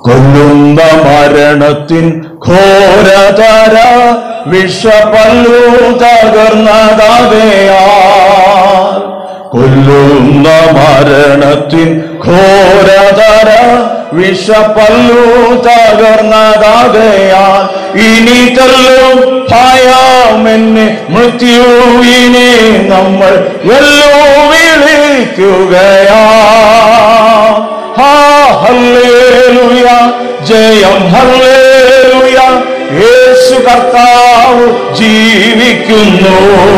കൊല്ലുന്ന മരണത്തിൻ ഘോരതര വിഷപല്ലു തകർന്നതാകയാ കൊല്ലുന്ന മരണത്തിൻ ഘോരതര വിഷപല്ലു തകർന്നതാകയാൽ ഇനി തല്ലും ഭയമെന്നെ മൃത്യുവിനെ നമ്മൾ വെല്ലുവിളിക്കുകയാ ഹാ ഹല്ലേലൂയ ജയം ഹല്ലേലൂയ യേശു കർത്താവ് ജീവിക്കുന്നു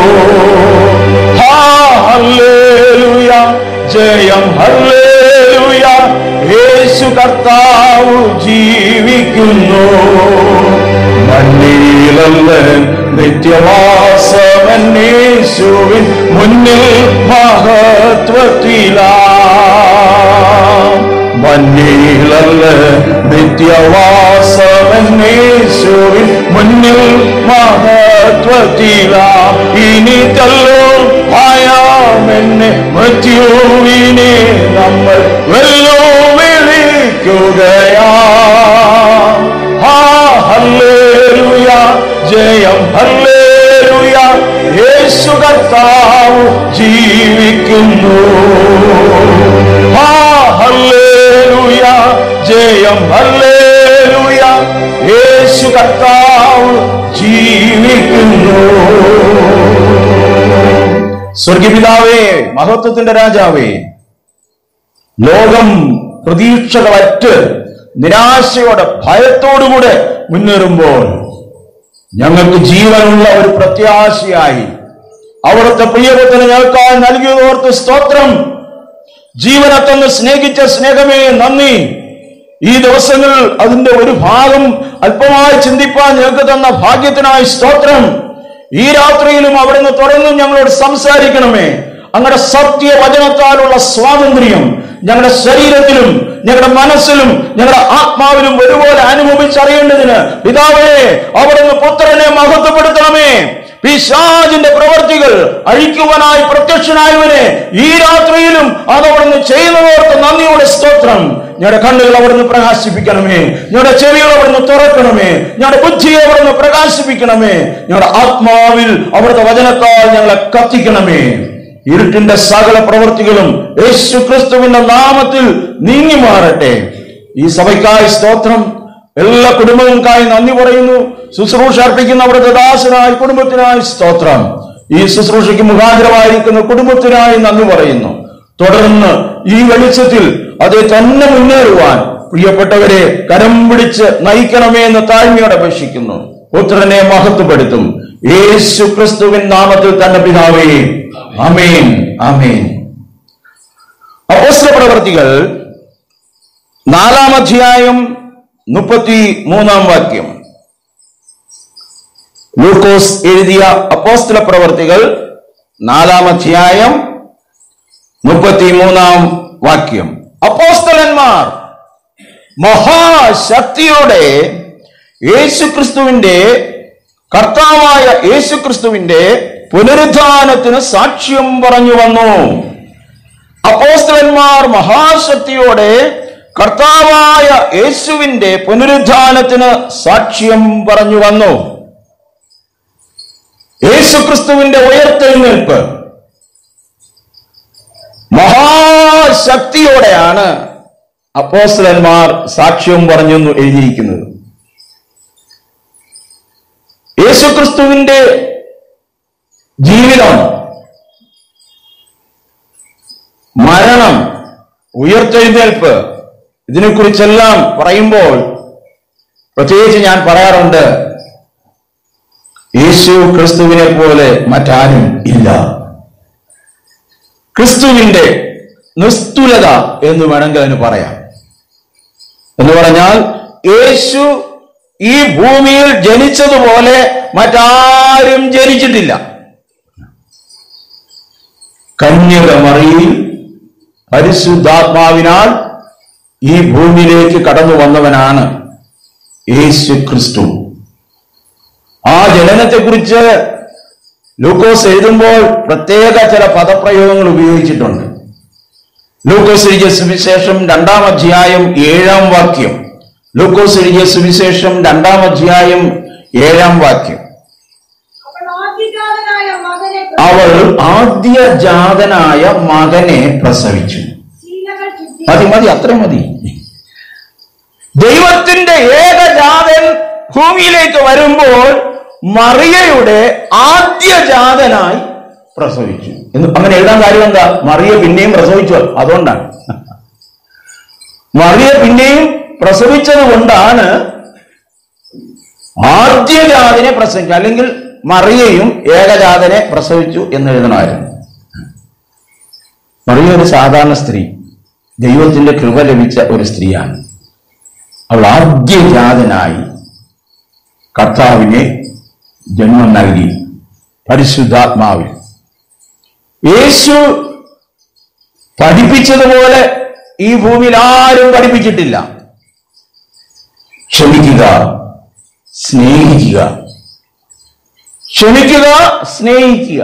ഹാ ഹല്ലേലൂയ ജയം ഹല്ലേലൂയ യേശു കർത്താവ് ജീവിക്കുന്നു മണ്ണിലല്ല നിത്യവാസവന്നേശുവിൻ മുന്നിൽ മഹത്വത്തിലാ മണ്ണിലല്ല നിത്യവാസവന്നേശുവിൻ മുന്നിൽ മഹത്വത്തിലാ ഇനി തല്ലോ ഭയമെന്നെ മൃത്യുവിനെ നമ്മൾ വെല്ലുവിളിക്കുകയാ ഹാ ഹല്ലേലൂയ ജയം ഹല്ലേലൂയ യേശു കർത്താവ് ജീവിക്കുന്നു ഹാ ഹല്ലേലൂയ ജയം ഹല്ലേലൂയ യേശു കർത്താവ് ജീവിക്കുന്നു സ്വർഗപിതാവേ മഹത്വത്തിന്റെ രാജാവേ ലോകം പ്രതീക്ഷകളറ്റ് നിരാശയോടെ ഭയത്തോടുകൂടെ മുന്നേറുമ്പോൾ ഞങ്ങൾക്ക് ജീവനുള്ള ഒരു പ്രത്യാശയായി അവിടുത്തെ പ്രിയപത്തിന് ഞങ്ങൾക്കായി നൽകിയതോർത്ത് സ്തോത്രം ജീവനെ തന്ന് സ്നേഹിച്ച സ്നേഹമേ നന്ദി ഈ ദിവസങ്ങളിൽ അതിന്റെ ഒരു ഭാഗം അല്പമായി ചിന്തിപ്പാൻ ഞങ്ങൾക്ക് തന്ന ഭാഗ്യത്തിനായി സ്തോത്രം ഈ രാത്രിയിലും അവിടുന്ന് തുറന്നും ഞങ്ങളോട് സംസാരിക്കണമേ അങ്ങയുടെ സത്യവചനത്താലുള്ള സ്വാതന്ത്ര്യം ഞങ്ങളുടെ ശരീരത്തിലും ഞങ്ങളുടെ മനസ്സിലും ഞങ്ങളുടെ ആത്മാവിലും ഒരുപോലെ അനുഭവിച്ചറിയേണ്ടതിന് പിതാവേ അവിടുന്ന് പുത്രനെ മഹത്വപ്പെടുത്തണമേ പിശാജിന്റെ പ്രവർത്തികൾ അഴിക്കുവാനായി പ്രത്യക്ഷനായവനെ ഈ രാത്രിയിലും അത് അവിടുന്ന് ചെയ്യുന്നവർക്ക് നന്ദിയുടെ സ്തോത്രം ഞങ്ങളുടെ കണ്ണുകൾ അവിടുന്ന് പ്രകാശിപ്പിക്കണമേ ഞങ്ങളുടെ ചെവികൾ അവിടുന്ന് തുറക്കണമേ ഞങ്ങളുടെ ബുദ്ധിയെ അവിടുന്ന് പ്രകാശിപ്പിക്കണമേ ഞങ്ങളുടെ ആത്മാവിൽ അവിടുത്തെ വചനത്താൽ ഞങ്ങളെ കത്തിക്കണമേ ഇരുട്ടിന്റെ സകല പ്രവൃത്തികളും യേശു ക്രിസ്തുവിന്റെ നാമത്തിൽ നീങ്ങി മാറട്ടെ ഈ സഭയ്ക്കായി സ്തോത്രം എല്ലാ കുടുംബങ്ങൾക്കായി നന്ദി പറയുന്നു ശുശ്രൂഷ അർപ്പിക്കുന്ന അവിടുത്തെ ദാസനായി കുടുംബത്തിനായി സ്തോത്രം ഈ ശുശ്രൂഷയ്ക്ക് മുഖാന്തരമായിരിക്കുന്ന കുടുംബത്തിനായി നന്ദി പറയുന്നു തുടർന്ന് ഈ വെളിച്ചത്തിൽ അത് തന്നെ മുന്നേറുവാൻ പ്രിയപ്പെട്ടവരെ കരം പിടിച്ച് നയിക്കണമേ എന്ന് താഴ്മയോടെ അപേക്ഷിക്കുന്നു പുത്രനെ മഹത്വപ്പെടുത്തും യേശു ക്രിസ്തുവിൻ നാമത്തിൽ തന്നെ പിതാവേ അമേൻ അമേൻ അപ്പോസ്തല പ്രവർത്തികൾ നാലാം അധ്യായം മുപ്പത്തി മൂന്നാം വാക്യം ലൂക്കോസ് എഴുതിയ അപ്പോസ്തല പ്രവർത്തികൾ നാലാം അധ്യായം മുപ്പത്തി മൂന്നാം വാക്യം അപ്പോസ്തലന്മാർ മഹാശക്തിയോടെ യേശുക്രിസ്തുവിന്റെ കർത്താവായ യേശുക്രിസ്തുവിന്റെ പുനരുദ്ധാനത്തിന് സാക്ഷ്യം പറഞ്ഞു വന്നു അപ്പോസ്തലന്മാർ മഹാശക്തിയോടെ കർത്താവായ യേശുവിന്റെ പുനരുദ്ധാനത്തിന് സാക്ഷ്യം പറഞ്ഞു വന്നു യേശുക്രിസ്തുവിന്റെ ഉയർത്തെഴുന്നേൽപ്പ് മഹാശക്തിയോടെയാണ് അപ്പോസ്തലന്മാർ സാക്ഷ്യം പറഞ്ഞു എന്ന് എഴുതിയിരിക്കുന്നത് യേശുക്രിസ്തുവിന്റെ ജീവിതം മരണം ഉയർത്തെഴുന്നേൽപ്പ് ഇതിനെക്കുറിച്ചെല്ലാം പറയുമ്പോൾ പ്രത്യേകിച്ച് ഞാൻ പറയാറുണ്ട് യേശു ക്രിസ്തുവിനെ പോലെ മറ്റാരും ഇല്ല ക്രിസ്തുവിന്റെ നിസ്തുലത എന്ന് വേണമെങ്കിൽ അതിന് പറയാം എന്ന് പറഞ്ഞാൽ യേശു ഈ ഭൂമിയിൽ ജനിച്ചതുപോലെ മറ്റാരും ജനിച്ചിട്ടില്ല കന്യകമറിയിൽ പരിശുദ്ധാത്മാവിനാൽ ഈ ഭൂമിയിലേക്ക് കടന്നു വന്നവനാണ് യേശു ക്രിസ്തു ആ ജനനത്തെക്കുറിച്ച് ലൂക്കോസ് എഴുതുമ്പോൾ പ്രത്യേക ചില പദപ്രയോഗങ്ങൾ ഉപയോഗിച്ചിട്ടുണ്ട് ലൂക്കോസ് എഴുതിയ സുവിശേഷം രണ്ടാം അധ്യായം ഏഴാം വാക്യം ലൂക്കോസ് എഴുതിയ സുവിശേഷം രണ്ടാം അധ്യായം ഏഴാം വാക്യം അവൾ ആദ്യജാതനായ മകനെ അവൾ ആദ്യജാതനായ മകനെ പ്രസവിച്ചു ശീലകൾ ശുദ്ധി മതി മതി അത്ര മതി ദൈവത്തിന്റെ ഏകജാതൻ ഭൂമിയിലേക്ക് വരുമ്പോൾ മറിയയുടെ ആദ്യജാതനായി പ്രസവിച്ചു എന്ന് അങ്ങനെ എഴുതാൻ കാര്യം എന്താ മറിയ പിന്നെയും പ്രസവിച്ചു അതുകൊണ്ടാണ് മറിയ പിന്നെയും പ്രസവിച്ചത് കൊണ്ടാണ് ആദ്യജാതിനെ പ്രസവിച്ചു അല്ലെങ്കിൽ മറിയയും ഏകജാതനെ പ്രസവിച്ചു എന്ന് എഴുതണമായിരുന്നു മറിയ ഒരു സാധാരണ സ്ത്രീ ദൈവത്തിന്റെ കൃപ ലഭിച്ച ഒരു സ്ത്രീയാണ് അവൾ ആദ്യജാതനായി കർത്താവിനെ ജന്മം നൽകി പരിശുദ്ധാത്മാവിൽ യേശു പഠിപ്പിച്ചതുപോലെ ഈ ഭൂമിയിൽ ആരും പഠിപ്പിച്ചിട്ടില്ല ക്ഷമിക്കുക സ്നേഹിക്കുക ക്ഷമിക്കുക സ്നേഹിക്കുക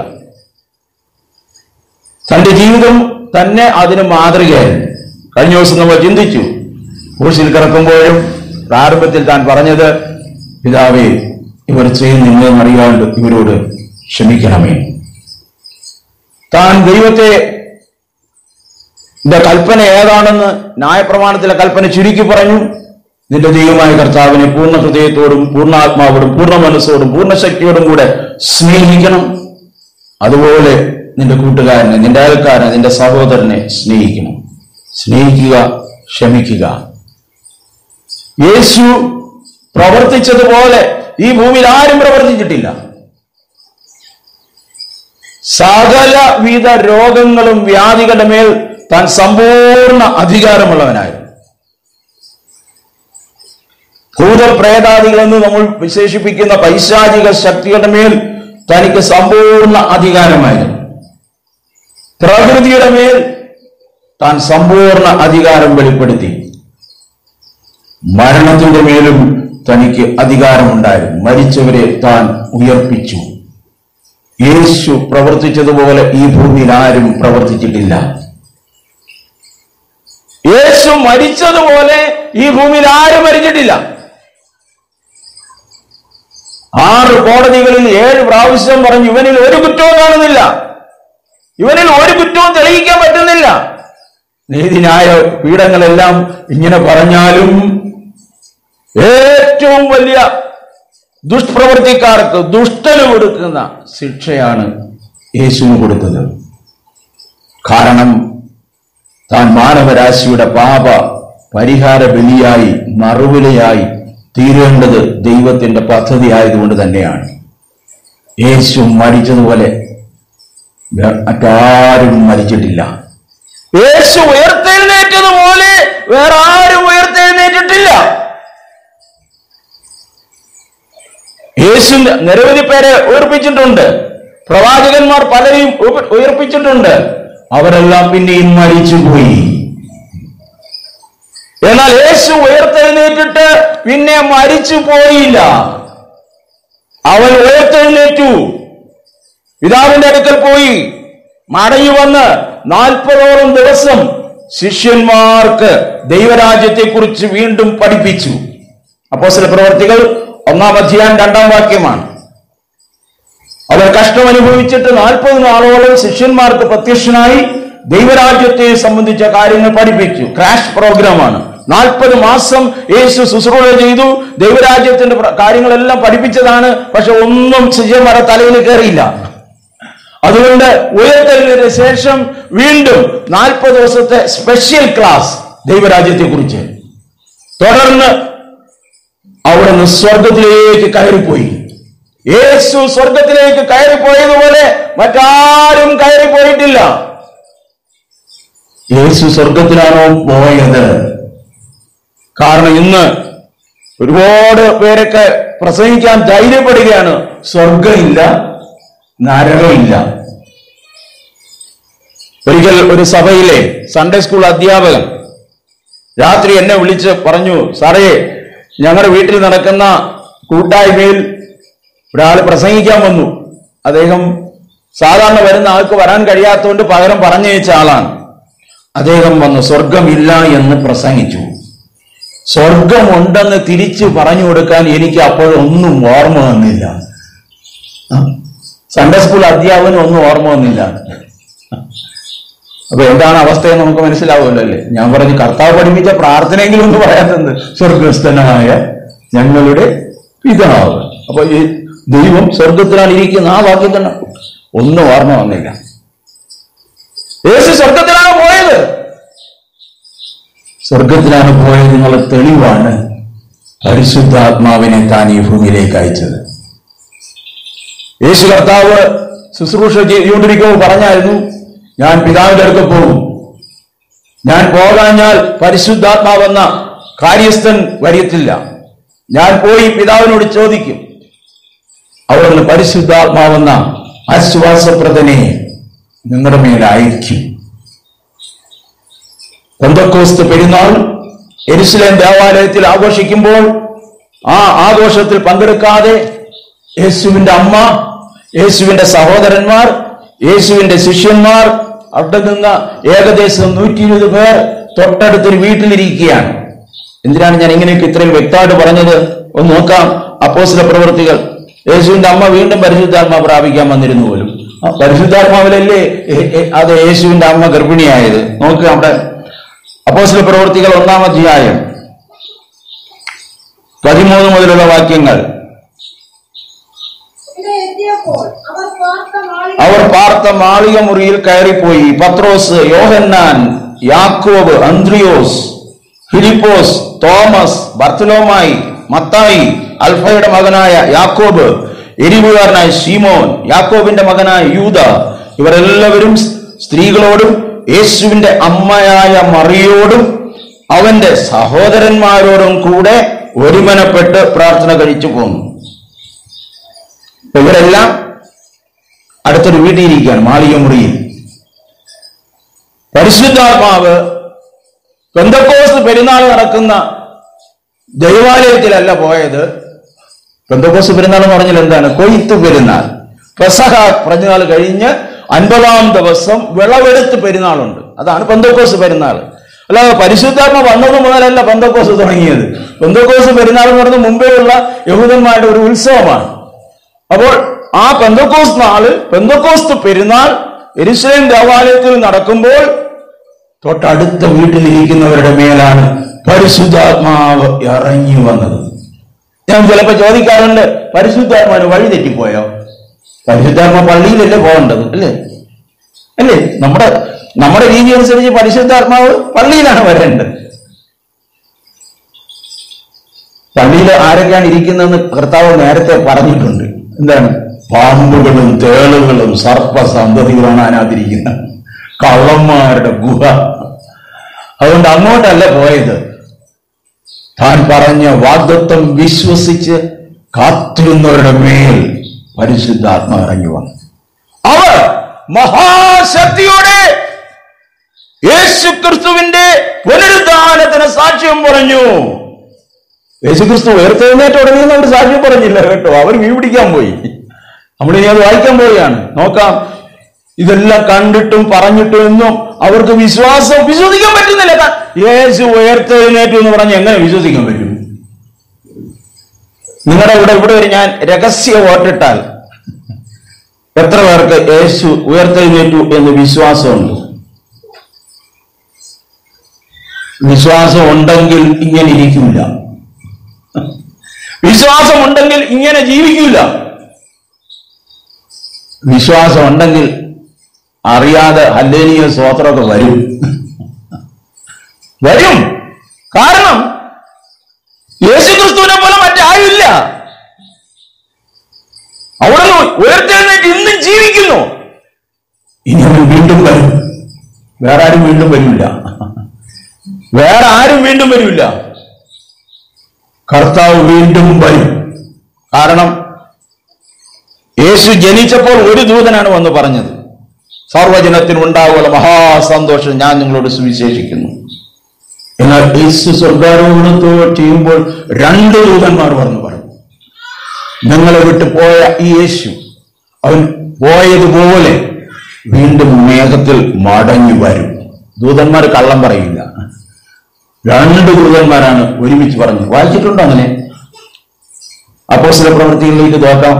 തന്റെ ജീവിതം തന്നെ അതിന് മാതൃകയായിരുന്നു കഴിഞ്ഞ ദിവസം നമ്മൾ ചിന്തിച്ചു ക്രൂശിൽ കിടക്കുമ്പോഴും പ്രാരംഭത്തിൽ താൻ പറഞ്ഞത് പിതാവേ ഇവർ ചെയ്യുന്നില്ലെന്ന് അറിയാണ്ട് ഇവരോട് ക്ഷമിക്കണമേ താൻ ദൈവത്തെ ഇതിന്റെ കൽപ്പന ഏതാണെന്ന് ന്യായപ്രമാണത്തിലെ കൽപ്പന ചുരുക്കി പറഞ്ഞു നിന്റെ ദൈവമായ കർത്താവിനെ പൂർണ്ണ ഹൃദയത്തോടും പൂർണ്ണാത്മാവോടും പൂർണ്ണ മനസ്സോടും പൂർണ്ണ ശക്തിയോടും കൂടെ സ്നേഹിക്കണം അതുപോലെ നിന്റെ കൂട്ടുകാരനെ നിന്റെ അയൽക്കാരനെ നിന്റെ സഹോദരനെ സ്നേഹിക്കണം സ്നേഹിക്കുക ക്ഷമിക്കുക യേശു പ്രവർത്തിച്ചതുപോലെ ഈ ഭൂമിയിൽ ആരും പ്രവർത്തിച്ചിട്ടില്ല സകലവിധ രോഗങ്ങളും വ്യാധികളുടെ മേൽ താൻ സമ്പൂർണ്ണ അധികാരമുള്ളവനായിരുന്നു ഭൂതപ്രേതാദികളെന്ന് നമ്മൾ വിശേഷിപ്പിക്കുന്ന പൈശാചിക ശക്തികളുടെ മേൽ തനിക്ക് സമ്പൂർണ്ണ അധികാരമായിരുന്നു പ്രകൃതിയുടെ മേൽ താൻ സമ്പൂർണ്ണ അധികാരം വെളിപ്പെടുത്തി മരണത്തിന്റെ മേലും തനിക്ക് അധികാരമുണ്ടായിരുന്നു മരിച്ചവരെ താൻ ഉയർപ്പിച്ചു യേശു പ്രവർത്തിച്ചതുപോലെ ഈ ഭൂമിയിൽ ആരും പ്രവർത്തിച്ചിട്ടില്ല യേശു മരിച്ചതുപോലെ ഈ ഭൂമിയിൽ ആരും മരിച്ചിട്ടില്ല ആറ് കോടതികളിൽ ഏഴ് പ്രാവശ്യം പറഞ്ഞു ഇവനിൽ ഒരു കുറ്റവും കാണുന്നില്ല ഇവനിൽ ഒരു കുറ്റവും തെളിയിക്കാൻ പറ്റുന്നില്ല നീതിന്യായ പീഠങ്ങളെല്ലാം ഇങ്ങനെ പറഞ്ഞാലും ഏറ്റവും വലിയ ദുഷ്പ്രവർത്തിക്കാർക്ക് ദുഷ്ടന് കൊടുക്കുന്ന ശിക്ഷയാണ് യേശുവിന് കൊടുത്തത് കാരണം താൻ മാനവരാശിയുടെ പാപ പരിഹാര ബലിയായി മറുവിലയായി തീരേണ്ടത് ദൈവത്തിന്റെ പദ്ധതി ആയതുകൊണ്ട് തന്നെയാണ് യേശു മരിച്ചതുപോലെ വേ- മറ്റാരും മരിച്ചിട്ടില്ല യേശു ഉയർത്തെഴുന്നേറ്റതുപോലെ വേറെ ആരും ഉയർത്തെഴുന്നേറ്റിട്ടില്ല യേശു നിരവധി പേരെ ഉയർപ്പിച്ചിട്ടുണ്ട് പ്രവാചകന്മാർ പലരെയും ഉയ- ഉയർപ്പിച്ചിട്ടുണ്ട് അവരെല്ലാം പിന്നെയും മരിച്ചുപോയി എന്നാൽ യേശു ഉയർത്തെഴുന്നേറ്റിട്ട് പിന്നെ മരിച്ചു പോയില്ല അവൻ ഉയർത്തെഴുന്നേറ്റു പിതാവിന്റെ അടുക്കൽ പോയി മടങ്ങി വന്ന് നാൽപ്പതോളം ദിവസം ശിഷ്യന്മാർക്ക് ദൈവരാജ്യത്തെക്കുറിച്ച് വീണ്ടും പഠിപ്പിച്ചു അപ്പോസ്തല പ്രവർത്തികൾ ഒന്നാം അധ്യായം രണ്ടാം വാക്യമാണ് അവർ കഷ്ടം അനുഭവിച്ചിട്ട് നാൽപ്പത് നാളോളം ശിഷ്യന്മാർക്ക് പ്രത്യക്ഷനായി ദൈവരാജ്യത്തെ സംബന്ധിച്ച കാര്യങ്ങൾ പഠിപ്പിച്ചു ക്രാഷ് പ്രോഗ്രാമാണ് നാൽപ്പത് മാസം യേശു ശുശ്രൂഷ ചെയ്തു ദൈവരാജ്യത്തിന്റെ പ്ര- കാര്യങ്ങളെല്ലാം പഠിപ്പിച്ചതാണ് പക്ഷെ ഒന്നും ശിഷ്യന്മാരുടെ തലയിൽ കയറിയില്ല അതുകൊണ്ട് ഉയർത്തെഴുന്നതിന് ശേഷം വീണ്ടും നാൽപ്പത് ദിവസത്തെ സ്പെഷ്യൽ ക്ലാസ് ദൈവരാജ്യത്തെ കുറിച്ച് തുടർന്ന് അവിടുന്ന് സ്വർഗത്തിലേക്ക് കയറിപ്പോയി യേശു സ്വർഗത്തിലേക്ക് കയറിപ്പോയതുപോലെ മറ്റാരും കയറിപ്പോയിട്ടില്ല യേശു സ്വർഗത്തിലാണോ പോയത് കാരണം ഇന്ന് ഒരുപാട് പേരൊക്കെ പ്രസംഗിക്കാൻ ധൈര്യപ്പെടുകയാണ് സ്വർഗമില്ല നരകമില്ല ഒരിക്കൽ ഒരു സഭയിലെ സൺഡേ സ്കൂൾ അധ്യാപകൻ രാത്രി എന്നെ വിളിച്ച് പറഞ്ഞു സാറേ ഞങ്ങളുടെ വീട്ടിൽ നടക്കുന്ന കൂട്ടായ്മയിൽ ഒരാൾ പ്രസംഗിക്കാൻ വന്നു അദ്ദേഹം സാധാരണ വരുന്ന ആൾക്ക് വരാൻ കഴിയാത്തതുകൊണ്ട് പകരം പറഞ്ഞയച്ച ആളാണ് അദ്ദേഹം വന്നു സ്വർഗമില്ല എന്ന് പ്രസംഗിച്ചു സ്വർഗമുണ്ടെന്ന് തിരിച്ചു പറഞ്ഞു കൊടുക്കാൻ എനിക്ക് അപ്പോഴൊന്നും ഓർമ്മ വന്നില്ല സൺഡേ സ്കൂൾ അധ്യാപനം ഒന്നും ഓർമ്മ വന്നില്ല അപ്പൊ എന്താണ് അവസ്ഥയെന്ന് നമുക്ക് മനസ്സിലാവുമല്ലോ അല്ലേ ഞാൻ പറഞ്ഞു കർത്താവ് പഠിപ്പിച്ച പ്രാർത്ഥനയെങ്കിലും ഒന്ന് പറയാത്തത് സ്വർഗസ്ഥനായ ഞങ്ങളുടെ പിതാവ് അപ്പൊ ഈ ദൈവം സ്വർഗത്തിലാണ് ഇരിക്കുന്ന ആ വാക്യം തന്നെ ഒന്നും ഓർമ്മ വന്നില്ല യേശു സ്വർഗത്തിലാണ് പോയത് സ്വർഗത്തിലാണ് പോയത് എന്നുള്ള തെളിവാണ് പരിശുദ്ധാത്മാവിനെ താൻ ഈ ഭൂമിയിലേക്ക് അയച്ചത് യേശു കർത്താവ് ശുശ്രൂഷ ചെയ്തുകൊണ്ടിരിക്കുമ്പോൾ പറഞ്ഞായിരുന്നു ഞാൻ പിതാവിന്റെ അടുക്ക പോകും ഞാൻ പോകാഞ്ഞാൽ പരിശുദ്ധാത്മാവെന്ന കാര്യസ്ഥൻ വരത്തില്ല ഞാൻ പോയി പിതാവിനോട് ചോദിക്കും അവിടുന്ന് പരിശുദ്ധാത്മാവെന്ന ആശ്വാസപ്രദനെ നിങ്ങളുടെ മേൽ അയക്കും പെന്തക്കോസ്ത് പെരുന്നാൾ എരുസലേം ദേവാലയത്തിൽ ആഘോഷിക്കുമ്പോൾ ആ ആഘോഷത്തിൽ പങ്കെടുക്കാതെ യേശുവിന്റെ അമ്മ യേശുവിന്റെ സഹോദരന്മാർ യേശുവിന്റെ ശിഷ്യന്മാർ അവിടെ നിന്ന് ഏകദേശം നൂറ്റി ഇരുപത് പേർ തൊട്ടടുത്തൊരു വീട്ടിലിരിക്കുകയാണ് എന്തിനാണ് ഞാൻ ഇങ്ങനെയൊക്കെ ഇത്രയും വ്യക്തമായിട്ട് പറഞ്ഞത് ഒന്ന് നോക്കാം അപ്പോസിലെ പ്രവൃത്തികൾ യേശുവിന്റെ അമ്മ വീണ്ടും പരിശുദ്ധാത്മാ പ്രാപിക്കാൻ വന്നിരുന്നു പോലും ആ പരിശുദ്ധാത്മാവിലല്ലേ ഏ- ഏ- അത് യേശുവിന്റെ അമ്മ ഗർഭിണിയായത് നോക്കുക അവിടെ അപ്പോസിലെ പ്രവൃത്തികൾ ഒന്നാം അധ്യായം പതിമൂന്ന് മുതലുള്ള വാക്യങ്ങൾ ഇവിടെ എത്തിയപ്പോൾ അവർ പാർത്ത മാളിക അവർ പാർത്ത മാളിക മുറിയിൽ കയറിപ്പോയി പത്രോസ് യോഹന്നാൻ യാക്കോബ് അന്ത്രിയോസ് ഫിലിപ്പോസ് തോമസ് ബർത്തലോമായി മത്തായി അൽഫയുടെ മകനായ യാക്കോബ് എരിവുകാരനായ ഷീമോൻ യാക്കോബിന്റെ മകനായ യൂത ഇവരെല്ലാവരും സ്ത്രീകളോടും യേശുവിന്റെ അമ്മയായ മറിയോടും അവന്റെ സഹോദരന്മാരോടും കൂടെ ഒരുമനപ്പെട്ട് പ്രാർത്ഥന കഴിച്ചു പോന്നു അപ്പൊ ഇവരെല്ലാം അടുത്തൊരു വീട്ടിലിരിക്കുകയാണ് മാളിക മുറിയിൽ പരിശുദ്ധാത്മാവ് പെന്തക്കോസ് പെരുന്നാൾ നടക്കുന്ന ദൈവാലയത്തിലല്ല പോയത് പെന്തക്കോസ് പെരുന്നാൾ എന്ന് പറഞ്ഞാൽ എന്താണ് കൊയ്ത്ത് പെരുന്നാൾ പെസഹ പെരുന്നാൾ കഴിഞ്ഞ് അൻപതാം ദിവസം വിളവെടുത്ത് പെരുന്നാളുണ്ട് അതാണ് പെന്തക്കോസ് പെരുന്നാൾ അല്ലാതെ പരിശുദ്ധാത്മ വന്നത് മുതലല്ല പെന്തക്കോസ് തുടങ്ങിയത് പെന്തക്കോസ് പെരുന്നാൾ എന്ന് പറയുന്നത് മുമ്പേ ഉള്ള യഹൂദന്മാരുടെ ഒരു ഉത്സവമാണ് അപ്പോൾ ആ പെന്തക്കോസ് നാള് പെന്തക്കോസ്ത് പെരുന്നാൾ എരുസലേം ദേവാലയത്തിൽ നടക്കുമ്പോൾ തൊട്ടടുത്ത വീട്ടിലിരിക്കുന്നവരുടെ മേലാണ് പരിശുദ്ധാത്മാവ് ഇറങ്ങി വന്നത് ഞാൻ ചിലപ്പോ ചോദിക്കാറുണ്ട് പരിശുദ്ധാത്മാവിന് വഴി തെറ്റിപ്പോയോ പരിശുദ്ധാത്മ പള്ളിയിലല്ലേ പോകേണ്ടത് അല്ലേ അല്ലേ നമ്മുടെ നമ്മുടെ രീതി അനുസരിച്ച് പരിശുദ്ധാത്മാവ് പള്ളിയിലാണ് വരേണ്ടത് പള്ളിയിൽ ആരൊക്കെയാണ് ഇരിക്കുന്നതെന്ന് കർത്താവ് നേരത്തെ പറഞ്ഞിട്ടുണ്ട് എന്താണ് പാമ്പുകളും തേളുകളും സർപ്പസന്തതികളാണ് അതിനകത്തിരിക്കുന്നത് കള്ളന്മാരുടെ ഗുഹ അതുകൊണ്ട് അങ്ങോട്ടല്ല പോയത് താൻ പറഞ്ഞ വാഗ്ദത്വം വിശ്വസിച്ച് കാത്തിരുന്നവരുടെ മേൽ പരിശുദ്ധാത്മ ഇറങ്ങി വന്നു അവർ മഹാശക്തിയോടെ യേശു ക്രിസ്തുവിന്റെ പുനരുദ്ധാനത്തിന് സാക്ഷ്യം പറഞ്ഞു യേശുക്രിസ്തു ഉയർത്തെഴുന്നേറ്റ ഉടനെ അവർ സാക്ഷ്യം പറഞ്ഞില്ല കേട്ടോ അവർ മീൻ പിടിക്കാൻ പോയി നമ്മളിനി അത് വായിക്കാൻ പോവുകയാണ് നോക്കാം ഇതെല്ലാം കണ്ടിട്ടും പറഞ്ഞിട്ടും ഒന്നും അവർക്ക് വിശ്വാസം വിശ്വസിക്കാൻ പറ്റുന്നില്ല ക- യേശു ഉയർത്തെഴുന്നേറ്റു എന്ന് പറഞ്ഞ് എങ്ങനെ വിശ്വസിക്കാൻ പറ്റും നിങ്ങളുടെ ഇവിടെ ഇവിടെ ഒരു ഞാൻ രഹസ്യ വോട്ടിട്ടാൽ എത്ര പേർക്ക് യേശു ഉയർത്തെഴുന്നേറ്റു എന്ന് വിശ്വാസമുണ്ട് വിശ്വാസം ഉണ്ടെങ്കിൽ ഇങ്ങനെ ഇരിക്കില്ല വിശ്വാസം ഉണ്ടെങ്കിൽ ഇങ്ങനെ ജീവിക്കില്ല വിശ്വാസം ഉണ്ടെങ്കിൽ അറിയാതെ ഹല്ലേനീയ സ്തോത്രമൊക്കെ വരും വരും കാരണം യേശുക്രിസ്തുവിനെ പോലെ മറ്റാരുമില്ല അവിടെ ഉയർത്തെഴുന്നേറ്റ് ഇന്നും ജീവിക്കുന്നു ഇനി അവൻ വീണ്ടും വരും വേറെ ആരും വീണ്ടും വരില്ല വേറെ ആരും വീണ്ടും വരില്ല കർത്താവ് വീണ്ടും വരും കാരണം യേശു ജനിച്ചപ്പോൾ ഒരു ദൂതനാണ് വന്ന് പറഞ്ഞത് സർവജനത്തിന് ഉണ്ടാവുക മഹാസന്തോഷം ഞാൻ നിങ്ങളോട് സുവിശേഷിക്കുന്നു എന്നാൽ യേശു സ്വർഗാരോഹണത്തോ ചെയ്യുമ്പോൾ രണ്ട് ദൂതന്മാർ വന്ന് പറഞ്ഞു നിങ്ങളെ വിട്ട് പോയ ഈ യേശു അവൻ പോയതുപോലെ വീണ്ടും മേഘത്തിൽ മടങ്ങി വരും ദൂതന്മാർ കള്ളം പറയില്ല രണ്ട് ദൂതന്മാരാണ് ഒരുമിച്ച് പറഞ്ഞത് വായിച്ചിട്ടുണ്ടോ അങ്ങനെ അപ്പോസ്തല പ്രവൃത്തികളിലേക്ക് നോക്കാം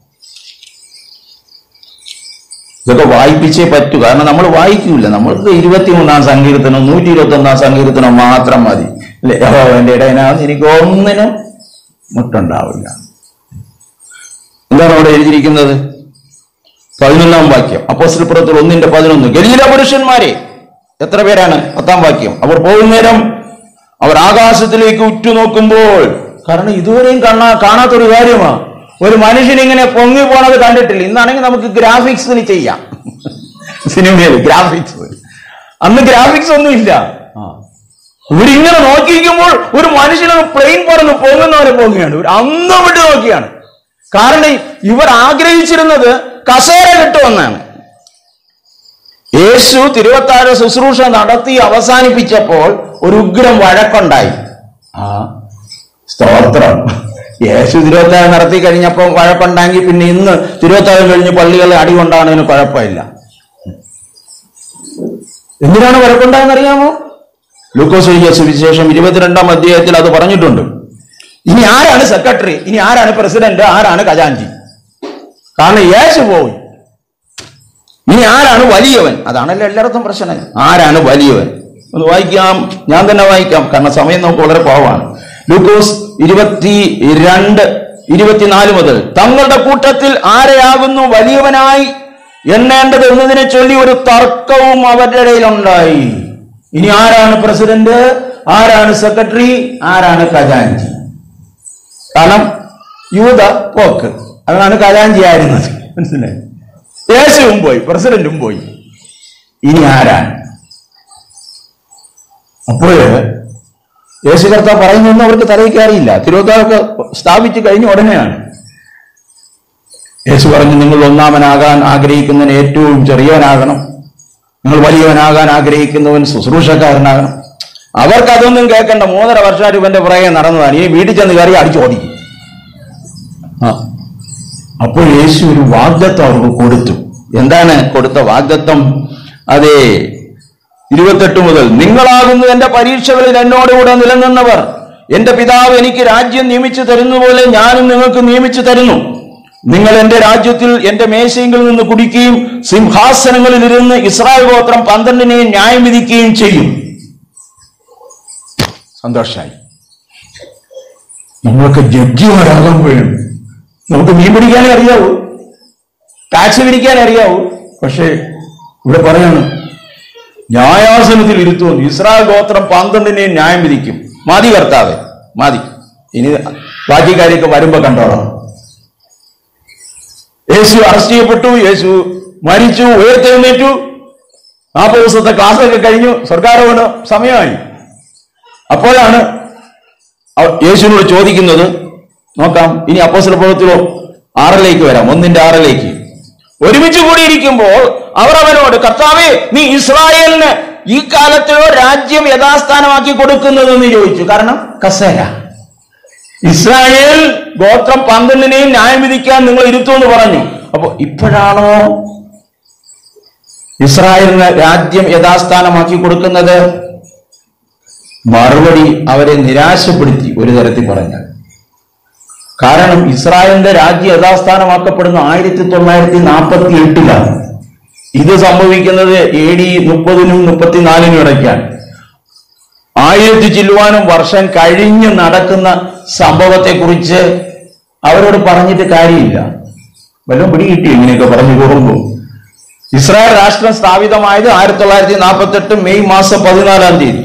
ഇതൊക്കെ വായിപ്പിച്ചേ പറ്റൂ കാരണം നമ്മൾ വായിക്കൂല നമ്മൾക്ക് ഇരുപത്തിമൂന്നാം സങ്കീർത്തനം നൂറ്റി ഇരുപത്തി ഒന്നാം സങ്കീർത്തനം മാത്രം മതി അല്ലെ യഹോവന്റെ ഇടയനാകുന്ന എനിക്ക് ഒന്നിനും മുട്ടുണ്ടാവില്ല എന്താണ് അവിടെ എഴുതിയിരിക്കുന്നത് പതിനൊന്നാം വാക്യം അപ്പോസ്തലപ്പുറത്തിൽ ഒന്നിന്റെ പതിനൊന്ന് ഗലീല പുരുഷന്മാരെ എത്ര പേരാണ് പത്താം വാക്യം അവർ പോകുന്നേരം അവർ ആകാശത്തിലേക്ക് ഉറ്റുനോക്കുമ്പോൾ കാരണം ഇതുവരെയും കാണാ കാണാത്തൊരു കാര്യമാണ് ഒരു മനുഷ്യൻ ഇങ്ങനെ പൊങ്ങി പോണത് കണ്ടിട്ടില്ല ഇന്നാണെങ്കിൽ നമുക്ക് ഗ്രാഫിക്സിന് ചെയ്യാം സിനിമയിൽ ഗ്രാഫിക്സ് അന്ന് ഗ്രാഫിക്സ് ഒന്നും ഇല്ല ഇവരിങ്ങനെ നോക്കിയിരിക്കുമ്പോൾ ഒരു മനുഷ്യന് പ്ലെയിൻ പറന്ന് പൊങ്ങുന്നവരെ പൊങ്ങുകയാണ് ഇവർ അന്നും വിട്ട് നോക്കിയാണ് കാരണം ഇവർ ആഗ്രഹിച്ചിരുന്നത് കസേര കിട്ടുമെന്നാണ് യേശു തിരുവത്താര ശുശ്രൂഷ നടത്തി അവസാനിപ്പിച്ചപ്പോൾ ഒരു ഉഗ്രം വഴക്കുണ്ടായി ആ സ്തോത്രം യേശു തിരുവത്താഴം നടത്തി കഴിഞ്ഞപ്പോൾ വഴക്കുണ്ടെങ്കിൽ പിന്നെ ഇന്ന് തിരുവത്താഴം കഴിഞ്ഞ് പള്ളികളെ അടി കൊണ്ടാണതിന് കുഴപ്പമില്ല എന്തിനാണ് വഴക്കുണ്ടായെന്ന് അറിയാമോ ലൂക്കോസ് എഴുതിയ സുവിശേഷം ഇരുപത്തിരണ്ടാം അധ്യായത്തിൽ അത് പറഞ്ഞിട്ടുണ്ട് ഇനി ആരാണ് സെക്രട്ടറി ഇനി ആരാണ് പ്രസിഡന്റ് ആരാണ് ഖജാൻജി കാരണം യേശു പോയി ഇനി ആരാണ് വലിയവൻ അതാണല്ലോ എല്ലായിടത്തും പ്രശ്നം ആരാണ് വലിയവൻ ഒന്ന് വായിക്കാം ഞാൻ തന്നെ വായിക്കാം കാരണം സമയം നമുക്ക് വളരെ കുറവാണ് ലൂക്കോസ് ഇരുപത്തി രണ്ട് ഇരുപത്തിനാല് മുതൽ തങ്ങളുടെ കൂട്ടത്തിൽ ആരെയാകുന്നു വലിയവനായി എണ്ണേണ്ടത് എന്നതിനെ ചൊല്ലി ഒരു തർക്കവും അവരുടെ ഇടയിലുണ്ടായി ഇനി ആരാണ് പ്രസിഡന്റ് ആരാണ് സെക്രട്ടറി ആരാണ് ഖജാൻജി കാരണം യൂത പോക്ക് അതാണ് ഖജാൻജി ആയിരുന്നത് മനസ്സിലായി യേശുവും പോയി പ്രസിഡന്റും പോയി ഇനി ആരാണ് അപ്പോൾ യേശു കർത്താവ് പറയുന്നൊന്നും അവർക്ക് തലയിൽ കയറിയില്ല തിരുവത്താവൊക്കെ സ്ഥാപിച്ചു കഴിഞ്ഞ ഉടനെയാണ് യേശു പറഞ്ഞു നിങ്ങൾ ഒന്നാമനാകാൻ ആഗ്രഹിക്കുന്നവൻ ഏറ്റവും ചെറിയവനാകണം നിങ്ങൾ വലിയവനാകാൻ ആഗ്രഹിക്കുന്നവൻ ശുശ്രൂഷക്കാരനാകണം അവർക്ക് അതൊന്നും കേൾക്കണ്ട മൂന്നര വർഷമായിട്ട് ഇവന്റെ പുറകെ നടന്നതാണ് ഈ വീട്ടിൽ ചെന്ന് കയറി അടിച്ചോടിക്കും ആ അപ്പോൾ യേശു ഒരു വാഗ്ദത്വം അവർക്ക് കൊടുത്തു എന്താണ് കൊടുത്ത വാഗ്ദത്വം അതെ ഇരുപത്തെട്ട് മുതൽ നിങ്ങളാകുന്നു എന്റെ പരീക്ഷകളിൽ എന്നോടുകൂടെ നിലനിന്നവർ എന്റെ പിതാവ് എനിക്ക് രാജ്യം നിയമിച്ചു തരുന്നതുപോലെ ഞാനും നിങ്ങൾക്ക് നിയമിച്ചു തരുന്നു നിങ്ങൾ എന്റെ രാജ്യത്തിൽ എന്റെ മേശയിൽ നിന്ന് കുടിക്കുകയും സിംഹാസനങ്ങളിൽ ഇരുന്ന് ഇസ്രായേൽ ഗോത്രം പന്ത്രണ്ടിനെയും ന്യായം വിധിക്കുകയും ചെയ്യും സന്തോഷായി നമ്മളൊക്കെ ജഡ്ജിമാരാകുമ്പോഴും നമുക്ക് മീൻ പിടിക്കാനേ അറിയാവൂ ടാക്സ് പിടിക്കാനേ അറിയാവൂ പക്ഷേ ഇവിടെ പറയാണ് ന്യായാസനത്തിൽ ഇരുത്തുമെന്ന് ഇസ്രായേൽ ഗോത്രം പന്ത്രണ്ടിനെയും ന്യായം വിധിക്കും മതി കർത്താവെ മതി ഇനി ബാക്കി കാര്യമൊക്കെ വരുമ്പോ കണ്ടോളാം യേശു അറസ്റ്റ് ചെയ്യപ്പെട്ടു യേശു മരിച്ചു ഉയർത്തെഴുന്നേറ്റു നാൽപ്പത് ദിവസത്തെ ക്ലാസ്സൊക്കെ കഴിഞ്ഞു സർക്കാരോട് സമയമായി അപ്പോഴാണ് അവ- യേശുവിനോട് ചോദിക്കുന്നത് നോക്കാം ഇനി അപ്പോസ്തല പ്രവൃത്തിയോ ആറിലേക്ക് വരാം ഒന്നിന്റെ ആറിലേക്ക് ഒരുമിച്ച് കൂടിയിരിക്കുമ്പോൾ അവർ അവനോട് കർത്താവേ നീ ഇസ്രായേലിന് ഈ കാലത്തിലോ രാജ്യം യഥാസ്ഥാനമാക്കി കൊടുക്കുന്നതെന്ന് ചോദിച്ചു കാരണം കസേര ഇസ്രായേൽ ഗോത്രം പന്ത്രണ്ടിനെയും ന്യായം വിധിക്കാൻ നിങ്ങൾ ഇരുത്തുമെന്ന് പറഞ്ഞു അപ്പൊ ഇപ്പോഴാണോ ഇസ്രായേലിന് രാജ്യം യഥാസ്ഥാനമാക്കി കൊടുക്കുന്നത് മറുപടി അവരെ നിരാശപ്പെടുത്തി ഒരു തരത്തിൽ പറഞ്ഞാൽ കാരണം ഇസ്രായേലിന്റെ രാജ്യം യഥാസ്ഥാനമാക്കപ്പെടുന്ന ആയിരത്തി തൊള്ളായിരത്തി നാൽപ്പത്തി എട്ടിലാണ് ഇത് സംഭവിക്കുന്നത് എ ഡി മുപ്പതിനും മുപ്പത്തിനാലിനും ഇടയ്ക്കാണ് ആയിരത്തി ചില്ലുവാനും വർഷം കഴിഞ്ഞ് നടക്കുന്ന സംഭവത്തെക്കുറിച്ച് അവരോട് പറഞ്ഞിട്ട് കാര്യമില്ല വല്ലതും പിടികിട്ടി ഇങ്ങനെയൊക്കെ പറഞ്ഞു പോകുമ്പോൾ ഇസ്രായേൽ രാഷ്ട്രം സ്ഥാപിതമായത് ആയിരത്തി തൊള്ളായിരത്തി നാൽപ്പത്തി എട്ട് മെയ് മാസം പതിനാലാം തീയതി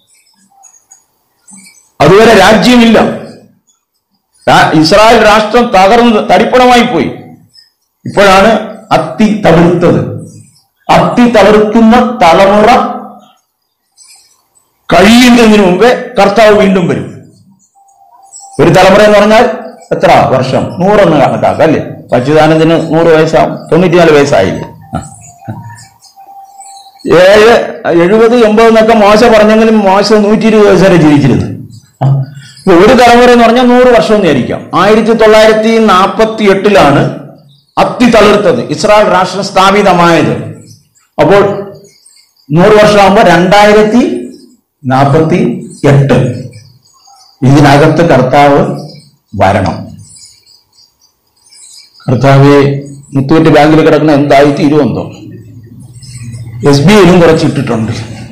അതുവരെ രാജ്യമില്ല രാ- ഇസ്രായേൽ രാഷ്ട്രം തകർന്ന് തരിപ്പണമായി പോയി ഇപ്പോഴാണ് അത്തി തളിർത്തത് അത്തി തളിർക്കുന്ന തലമുറ കഴിയുന്നതിന് മുമ്പേ കർത്താവ് വീണ്ടും വരും ഒരു തലമുറ എന്ന് പറഞ്ഞാൽ എത്ര വർഷം നൂറൊന്ന് കണക്കാക്കാം അല്ലേ സച്ചിദാനന്ദന് നൂറ് വയസ്സാവും തൊണ്ണൂറ്റിനാല് വയസ്സായില്ലേ ആ. ഏഴ് എഴുപത് എൺപത് എന്നൊക്കെ മോശ പറഞ്ഞെങ്കിലും മോശ നൂറ്റി ഇരുപത് വയസ്സ് വരെ ജീവിച്ചിരുന്നു ആ. ഇപ്പൊ ഒരു തലമുറ എന്ന് പറഞ്ഞാൽ നൂറ് വർഷം എന്നായിരിക്കാം ആയിരത്തി തൊള്ളായിരത്തി നാൽപ്പത്തി എട്ടിലാണ് അത്തി തളിർത്തത് ഇസ്രായേൽ രാഷ്ട്രം സ്ഥാപിതമായത് അപ്പോൾ നൂറ് വർഷമാകുമ്പോൾ രണ്ടായിരത്തി നാൽപ്പത്തി എട്ട് ഇതിനകത്ത് കർത്താവ് വരണം കർത്താവെ മുത്തൂറ്റ് ബാങ്കിൽ കിടക്കുന്ന എന്തായി തീരുമെന്തോ എസ് ബി ഐയിലും കുറച്ചിട്ടിട്ടുണ്ട്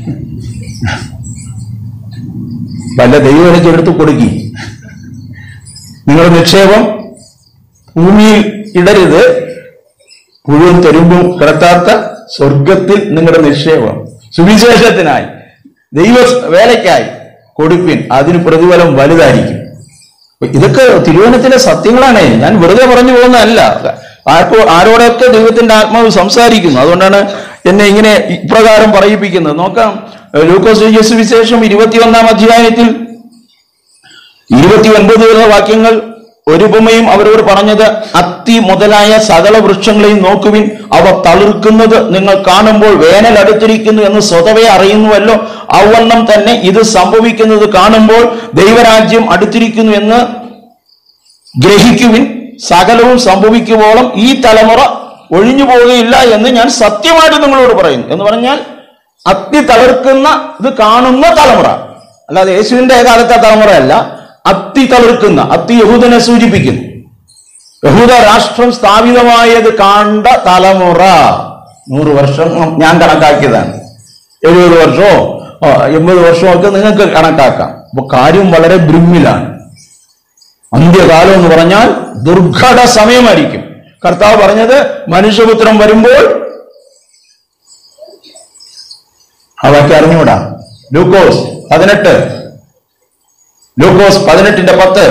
വല്ല ദൈവം എടുത്ത് കൊടുക്കി നിങ്ങളുടെ നിക്ഷേപം ഭൂമിയിൽ ഇടരുത് പുഴുവും തെരുമ്പും കിടത്താത്ത സ്വർഗത്തിൽ നിങ്ങളുടെ നിക്ഷേപം സുവിശേഷത്തിനായി ദൈവ വേലയ്ക്കായി കൊടുപ്പിൻ അതിന് പ്രതിഫലം വലുതായിരിക്കും ഇതൊക്കെ തിരുവനത്തിലെ സത്യങ്ങളാണ് ഞാൻ വെറുതെ പറഞ്ഞു പോകുന്നതല്ല ആർക്കോ ആരോടൊക്കെ ദൈവത്തിന്റെ ആത്മാവ് സംസാരിക്കുന്നു അതുകൊണ്ടാണ് എന്നെ ഇങ്ങനെ ഇപ്രകാരം പറയിപ്പിക്കുന്നത് നോക്കാം ലൂക്കോസ് യേശു വിശേഷം ഇരുപത്തിയൊന്നാം അധ്യായത്തിൽ ഇരുപത്തി ഒൻപത് വാക്യങ്ങൾ ഒരു ഉപമയും അവരോട് പറഞ്ഞത് അത്തി മുതലായ സകല വൃക്ഷങ്ങളെയും നോക്കുവിൻ അവ തളിർക്കുന്നത് നിങ്ങൾ കാണുമ്പോൾ വേനൽ അടുത്തിരിക്കുന്നു എന്ന് സ്വതവേ അറിയുന്നുവല്ലോ അവണ്ണം തന്നെ ഇത് സംഭവിക്കുന്നത് കാണുമ്പോൾ ദൈവരാജ്യം അടുത്തിരിക്കുന്നു എന്ന് ഗ്രഹിക്കുവിൻ സകലവും സംഭവിക്കുവോളം ഈ തലമുറ ഒഴിഞ്ഞു പോവുകയില്ല എന്ന് ഞാൻ സത്യമായിട്ട് നിങ്ങളോട് പറയുന്നു എന്ന് പറഞ്ഞാൽ അത്തി തളിർക്കുന്ന ഇത് കാണുന്ന തലമുറ അല്ലാതെ യേശുവിന്റെ കാലത്തെ തലമുറയല്ല അത്തി തളിർക്കുന്ന അത്തി യഹൂദനെ സൂചിപ്പിക്കുന്നു യഹൂദ രാഷ്ട്രം സ്ഥാപിതമായത് കണ്ട തലമുറ നൂറ് വർഷം ഞാൻ കണക്കാക്കിയതാണ് എഴുപത് വർഷമോ ആ, എൺപത് വർഷമോ ഒക്കെ നിങ്ങൾക്ക് കണക്കാക്കാം അപ്പൊ കാര്യം വളരെ ബ്രിമ്മിലാണ് അന്ത്യകാലം എന്ന് പറഞ്ഞാൽ ദുർഘട സമയമായിരിക്കും കർത്താവ് പറഞ്ഞത് മനുഷ്യപുത്രം വരുമ്പോൾ അവയ്ക്ക് അറിഞ്ഞൂടാ ലൂക്കോസ് പതിനെട്ട് ലൂക്കോസ് പതിനെട്ടിന്റെ പത്ത്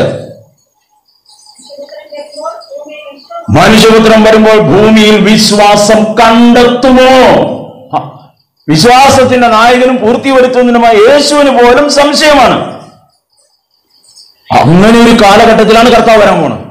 മനുഷ്യപുത്രം വരുമ്പോൾ ഭൂമിയിൽ വിശ്വാസം കണ്ടെത്തുമോ ഹ, വിശ്വാസത്തിന്റെ നായകനും പൂർത്തി വരുത്തുന്നതിനുമായ യേശുവിന് പോലും സംശയമാണ് അങ്ങനെ ഒരു കാലഘട്ടത്തിലാണ് കർത്താവ് വരാൻ പോണത്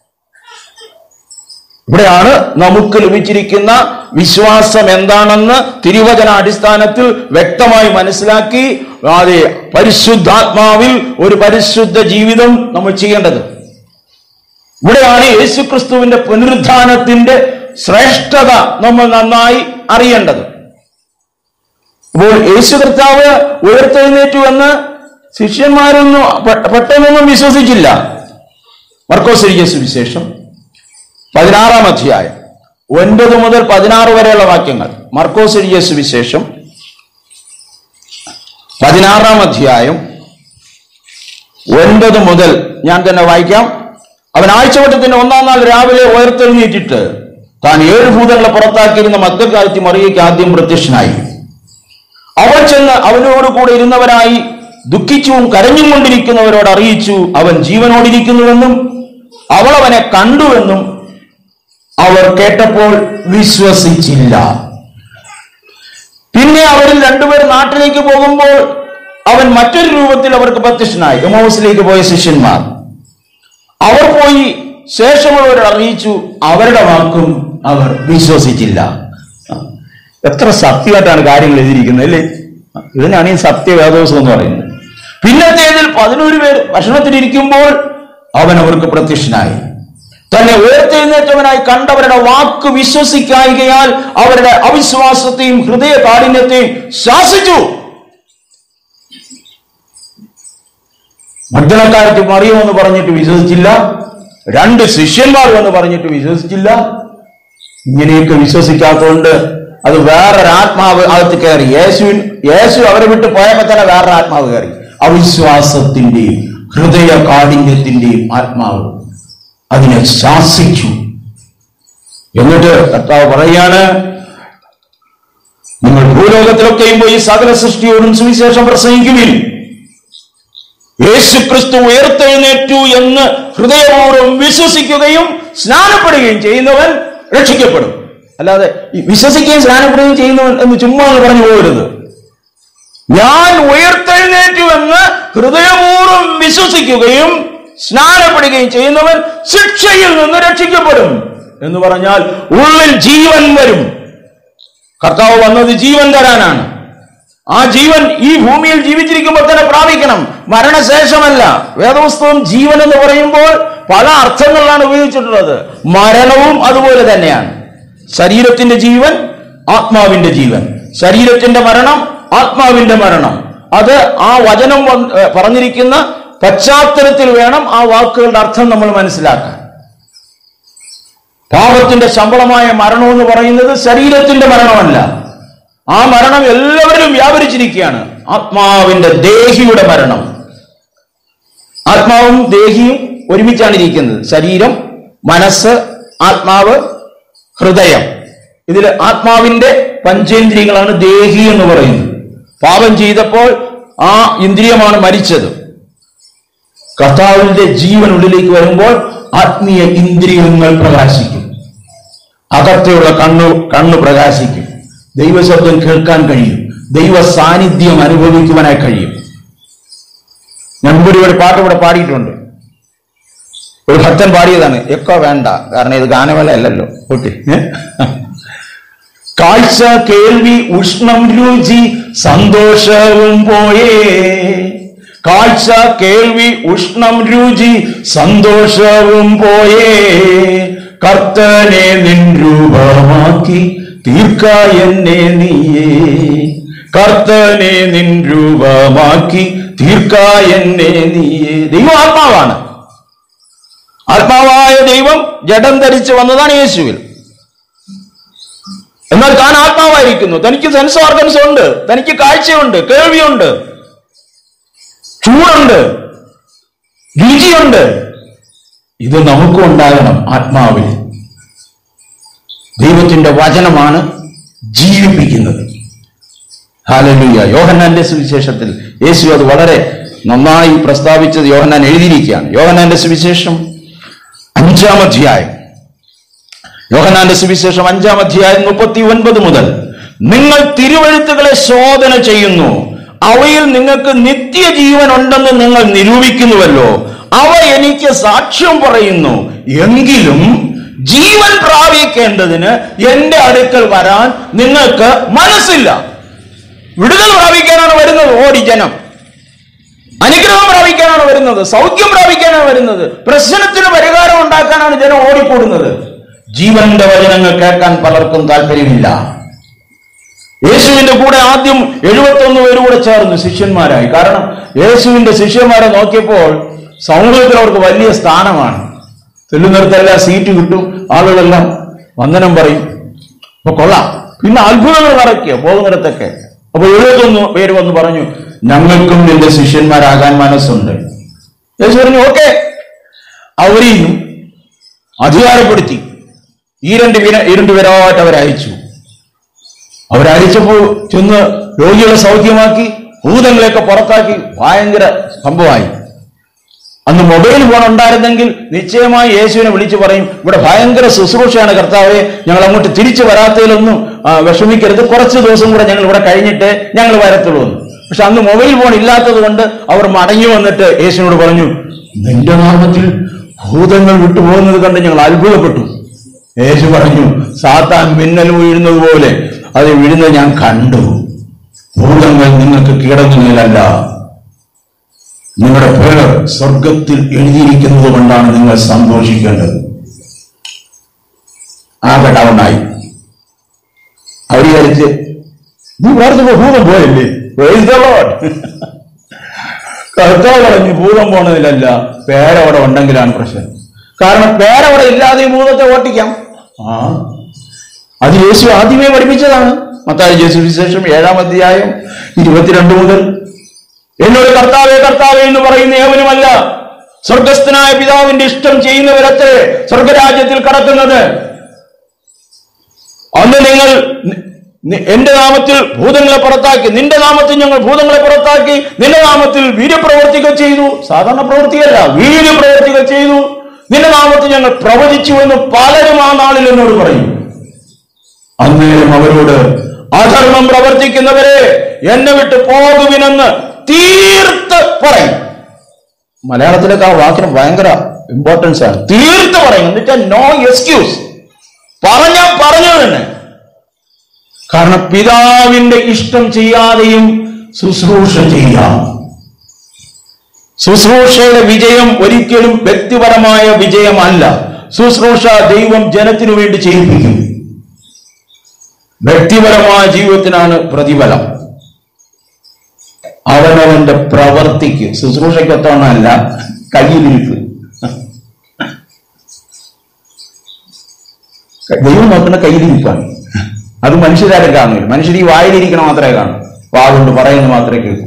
ഇവിടെയാണ് നമുക്ക് ലഭിച്ചിരിക്കുന്ന വിശ്വാസം എന്താണെന്ന് തിരുവചന അടിസ്ഥാനത്തിൽ വ്യക്തമായി മനസ്സിലാക്കി അതെ പരിശുദ്ധാത്മാവിൽ ഒരു പരിശുദ്ധ ജീവിതം നമ്മൾ ചെയ്യേണ്ടത് ഇവിടെയാണ് യേശുക്രിസ്തുവിന്റെ പുനരുത്ഥാനത്തിന്റെ ശ്രേഷ്ഠത നമ്മൾ നന്നായി അറിയേണ്ടത് അപ്പോൾ യേശു കർത്താവ് ഉയർത്തെഴുന്നേറ്റു എന്ന് ശിഷ്യന്മാരൊന്നും പെ- പെട്ടെന്നൊന്നും വിശ്വസിച്ചില്ല മർക്കോസ് യേശു വിശേഷം പതിനാറാം അധ്യായം ഒൻപത് മുതൽ പതിനാറ് വരെയുള്ള വാക്യങ്ങൾ മർക്കോസ് യേശു വിശേഷം പതിനാറാം അധ്യായം ഒൻപത് മുതൽ ഞാൻ തന്നെ വായിക്കാം അവൻ ആഴ്ചവട്ടത്തിന്റെ ഒന്നാം നാൾ രാവിലെ ഉയർത്തെഴുന്നേറ്റിട്ട് താൻ ഏഴ് ഭൂതങ്ങളെ പുറത്താക്കിയിരുന്ന മധ്യകാലത്ത് മറിയയ്ക്ക് ആദ്യം പ്രത്യക്ഷനായി അവൾ ചെന്ന് അവനോട് കൂടെ ഇരുന്നവരായി ദുഃഖിച്ചും കരഞ്ഞും കൊണ്ടിരിക്കുന്നവരോട് അറിയിച്ചു അവൻ ജീവനോടിരിക്കുന്നുവെന്നും അവൾ അവനെ കണ്ടുവെന്നും അവർ കേട്ടപ്പോൾ വിശ്വസിച്ചില്ല പിന്നെ അവരിൽ രണ്ടുപേർ നാട്ടിലേക്ക് പോകുമ്പോൾ അവൻ മറ്റൊരു രൂപത്തിൽ അവർക്ക് പ്രത്യക്ഷനായി എമോസിലേക്ക് പോയ ശിഷ്യന്മാർ അവർ പോയി ശേഷമുള്ളവരോട് അറിയിച്ചു അവരുടെ വാക്കും അവർ വിശ്വസിച്ചില്ല എത്ര സത്യമായിട്ടാണ് കാര്യങ്ങൾ എഴുതിയിരിക്കുന്നത് അല്ലേ ഇതിനാണ് ഈ സത്യവേദോസം എന്ന് പറയുന്നത് പിന്നത്തേതിൽ പതിനൊരു പേർ ഭക്ഷണത്തിലിരിക്കുമ്പോൾ അവൻ അവർക്ക് പ്രത്യക്ഷനായി തന്നെ ഉയർത്തെഴുന്നേറ്റവനായി കണ്ടവരുടെ വാക്ക് വിശ്വസിക്കായികയാൽ അവരുടെ അവിശ്വാസത്തെയും ഹൃദയ കാഠിന്യത്തെയും ശാസിച്ചു മർദ്ദനക്കാരത്ത് മറിയുമെന്ന് പറഞ്ഞിട്ട് വിശ്വസിച്ചില്ല രണ്ട് ശിഷ്യന്മാർ എന്ന് പറഞ്ഞിട്ട് വിശ്വസിച്ചില്ല ഇങ്ങനെയൊക്കെ വിശ്വസിക്കാത്തതുകൊണ്ട് അത് വേറൊരു ആത്മാവ് അകത്ത് കയറി യേശുവിൻ യേശു അവരെ വിട്ട് പോയപ്പോ തന്നെ വേറൊരു ആത്മാവ് കയറി അവിശ്വാസത്തിന്റെയും ഹൃദയ കാഠിന്യത്തിന്റെയും ആത്മാവ് അതിനെ ശാസിച്ചു എന്നിട്ട് കർത്താവ് പറയാണ് നിങ്ങൾ ഭൂലോകത്തിലൊക്കെയും പോയി സകല സൃഷ്ടിയോടും സുവിശേഷം പ്രസംഗിക്കുവിൻ യേശുക്രിസ്തു ഉയർത്തെഴുന്നേറ്റു എന്ന് ഹൃദയപൂർവ്വം വിശ്വസിക്കുകയും സ്നാനപ്പെടുകയും ചെയ്യുന്നവൻ രക്ഷിക്കപ്പെടും അല്ലാതെ ഈ വിശ്വസിക്കുകയും സ്നാനപ്പെടുകയും ചെയ്യുന്നവൻ എന്ന് ചുമ്മാ ഒന്ന് പറഞ്ഞു പോകരുത് ഞാൻ ഉയർത്തെഴുന്നേറ്റു എന്ന് ഹൃദയപൂർവ്വം വിശ്വസിക്കുകയും സ്നാനപ്പെടുകയും ചെയ്യുന്നവൻ ശിക്ഷയിൽ നിന്ന് രക്ഷിക്കപ്പെടും എന്ന് പറഞ്ഞാൽ ഉള്ളിൽ ജീവൻ വരും കർത്താവ് വന്നത് ജീവൻ തരാനാണ് ആ ജീവൻ ഈ ഭൂമിയിൽ ജീവിച്ചിരിക്കുമ്പോൾ തന്നെ പ്രാപിക്കണം മരണശേഷമല്ല വേദപുസ്തകം ജീവൻ എന്ന് പറയുമ്പോൾ പല അർത്ഥങ്ങളിലാണ് ഉപയോഗിച്ചിട്ടുള്ളത് മരണവും അതുപോലെ തന്നെയാണ് ശരീരത്തിന്റെ ജീവൻ ആത്മാവിന്റെ ജീവൻ ശരീരത്തിന്റെ മരണം ആത്മാവിന്റെ മരണം അത് ആ വചനം വന്ന്- ഏ, പറഞ്ഞിരിക്കുന്ന പശ്ചാത്തലത്തിൽ വേണം ആ വാക്കുകളുടെ അർത്ഥം നമ്മൾ മനസ്സിലാക്കാൻ പാപത്തിന്റെ ശമ്പളമായ മരണം എന്ന് പറയുന്നത് ശരീരത്തിന്റെ മരണമല്ല ആ മരണം എല്ലാവരിലും വ്യാപരിച്ചിരിക്കുകയാണ് ആത്മാവിന്റെ ദേഹിയുടെ മരണം ആത്മാവും ദേഹിയും ഒരുമിച്ചാണ് ഇരിക്കുന്നത് ശരീരം മനസ്സ് ആത്മാവ് ഹൃദയം ഇതിൽ ആത്മാവിന്റെ പഞ്ചേന്ദ്രിയങ്ങളാണ് ദേഹി എന്ന് പറയുന്നത് പാപം ചെയ്തപ്പോൾ ആ ഇന്ദ്രിയമാണ് മരിച്ചത് കർത്താവിന്റെ ജീവൻ ഉള്ളിലേക്ക് വരുമ്പോൾ ആത്മീയ ഇന്ദ്രിയങ്ങൾ പ്രകാശിക്കും അകത്തെയുള്ള കണ്ണു കണ്ണു പ്രകാശിക്കും ദൈവശബ്ദം കേൾക്കാൻ കഴിയും ദൈവ സാന്നിധ്യം അനുഭവിക്കുവാനായി കഴിയും ഞാൻ മുമ്പ് ഒരു പാട്ട് ഇവിടെ പാടിയിട്ടുണ്ട് ഒരു ഭക്തൻ പാടിയതാണ് എക്കോ വേണ്ട കാരണം ഇത് ഗാനമേള അല്ലല്ലോ ഓക്കെ കാഴ്ച കേൾവി ഉഷ്ണം രുചി സന്തോഷവും പോയേ കാഴ്ച കേൾവി ഉഷ്ണം രുചി സന്തോഷവും പോയേ കർത്തനെ നിൻ രൂപമാക്കി തീർക്ക എന്നെ നീയേ കർത്തനെ നിൻ രൂപമാക്കി തീർക്ക എന്നെ നീയേ ദൈവം ആത്മാവാണ് ആത്മാവായ ദൈവം ജഡം ധരിച്ച് വന്നതാണ് യേശുവിൽ എന്നാൽ താൻ ആത്മാവായിരിക്കുന്നു തനിക്ക് സെൻസ് ഓർഗൻസ് ഉണ്ട് തനിക്ക് കാഴ്ചയുണ്ട് കേൾവിയുണ്ട് ചൂടുണ്ട് രുചിയുണ്ട് ഇത് നമുക്കും ഉണ്ടാകണം ആത്മാവിൽ ദൈവത്തിന്റെ വചനമാണ് ജീവിപ്പിക്കുന്നത് ഹാലലുയ യോഹന്നാന്റെ സുവിശേഷത്തിൽ യേശു അത് വളരെ നന്നായി പ്രസ്താവിച്ചത് യോഹന്നാൻ എഴുതിയിരിക്കുകയാണ് യോഹന്നാന്റെ സുവിശേഷം അഞ്ചാം അധ്യായം യോഹന്നാന്റെ സുവിശേഷം അഞ്ചാം അധ്യായം മുപ്പത്തി ഒൻപത് മുതൽ നിങ്ങൾ തിരുവഴുത്തുകളെ ശോധന ചെയ്യുന്നു അവയിൽ നിങ്ങൾക്ക് നിത്യജീവൻ ഉണ്ടെന്ന് നിങ്ങൾ നിരൂപിക്കുന്നുവല്ലോ അവ എനിക്ക് സാക്ഷ്യം പറയുന്നു എങ്കിലും ജീവൻ പ്രാപിക്കേണ്ടതിന് എന്റെ അടുക്കൽ വരാൻ നിങ്ങൾക്ക് മനസ്സില്ല വിടുതൽ പ്രാപിക്കാനാണ് വരുന്നത് ഓടി ജനം അനുഗ്രഹം പ്രാപിക്കാനാണ് വരുന്നത് സൗഖ്യം പ്രാപിക്കാനാണ് വരുന്നത് പ്രശ്നത്തിന് പരിഹാരം ഉണ്ടാക്കാനാണ് ജനം ഓടിക്കൂടുന്നത് ജീവന്റെ വചനങ്ങൾ കേൾക്കാൻ പലർക്കും താല്പര്യമില്ല യേശുവിന്റെ കൂടെ ആദ്യം എഴുപത്തൊന്ന് പേര് കൂടെ ചേർന്നു ശിഷ്യന്മാരായി കാരണം യേശുവിന്റെ ശിഷ്യന്മാരെ നോക്കിയപ്പോൾ സമൂഹത്തിൽ അവർക്ക് വലിയ സ്ഥാനമാണ് ചെല്ലുന്നിടത്തെല്ലാം സീറ്റ് കിട്ടും ആളുകളെല്ലാം വന്ദനം പറയും അപ്പൊ കൊള്ളാം പിന്നെ അത്ഭുതങ്ങൾ നടക്കുക പോകുന്നിടത്തൊക്കെ അപ്പൊ എഴുപത്തൊന്ന് പേര് വന്ന് പറഞ്ഞു ഞങ്ങൾക്കും നിന്റെ ശിഷ്യന്മാരാകാൻ മനസ്സുണ്ട് യേശു പറഞ്ഞു ഓക്കെ അവരെയും അധികാരപ്പെടുത്തി ഈ രണ്ട് വിന ഇരുണ്ട് പേരായിട്ട് അവരയച്ചു അവരയച്ചപ്പോൾ ചെന്ന് രോഗികളെ സൗഖ്യമാക്കി ഭൂതങ്ങളെയൊക്കെ പുറത്താക്കി ഭയങ്കര സംഭവമായി അന്ന് മൊബൈൽ ഫോൺ ഉണ്ടായിരുന്നെങ്കിൽ നിശ്ചയമായി യേശുവിനെ വിളിച്ചു പറയും ഇവിടെ ഭയങ്കര ശുശ്രൂഷയാണ് കർത്താവെ ഞങ്ങൾ അങ്ങോട്ട് തിരിച്ചു വരാത്തതിലൊന്നും ആ, വിഷമിക്കരുത് കുറച്ച് ദിവസം കൂടെ ഞങ്ങൾ ഇവിടെ കഴിഞ്ഞിട്ട് ഞങ്ങൾ വരത്തുള്ളൂ എന്ന് പക്ഷെ അന്ന് മൊബൈൽ ഫോൺ ഇല്ലാത്തത് കൊണ്ട് അവർ മടങ്ങി വന്നിട്ട് യേശുവിനോട് പറഞ്ഞു നിന്റെ നാമത്തിൽ ഭൂതങ്ങൾ വിട്ടുപോകുന്നത് കണ്ട് ഞങ്ങൾ അത്ഭുതപ്പെട്ടു യേശു പറഞ്ഞു സാത്താൻ മിന്നൽ വീഴുന്നത് പോലെ അത് വീഴുന്നത് ഞാൻ കണ്ടു ഭൂതങ്ങൾ നിങ്ങൾക്ക് കീടങ്ങുന്നതിലല്ല നിങ്ങളുടെ പേർ സ്വർഗത്തിൽ എഴുതിയിരിക്കുന്നത് കൊണ്ടാണ് നിങ്ങൾ സന്തോഷിക്കേണ്ടത് ആകെ ഡൗണായി അവർ വിചാരിച്ച് നീ പറഞ്ഞപ്പോ ഭൂതം പോയല്ലേ Praise the Lord. കർത്താവ് പറഞ്ഞു ഭൂതം പോണതിലല്ല പേരവിടെ ഉണ്ടെങ്കിലാണ് പ്രശ്നം കാരണം പേരവിടെ ഇല്ലാതെ ഈ ഭൂതത്തെ ഓട്ടിക്കാം ആ അത് യേശു ആദ്യമേ പഠിപ്പിച്ചതാണ് മത്തായി യേശു വിശേഷം ഏഴാം അധ്യായം ഇരുപത്തിരണ്ട് മുതൽ എന്നോട് കർത്താവേ കർത്താവേ എന്ന് പറയുന്ന ഏവനുമല്ല സ്വർഗസ്ഥനായ പിതാവിന്റെ ഇഷ്ടം ചെയ്യുന്നവരത്രേ സ്വർഗരാജ്യത്തിൽ കടക്കുന്നത് അന്ന് നിങ്ങൾ നി- നി- എന്റെ നാമത്തിൽ ഭൂതങ്ങളെ പുറത്താക്കി നിന്റെ നാമത്തിൽ ഞങ്ങൾ ഭൂതങ്ങളെ പുറത്താക്കി നിന്റെ നാമത്തിൽ വീര്യപ്രവർത്തികൾ ചെയ്തു സാധാരണ പ്രവൃത്തിയല്ല വീര്യപ്രവർത്തികൾ ചെയ്തു നിന്റെ നാമത്തിൽ ഞങ്ങൾ പ്രവചിച്ചു എന്ന് പലരും ആ നാളിൽ എന്നോട് പറയും അന്നേരം അവരോട് അധർമ്മം പ്രവർത്തിക്കുന്നവരെ എന്നെ വിട്ട് പോകുവിനെന്ന് തീർത്ത് പറയും മലയാളത്തിലേക്ക് ആ വാക്കിന് ഭയങ്കര ഇമ്പോർട്ടൻസ് ആണ് തീർത്ത് പറയും എന്നുവെച്ചാൽ നോ എക്സ്ക്യൂസ് പറഞ്ഞ പറഞ്ഞു തന്നെ കാരണം പിതാവിന്റെ ഇഷ്ടം ചെയ്യാതെയും ശുശ്രൂഷ ചെയ്യാം ശുശ്രൂഷയുടെ വിജയം ഒരിക്കലും വ്യക്തിപരമായ വിജയമല്ല ശുശ്രൂഷ ദൈവം ജനത്തിനു വേണ്ടി ചെയ്യിപ്പിക്കും വ്യക്തിപരമായ ജീവിതത്തിനാണ് പ്രതിഫലം അവനവന്റെ പ്രവർത്തിക്ക് ശുശ്രൂഷയ്ക്കൊത്തവണ്ണല്ല കയ്യിലിരിപ്പ് ദൈവം നോക്കുന്ന കയ്യിലിരിപ്പാണ് അത് മനുഷ്യരാരും കാണില്ല മനുഷ്യർ ഈ വായിലിരിക്കണം മാത്രമേ കാണൂ വാതുകൊണ്ട് പറയുന്നത് മാത്രമേ കേൾക്കൂ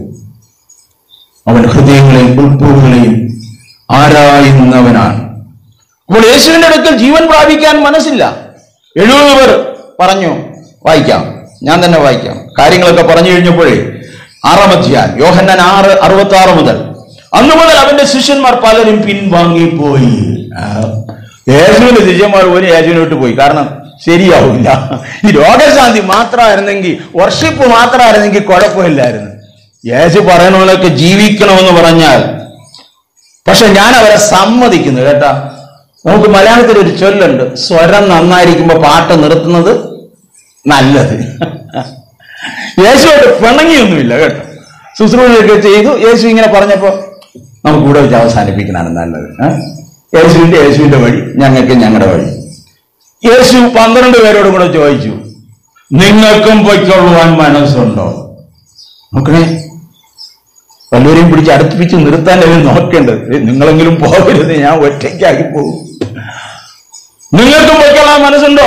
അവൻ ഹൃദയങ്ങളെയും ഉൾപ്പൂവുകളെയും ആരായുന്നവനാണ് അപ്പോൾ യേശുവിന്റെ അടുക്കൽ ജീവൻ പ്രാപിക്കാൻ മനസ്സില്ല എഴുപത് പേർ പറഞ്ഞു വായിക്കാം ഞാൻ തന്നെ വായിക്കാം കാര്യങ്ങളൊക്കെ പറഞ്ഞു കഴിഞ്ഞപ്പോഴേ ആറാം അധ്യായം യോഹന്നാൻ ആറ് അറുപത്തി ആറ് മുതൽ അന്ന് മുതൽ അവന്റെ ശിഷ്യന്മാർ പലരും പിൻവാങ്ങിപ്പോയി ആ, യേശുവിന്റെ ശിഷ്യന്മാർ ഒരു യേശുവിനെ വിട്ട് പോയി കാരണം ശരിയാവില്ല ഈ രോഗശാന്തി മാത്രമായിരുന്നെങ്കിൽ വർഷിപ്പ് മാത്രമായിരുന്നെങ്കിൽ കുഴപ്പമില്ലായിരുന്നു യേശു പറയുന്ന പോലെയൊക്കെ ജീവിക്കണമെന്ന് പറഞ്ഞാൽ പക്ഷെ ഞാൻ അവരെ സമ്മതിക്കുന്നു കേട്ടാ നമുക്ക് മലയാളത്തിൽ ഒരു ചൊല്ലുണ്ട് സ്വരം നന്നായിരിക്കുമ്പോ പാട്ട് നിർത്തുന്നത് നല്ലത് യേശുവായിട്ട് പിണങ്ങിയൊന്നുമില്ല കേട്ടോ ശുശ്രൂഷയൊക്കെ ചെയ്തു യേശു ഇങ്ങനെ പറഞ്ഞപ്പോ നമുക്ക് ഇവിടെ വെച്ച് അവസാനിപ്പിക്കണതാണ് നല്ലത് ഏ? യേശുവിന്റെ യേശുവിന്റെ വഴി ഞങ്ങൾക്ക് ഞങ്ങളുടെ വഴി യേശു പന്ത്രണ്ട് പേരോടും കൂടെ ചോദിച്ചു നിങ്ങൾക്കും പൊയ്ക്കൊള്ളുവാൻ മനസ്സുണ്ടോ നോക്കണേ വല്ലവരെയും പിടിച്ച് അടുപ്പിച്ച് നിർത്താൻ അവർ നോക്കേണ്ടത് ഏയ് നിങ്ങളെങ്കിലും പോകരുത് ഞാൻ ഒറ്റയ്ക്കാക്കി പോകും നിങ്ങൾക്കും പൊയ്ക്കൊള്ളാൻ മനസ്സുണ്ടോ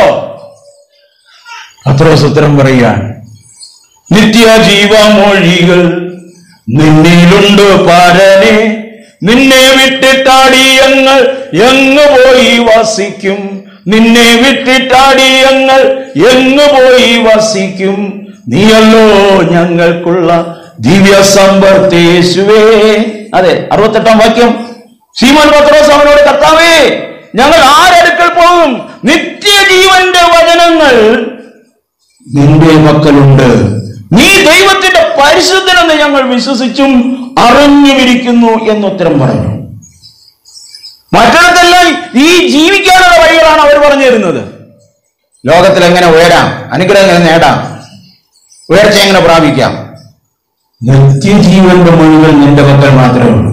പത്രോസ് ഉത്തരം പറയുകയാണ് നിത്യ ജീവമൊഴികൾ നിന്നിലുണ്ട് പാരനെ നിന്നെ വിട്ടിട്ടാടി ഞങ്ങൾ എങ്ങ് പോയി വസിക്കും നിന്നെ വിട്ടിട്ടാടി ഞങ്ങൾ എങ്ങ് പോയി വസിക്കും നീയല്ലോ ഞങ്ങൾക്കുള്ള ദിവ്യ സമ്പർത്തേശുവേ അതെ അറുപത്തെട്ടാം വാക്യം ശ്രീമാൻ പത്രോസ് അവനോട് കർത്താവേ ഞങ്ങൾ ആരടുക്കൽ പോകും നിത്യജീവന്റെ വചനങ്ങൾ നിന്റെ മക്കളുണ്ട് നീ ദൈവത്തിന്റെ പരിശുദ്ധനെന്ന് ഞങ്ങൾ വിശ്വസിച്ചും അറിഞ്ഞുമിരിക്കുന്നു എന്നുത്തരം പറഞ്ഞു മറ്റിടത്തെല്ലാം ഈ ജീവിക്കാനുള്ള വഴികളാണ് അവർ പറഞ്ഞു തരുന്നത് ലോകത്തിൽ എങ്ങനെ ഉയരാം അനുഗ്രഹം എങ്ങനെ നേടാം ഉയർച്ച എങ്ങനെ പ്രാപിക്കാം നിത്യജീവന്റെ മൊഴികൾ നിന്റെ മക്കൾ മാത്രമേ ഉള്ളൂ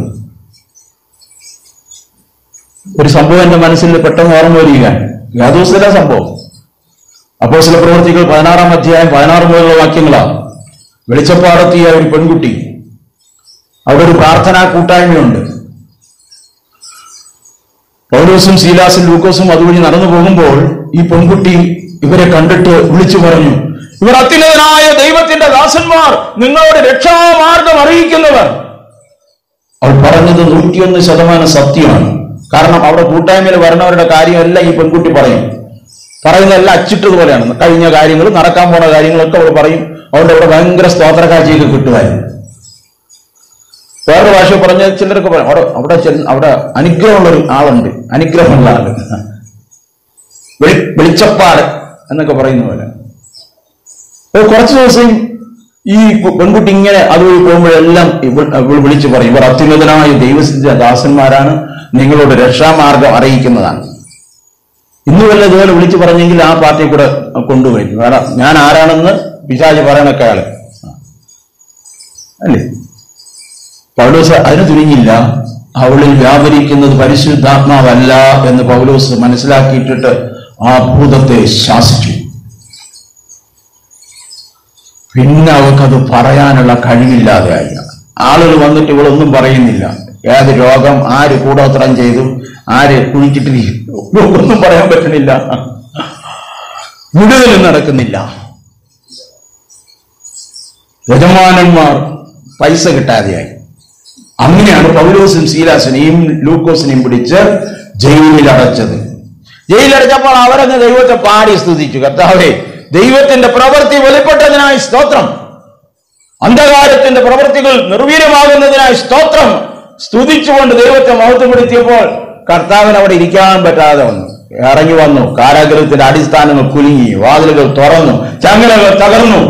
ഒരു സംഭവം എന്റെ മനസ്സിൽ പെട്ടെന്ന് ഓർമ്മ വരികയാണ് യാദോസിലെ സംഭവം അപ്പോൾ ചില പ്രവർത്തികൾ പതിനാറാം അധ്യായം പതിനാറ് മുതലുള്ള വാക്യങ്ങളാണ് വെളിച്ചപ്പാടത്തിയ ഒരു പെൺകുട്ടി അവിടെ ഒരു പ്രാർത്ഥനാ കൂട്ടായ്മയുണ്ട് പൗലോസും ശീലാസും ലൂക്കോസും അതുവഴി നടന്നു പോകുമ്പോൾ ഈ പെൺകുട്ടി ഇവരെ കണ്ടിട്ട് വിളിച്ചു പറഞ്ഞു ഇവർ അത്യുന്നതനായ ദൈവത്തിന്റെ ദാസന്മാർ നിങ്ങളോട് രക്ഷാമാർഗം അറിയിക്കുന്നവർ അവൾ പറഞ്ഞത് നൂറ്റിയൊന്ന് ശതമാനം സത്യമാണ് കാരണം അവിടെ കൂട്ടായ്മയിൽ വരണവരുടെ കാര്യമെല്ലാം ഈ പെൺകുട്ടി പറയും പറയുന്നതെല്ലാം അച്ചിട്ടതുപോലെയാണ് കഴിഞ്ഞ കാര്യങ്ങൾ നടക്കാൻ പോണ കാര്യങ്ങളൊക്കെ അവൾ പറയും അതുകൊണ്ട് അവിടെ ഭയങ്കര സ്തോത്ര കാഴ്ചയൊക്കെ കിട്ടുമായിരുന്നു വേറൊരു ഭാഷ പറഞ്ഞ ചിലരൊക്കെ പറയും അവിടെ അവിടെ ചെന്ന് അവിടെ അനുഗ്രഹമുള്ള ഒരു ആളുണ്ട് അനുഗ്രഹമുള്ള ആള് വെളി വെളിച്ചപ്പാട് എന്നൊക്കെ പറയുന്ന പോലെ ഒരു കുറച്ച് ദിവസം ഈ പെൺകുട്ടി ഇങ്ങനെ അതുവഴി പോകുമ്പോഴെല്ലാം ഇവൾ ഇവൾ വിളിച്ചു പറയും ഇവർ അത്യുന്നതനായ ദൈവസിദ്ധ ദാസന്മാരാണ് നിങ്ങളോട് രക്ഷാമാർഗം അറിയിക്കുന്നതാണ് ഇന്ന് വല്ല ഇതുപോലെ വിളിച്ചു പറഞ്ഞെങ്കിൽ ആ പാർട്ടിയെ കൂടെ കൊണ്ടുപോയി കാരണം ഞാൻ ആരാണെന്ന് പിശാജ് പറയണൊക്കെ ആള് അല്ലേ പൗലോസ് അതിന് തുനിഞ്ഞില്ല അവളിൽ വ്യാപരിക്കുന്നത് പരിശുദ്ധാത്മാവല്ല എന്ന് പൗലോസ് മനസ്സിലാക്കിയിട്ടിട്ട് ആ ഭൂതത്തെ ശാസിച്ചു പിന്നെ അവൾക്കത് പറയാനുള്ള കഴിവില്ലാതെയായി ആളുകൾ വന്നിട്ട് ഇവളൊന്നും പറയുന്നില്ല ഏത് രോഗം ആര് കൂടോത്രം ചെയ്തു ആര് കുഴിച്ചിട്ടിരിക്കുന്നു ഒന്നും പറയാൻ പറ്റണില്ല വിടുതൽ നടക്കുന്നില്ല യജമാനന്മാർ പൈസ കിട്ടാതെയായി അങ്ങനെയാണ് പൗലോസും ശീലാസിനെയും ലൂക്കോസിനെയും പിടിച്ച് ജയിലിൽ അടച്ചത് ജയിലടച്ചപ്പോൾ അവരങ്ങ് ദൈവത്തെ പാടി സ്തുതിച്ചു കർത്താവേ ദൈവത്തിന്റെ പ്രവൃത്തി വെളിപ്പെട്ടതിനായി സ്തോത്രം അന്ധകാരത്തിന്റെ പ്രവൃത്തികൾ നിർവീര്യമാകുന്നതിനായി സ്തോത്രം സ്തുതിച്ചുകൊണ്ട് ദൈവത്തെ മഹത്വപ്പെടുത്തിയപ്പോൾ കർത്താവിന് അവിടെ ഇരിക്കാൻ പറ്റാതെ വന്നു ഇറങ്ങി വന്നു കാരാഗ്രഹത്തിന്റെ അടിസ്ഥാനങ്ങൾ കുലുങ്ങി വാതിലുകൾ തുറന്നു ചങ്ങലകൾ തകർന്നു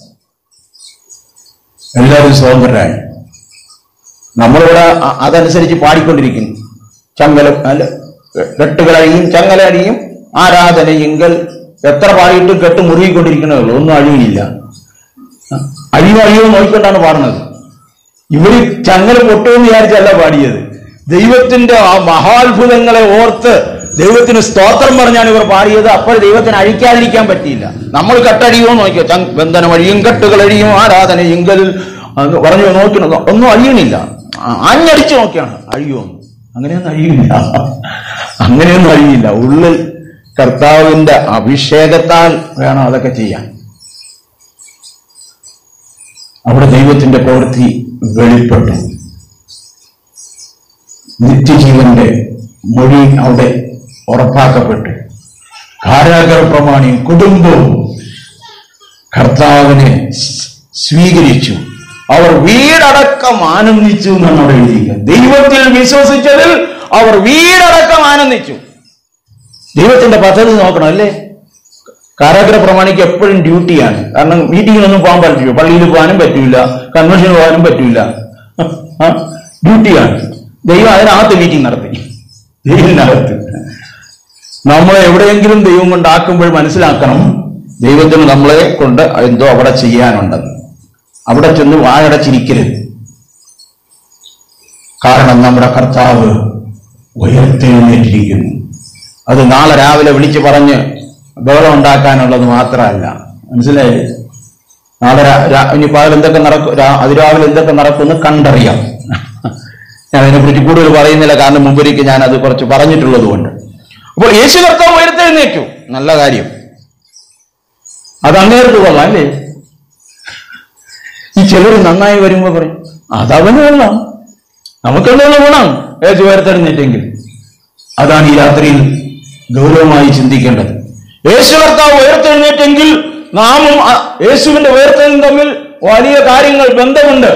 എല്ലാവരും സ്വതന്ത്രരായി നമ്മളിവിടെ അ- അതനുസരിച്ച് പാടിക്കൊണ്ടിരിക്കുന്നു ചങ്ങല അല്ല കെട്ടുകളഴിയും ചങ്ങലഴിയും ആരാധനയെങ്കിൽ എത്ര പാടിയിട്ടും കെട്ട് മുറുകിക്കൊണ്ടിരിക്കണേ ഉള്ളൂ ഒന്നും അഴിയില്ല അഴിയോ അഴിയോ നോക്കിക്കൊണ്ടാണ് പാടുന്നത് ഇവര് ചങ്ങല പൊട്ടുമെന്ന് വിചാരിച്ചല്ല പാടിയത് ദൈവത്തിന്റെ ആ മഹാത്ഭുതങ്ങളെ ഓർത്ത് ദൈവത്തിന് സ്തോത്രം പറഞ്ഞാണ് ഇവർ പാടിയത് അപ്പോൾ ദൈവത്തിന് അഴിക്കാതിരിക്കാൻ പറ്റിയില്ല നമ്മൾ കെട്ടഴിയോ നോക്കിയോ ചങ് ബന്ധനം അഴിയും കെട്ടുകളഴിയും ആരാധനയെങ്കിൽ അത് പറഞ്ഞു നോക്കണം ഒന്നും അഴിയണില്ല ആ, ആഞ്ഞടിച്ചു നോക്കിയാണ് അഴിയുമെന്ന് അങ്ങനെയൊന്നും അഴിയില്ല അങ്ങനെയൊന്നും അഴിയില്ല ഉള്ളിൽ കർത്താവിന്റെ അഭിഷേകത്താൽ വേണം അതൊക്കെ ചെയ്യാൻ അവിടെ ദൈവത്തിന്റെ പ്രവൃത്തി വെളിപ്പെട്ടു നിത്യജീവന്റെ മൊഴി അവിടെ ഉറപ്പാക്കപ്പെട്ടു കാരാഗര പ്രമാണിയും കുടുംബവും കർത്താവിനെ സ് സ്വീകരിച്ചു അവർ വീടടക്കം ആനന്ദിച്ചു എന്നാണ് അവിടെ എഴുതിയിരിക്കുന്നത് ദൈവത്തിൽ വിശ്വസിച്ചതിൽ അവർ വീടടക്കം ആനന്ദിച്ചു ദൈവത്തിന്റെ പദ്ധതി നോക്കണം അല്ലേ കാരാഗ്രഹ പ്രമാണിക്ക് എപ്പോഴും ഡ്യൂട്ടിയാണ് കാരണം മീറ്റിങ്ങിനൊന്നും പോകാൻ പറ്റില്ല പള്ളിയിൽ പോകാനും പറ്റില്ല കൺവെൻഷന് പോകാനും പറ്റില്ല ആ, ഡ്യൂട്ടിയാണ് ദൈവം അതിനകത്ത് മീറ്റിംഗ് നടത്തി ദൈവത്തിനകത്ത് നമ്മളെ എവിടെയെങ്കിലും ദൈവം കൊണ്ടാക്കുമ്പോൾ മനസ്സിലാക്കണം ദൈവത്തിന് നമ്മളെ കൊണ്ട് എന്തോ അവിടെ ചെയ്യാനുണ്ടെന്ന് അവിടെ ചെന്ന് വായടച്ചിരിക്കരുത് കാരണം നമ്മുടെ കർത്താവ് ഉയർത്തെഴുന്നേറ്റിരിക്കുന്നു അത് നാളെ രാവിലെ വിളിച്ചു പറഞ്ഞ് ബഹളം ഉണ്ടാക്കാനുള്ളത് മാത്രമല്ല മനസ്സിലായില്ലേ നാളെ രാ- രാ- ഇനി പകൽ എന്തൊക്കെ നടക്കും രാ- അതിരാവിലെ എന്തൊക്കെ നടക്കുമെന്ന് കണ്ടറിയാം ഞാൻ അതിനെക്കുറിച്ച് കൂടുതൽ പറയുന്നില്ല കാരണം മുമ്പൊരിക്കൽ ഞാൻ അത് കുറച്ച് പറഞ്ഞിട്ടുള്ളത് കൊണ്ട് അപ്പോൾ യേശു കർത്താവ് ഉയർത്തെഴുന്നേറ്റു നല്ല കാര്യം അത് അങ്ങേർക്ക് കൊള്ളാം അല്ലേ ഈ ചിലർ നന്നായി വരുമ്പോ പറയും അതവന് കൊള്ളാം നമുക്കുള്ള ഗുണം യേശു ഉയർത്തെഴുന്നേറ്റെങ്കിൽ അതാണ് ഈ രാത്രിയിൽ ഗൗരവമായി ചിന്തിക്കേണ്ടത് യേശു കർത്താവ് ഉയർത്തെഴുന്നേറ്റെങ്കിൽ നാമും ആ- യേശുവിന്റെ ഉയർത്തെഴും തമ്മിൽ വലിയ കാര്യങ്ങൾ ബന്ധമുണ്ട്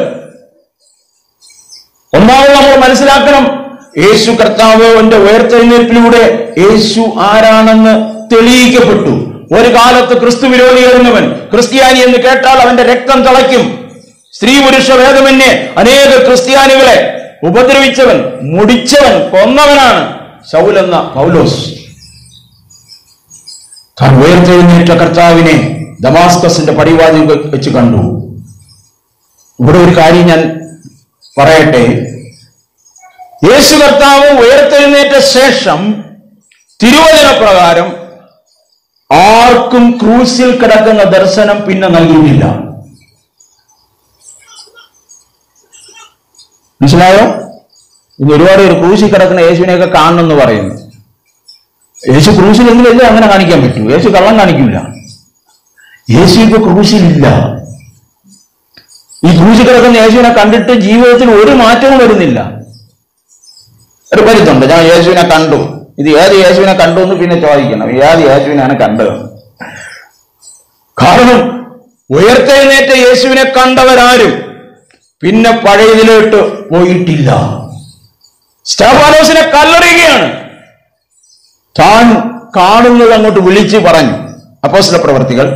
ഒന്നാമത് നമ്മൾ മനസ്സിലാക്കണം യേശു കർത്താവിന്റെ ഉയർത്തെഴുന്നേൽപ്പിലൂടെ യേശു ആരാണെന്ന് തെളിയിക്കപ്പെട്ടു ഒരു കാലത്ത് ക്രിസ്തു വിരോധിയായിരുന്നവൻ ക്രിസ്ത്യാനി എന്ന് കേട്ടാൽ അവന്റെ രക്തം തിളയ്ക്കും സ്ത്രീ പുരുഷ ഭേദമന്യേ അനേക ക്രിസ്ത്യാനികളെ ഉപദ്രവിച്ചവൻ മുടിച്ചവൻ കൊന്നവനാണ് ശൗൽ എന്ന പൗലോസ് താൻ ഉയർത്തെഴുന്നേറ്റ കർത്താവിനെ ദമാസ്കസിന്റെ പടിവാതിൽ വെച്ച് കണ്ടു ഇവിടെ ഒരു കാര്യം ഞാൻ പറയട്ടെ യേശു കർത്താവ് ഉയർത്തെഴുന്നേറ്റ ശേഷം തിരുവചന പ്രകാരം ആർക്കും ക്രൂസിൽ കിടക്കുന്ന ദർശനം പിന്നെ നൽകിയിട്ടില്ല മനസ്സിലായോ ഇന്ന് ഒരുപാട് പേര് ക്രൂശിൽ കിടക്കുന്ന യേശുവിനെയൊക്കെ കാണണമെന്ന് പറയുന്നു യേശു ക്രൂശിൽ എങ്കിലല്ലേ അങ്ങനെ കാണിക്കാൻ പറ്റൂ യേശു കള്ളം കാണിക്കില്ല യേശു ഇപ്പൊ ക്രൂശിലില്ല ഈ ക്രൂശിൽ കിടക്കുന്ന യേശുവിനെ കണ്ടിട്ട് ജീവിതത്തിൽ ഒരു മാറ്റവും വരുന്നില്ല ഒരു പരിതുണ്ട് ഞാൻ യേശുവിനെ കണ്ടു ഇത് ഏത് യേശുവിനെ കണ്ടു എന്ന് പിന്നെ ചോദിക്കണം ഏത് യേശുവിനാണ് കണ്ടത് കാരണം ഉയർത്തെഴുന്നേറ്റ യേശുവിനെ കണ്ടവരാരും പിന്നെ പഴയതിലോട്ട് പോയിട്ടില്ല സ്റ്റാഫാനോസിനെ കല്ലെറിയുകയാണ് താൻ കാണുന്നത് അങ്ങോട്ട് വിളിച്ചു പറഞ്ഞു അപ്പോസ്തല പ്രവർത്തികൾ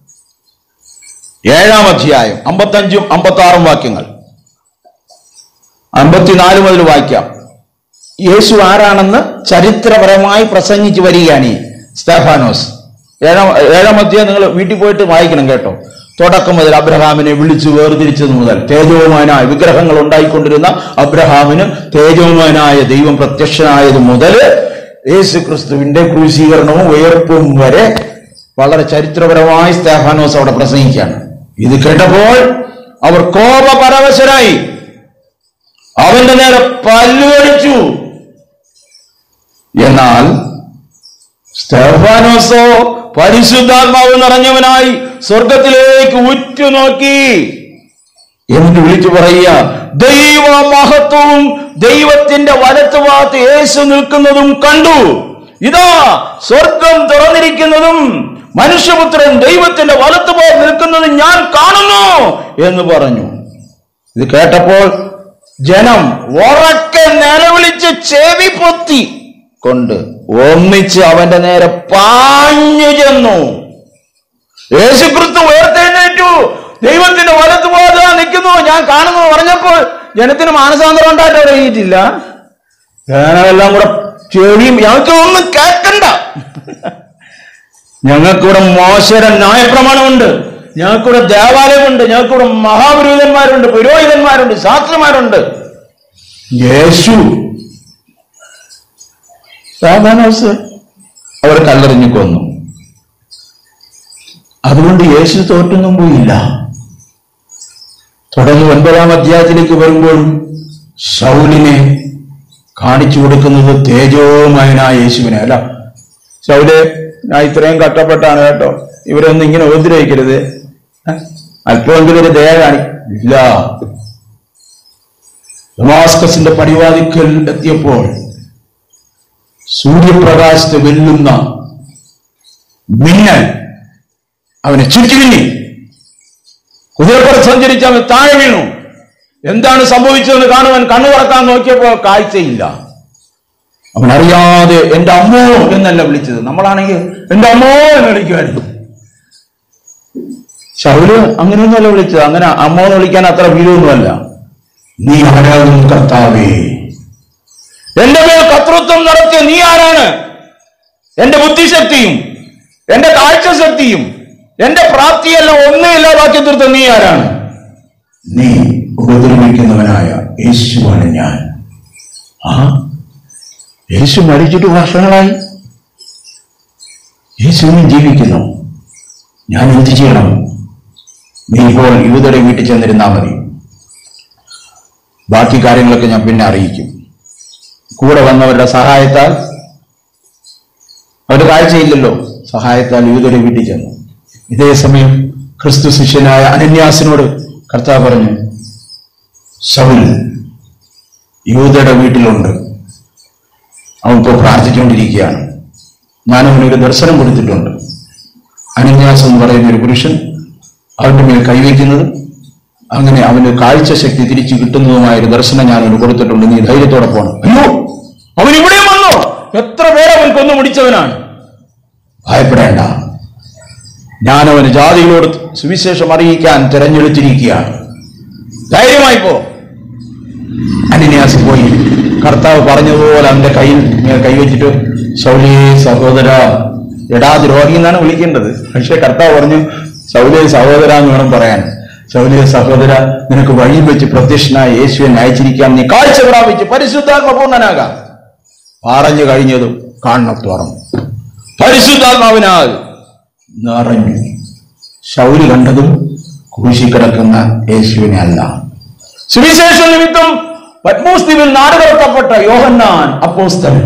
ഏഴാം അധ്യായം അമ്പത്തഞ്ചും അമ്പത്തി ആറും വാക്യങ്ങൾ അമ്പത്തിനാല് മുതൽ വായിക്കാം യേശു ആരാണെന്ന് ചരിത്രപരമായി പ്രസംഗിച്ചു വരികയാണ് ഈ സ്തഫാനോസ് ഏഴാം ഏഴാം അധ്യായം നിങ്ങൾ വീട്ടിൽ പോയിട്ട് വായിക്കണം കേട്ടോ തുടക്കം മുതൽ അബ്രഹാമിനെ വിളിച്ചു വേർതിരിച്ചത് മുതൽ തേജോമാനായ വിഗ്രഹങ്ങൾ ഉണ്ടായിക്കൊണ്ടിരുന്ന അബ്രഹാമിന് തേജോമാനായ ദൈവം പ്രത്യക്ഷനായത് മുതൽ യേശു ക്രിസ്തുവിന്റെ ക്രൂശീകരണവും ഉയർപ്പും വരെ വളരെ ചരിത്രപരമായി സ്തേഫാനോസ് അവിടെ പ്രസംഗിക്കുകയാണ് ഇത് കേട്ടപ്പോൾ അവർ കോപപരവശരായി അവന്റെ നേരെ പല്ലുകടിച്ചു എന്നാൽ സ്തേഫാനോസോ പരിശുദ്ധാത്മാവ് നിറഞ്ഞവനായി സ്വർഗത്തിലേക്ക് ഉറ്റുനോക്കി എന്നിട്ട് വിളിച്ചു പറയുക ദൈവ മഹത്വവും ദൈവത്തിന്റെ വലത്തുഭാഗത്ത് യേശു നിൽക്കുന്നതും കണ്ടു ഇതാ സ്വർഗം തുറന്നിരിക്കുന്നതും മനുഷ്യപുത്രൻ ദൈവത്തിന്റെ വലത്തുഭാഗത്ത് നിൽക്കുന്നതും ഞാൻ കാണുന്നു എന്ന് പറഞ്ഞു ഇത് കേട്ടപ്പോൾ ജനം ഉറക്കെ നിലവിളിച്ച് ചെവി പൊത്തി കൊണ്ട് ഒന്നിച്ച് അവന്റെ നേരെ പാഞ്ഞു ചെന്നു യേശുക്രിസ്തു ഉയർത്തെഴുന്നേറ്റു ദൈവത്തിന്റെ വലത്ത് പോകാതെ നിൽക്കുന്നു ഞാൻ കാണുന്നു പറഞ്ഞപ്പോൾ ജനത്തിന് മാനസാന്തരം ഉണ്ടായിട്ട് അറിയിട്ടില്ല ജനമെല്ലാം കൂടെ ചെവിയും ഞങ്ങൾക്ക് ഒന്നും കേൾക്കണ്ട ഞങ്ങൾക്കിവിടെ മോശര ന്യായപ്രമാണമുണ്ട് ഞങ്ങൾക്കിവിടെ ദേവാലയമുണ്ട് ഞങ്ങൾക്കിവിടെ മഹാപുരോഹിതന്മാരുണ്ട് പുരോഹിതന്മാരുണ്ട് ശാസ്ത്രന്മാരുണ്ട് യേശു സാധാരണ അവർ കല്ലെറിഞ്ഞു കൊന്നു അതുകൊണ്ട് യേശു തോറ്റൊന്നും പോയില്ല തുടർന്ന് ഒൻപതാം അധ്യായത്തിലേക്ക് വരുമ്പോഴും ശൗലിനെ കാണിച്ചു കൊടുക്കുന്നത് തേജോമയനായ യേശുവിനെ അല്ല ശൗലെ ഞാൻ ഇത്രയും കഷ്ടപ്പെട്ടാണ് കേട്ടോ ഇവരൊന്നും ഇങ്ങനെ ഉപദ്രവിക്കരുത് ഏ? അല്പമെങ്കിലും ഒരു ദയ കാണി ഇല്ല ഡമാസ്കസിന്റെ പടിവാതിക്കൽ എത്തിയപ്പോൾ സൂര്യപ്രകാശത്തെ വെല്ലുന്ന മിന്നൽ അവനെ ചുറ്റിമിന്നി കുതിരപ്പുറത്ത് സഞ്ചരിച്ച് അവൻ താഴെ വീണു എന്താണ് സംഭവിച്ചതെന്ന് കാണുവാൻ കണ്ണു തുറക്കാൻ നോക്കിയപ്പോൾ കാഴ്ചയില്ല അവൻ അറിയാതെ എന്റെ അമ്മോ എന്നല്ല വിളിച്ചത് നമ്മളാണെങ്കിൽ എന്റെ അമ്മോ എന്ന് വിളിക്കുമായിരുന്നു ശൗല് അങ്ങനെയൊന്നുമല്ല വിളിച്ചത് അങ്ങനെ അമ്മോ എന്ന് വിളിക്കാൻ അത്ര വീരൊന്നുമല്ല നീ ആരാകുന്നു കർത്താവേ എന്റെ മേൽ കർത്തൃത്വം നടത്തിയ നീ ആരാണ് എന്റെ ബുദ്ധിശക്തിയും എന്റെ കാഴ്ചശക്തിയും എന്റെ പ്രാപ്തിയെല്ലാം ഒന്നും ഇല്ലാതാക്കി തീർത്ത നീ ആരാണ് നീ ഉപദ്രവിക്കുന്നവനായ യേശുവാണ് ഞാൻ ആ യേശു മരിച്ചിട്ട് വർഷങ്ങളായി യേശുവിനും ജീവിക്കുന്നു ഞാൻ എന്ത് ചെയ്യണം നീ ഇപ്പോൾ യുവതയുടെ വീട്ടിൽ ചെന്നിരുന്നാൽ മതി ബാക്കി കാര്യങ്ങളൊക്കെ ഞാൻ പിന്നെ അറിയിക്കും കൂടെ വന്നവരുടെ സഹായത്താൽ അവരുടെ കാഴ്ചയില്ലല്ലോ സഹായത്താൽ യൂതയുടെ വീട്ടിൽ ചെന്നു ഇതേ സമയം ക്രിസ്തു ശിഷ്യനായ അനന്യാസിനോട് കർത്താവ് പറഞ്ഞു ശൗൽ യൂതയുടെ വീട്ടിലുണ്ട് അവൻ ഇപ്പോൾ പ്രാർത്ഥിച്ചുകൊണ്ടിരിക്കുകയാണ് ഞാൻ അവനൊരു ദർശനം കൊടുത്തിട്ടുണ്ട് അനന്യാസ് എന്ന് പറയുന്ന ഒരു പുരുഷൻ അവന്റെ മേൽ കൈവയ്ക്കുന്നത് അങ്ങനെ അവന് കാഴ്ചശക്തി തിരിച്ചു കിട്ടുന്നതുമായ ഒരു ദർശനം ഞാൻ അവന് കൊടുത്തിട്ടുണ്ട് നീ ധൈര്യത്തോടെ പോകണം അയ്യോ അവൻ ഇവിടെയും വന്നോ എത്ര പേരെ അവൻ കൊന്നു മുടിച്ചവനാണ് ഭയപ്പെടേണ്ട ഞാൻ അവന് ജാതികളോട് സുവിശേഷം അറിയിക്കാൻ തിരഞ്ഞെടുത്തിരിക്കുകയാണ് ധൈര്യമായി പോ അനിന്യാസി പോയി കർത്താവ് പറഞ്ഞതുപോലെ അവന്റെ കയ്യിൽ ഇങ്ങനെ കൈവച്ചിട്ട് ശൗലേ സഹോദര എടാ ദ്രോഹി എന്നാണ് വിളിക്കേണ്ടത് പക്ഷെ കർത്താവ് പറഞ്ഞു ശൗലേ സഹോദര എന്ന് വേണം പറയാൻ ശൗലേ സഹോദര നിനക്ക് വഴി വെച്ച് പ്രത്യക്ഷനായ യേശുവിനെ അയച്ചിരിക്കാം നീ കാഴ്ച പ്രാപിച്ച് പരിശുദ്ധാത്മപൂർണനാകാം പറഞ്ഞു കഴിഞ്ഞതും കാണണം തുറന്നു പരിശുദ്ധാത്മാവിനാൽ നിറഞ്ഞു ശൗരി കണ്ടതും ക്രൂശി കിടക്കുന്ന യേശുവിനെ അല്ല സുവിശേഷ നിമിത്തം പത്മോസ് ദ്വീപിൽ നാടുകടത്തപ്പെട്ട യോഹന്നാൻ അപ്പോസ്തലൻ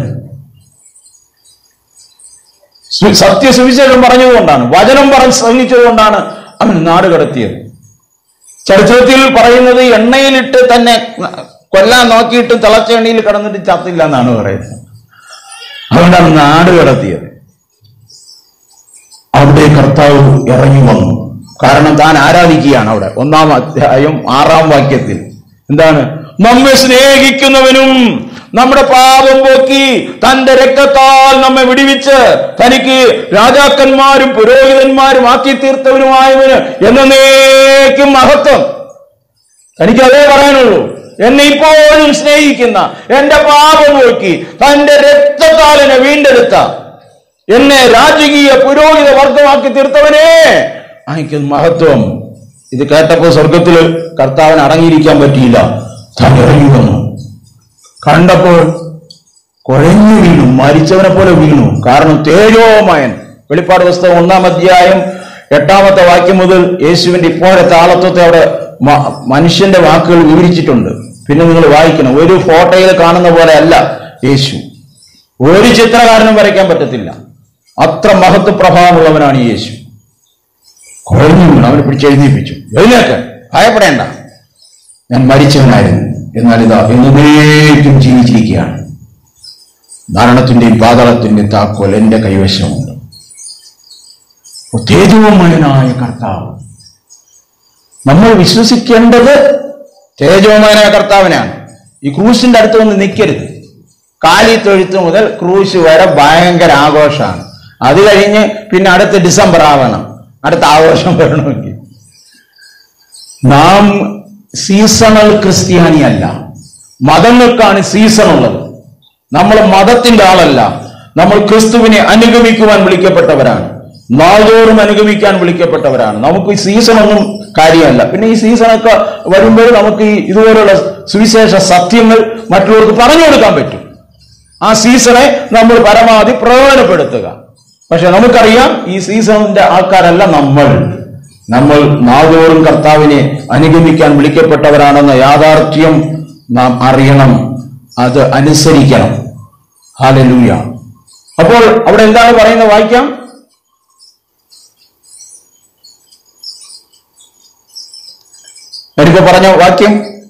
സു- സത്യസുവിശേഷം പറഞ്ഞതുകൊണ്ടാണ് വചനം പറഞ്ഞ് ശ്രമിച്ചതുകൊണ്ടാണ് അവൻ നാട് കടത്തിയത് ചരിത്രത്തിൽ പറയുന്നത് എണ്ണയിലിട്ട് തന്നെ കൊല്ലാൻ നോക്കിയിട്ട് തിളച്ച എണ്ണയിൽ കിടന്നിട്ട് ചത്തില്ല എന്നാണ് പറയുന്നത് അതുകൊണ്ടാണ് നാട് കടത്തിയത് അവിടെ കർത്താവ് ഇറങ്ങി വന്നു കാരണം താൻ ആരാധിക്കുകയാണ് അവിടെ ഒന്നാം അധ്യായം ആറാം വാക്യത്തിൽ എന്താണ് നമ്മെ സ്നേഹിക്കുന്നവനും നമ്മുടെ പാപം പോക്കി തന്റെ രക്തത്താൽ നമ്മെ വിടിവിച്ച് തനിക്ക് രാജാക്കന്മാരും പുരോഹിതന്മാരും ആക്കി തീർത്തവനുമായവന് എന്നേക്കും മഹത്വം തനിക്ക് അതേ പറയാനുള്ളൂ എന്നെ ഇപ്പോഴും സ്നേഹിക്കുന്ന എന്റെ പാപം പോക്കി തന്റെ രക്തത്താൽ എന്നെ വീണ്ടെടുത്ത എന്നെ രാജകീയ പുരോഹിത വർഗമാക്കി തീർത്തവനെ എനിക്ക് മഹത്വം ഇത് കേട്ടപ്പോൾ സ്വർഗത്തിൽ കർത്താവിന് അടങ്ങിയിരിക്കാൻ പറ്റിയില്ല താൻ ഇറങ്ങി വന്നു കണ്ടപ്പോൾ കുഴഞ്ഞു വീണു മരിച്ചവനെ പോലെ വീണു കാരണം തേജോമയൻ വെളിപ്പാട് പുസ്തകം ഒന്നാം അധ്യായം എട്ടാമത്തെ വാക്യം മുതൽ യേശുവിന്റെ ഇപ്പോഴത്തെ ആളത്വത്തെ അവിടെ മ- മനുഷ്യന്റെ വാക്കുകൾ വിവരിച്ചിട്ടുണ്ട് പിന്നെ നിങ്ങൾ വായിക്കണം ഒരു ഫോട്ടോയിൽ കാണുന്ന പോലെ അല്ല യേശു ഒരു ചിത്രകാരനും വരയ്ക്കാൻ പറ്റത്തില്ല അത്ര മഹത്വ പ്രഭാവമുള്ളവനാണ് ഈ യേശു കുഴഞ്ഞു വീണു അവനെ പിടിച്ച് എഴുന്നേൽപ്പിച്ചു എഴുന്നേക്ക് ഭയപ്പെടേണ്ട ഞാൻ മരിച്ചവനായിരുന്നു എന്നാൽ ഇതാ എന്നേക്കും ജീവിച്ചിരിക്കുകയാണ് മരണത്തിന്റെയും പാതാളത്തിന്റെയും താക്കോൽ എന്റെ കൈവശമുണ്ട് തേജോമയനായ കർത്താവ് നമ്മൾ വിശ്വസിക്കേണ്ടത് തേജോമയനായ കർത്താവിനാണ് ഈ ക്രൂശിന്റെ അടുത്ത് വന്ന് നിൽക്കരുത് കാലി തൊഴുത്ത് മുതൽ ക്രൂശ് വരെ ഭയങ്കര ആഘോഷമാണ് അത് കഴിഞ്ഞ് പിന്നെ അടുത്ത ഡിസംബർ ആവണം അടുത്ത ആഘോഷം വരണമെങ്കിൽ നാം സീസണൽ ക്രിസ്ത്യാനി അല്ല മതങ്ങൾക്കാണ് സീസൺ ഉള്ളത് നമ്മൾ മതത്തിന്റെ ആളല്ല നമ്മൾ ക്രിസ്തുവിനെ അനുഗമിക്കുവാൻ വിളിക്കപ്പെട്ടവരാണ് നാൾതോറും അനുഗമിക്കാൻ വിളിക്കപ്പെട്ടവരാണ് നമുക്ക് ഈ സീസൺ ഒന്നും കാര്യമല്ല പിന്നെ ഈ സീസണൊക്കെ വരുമ്പോൾ നമുക്ക് ഈ ഇതുപോലുള്ള സുവിശേഷ സത്യങ്ങൾ മറ്റുള്ളവർക്ക് പറഞ്ഞു കൊടുക്കാൻ പറ്റും ആ സീസണെ നമ്മൾ പരമാവധി പ്രയോജനപ്പെടുത്തുക പക്ഷെ നമുക്കറിയാം ഈ സീസണിന്റെ ആൾക്കാരല്ല നമ്മൾ നമ്മൾ നാളോറും കർത്താവിനെ അനുഗമിക്കാൻ വിളിക്കപ്പെട്ടവരാണെന്ന യാഥാർത്ഥ്യം നാം അറിയണം അത് അനുസരിക്കണം ഹാലലൂയ അപ്പോൾ അവിടെ എന്താണ് പറയുന്നത് വായിക്കാം എനിക്ക് പറഞ്ഞ വാക്യം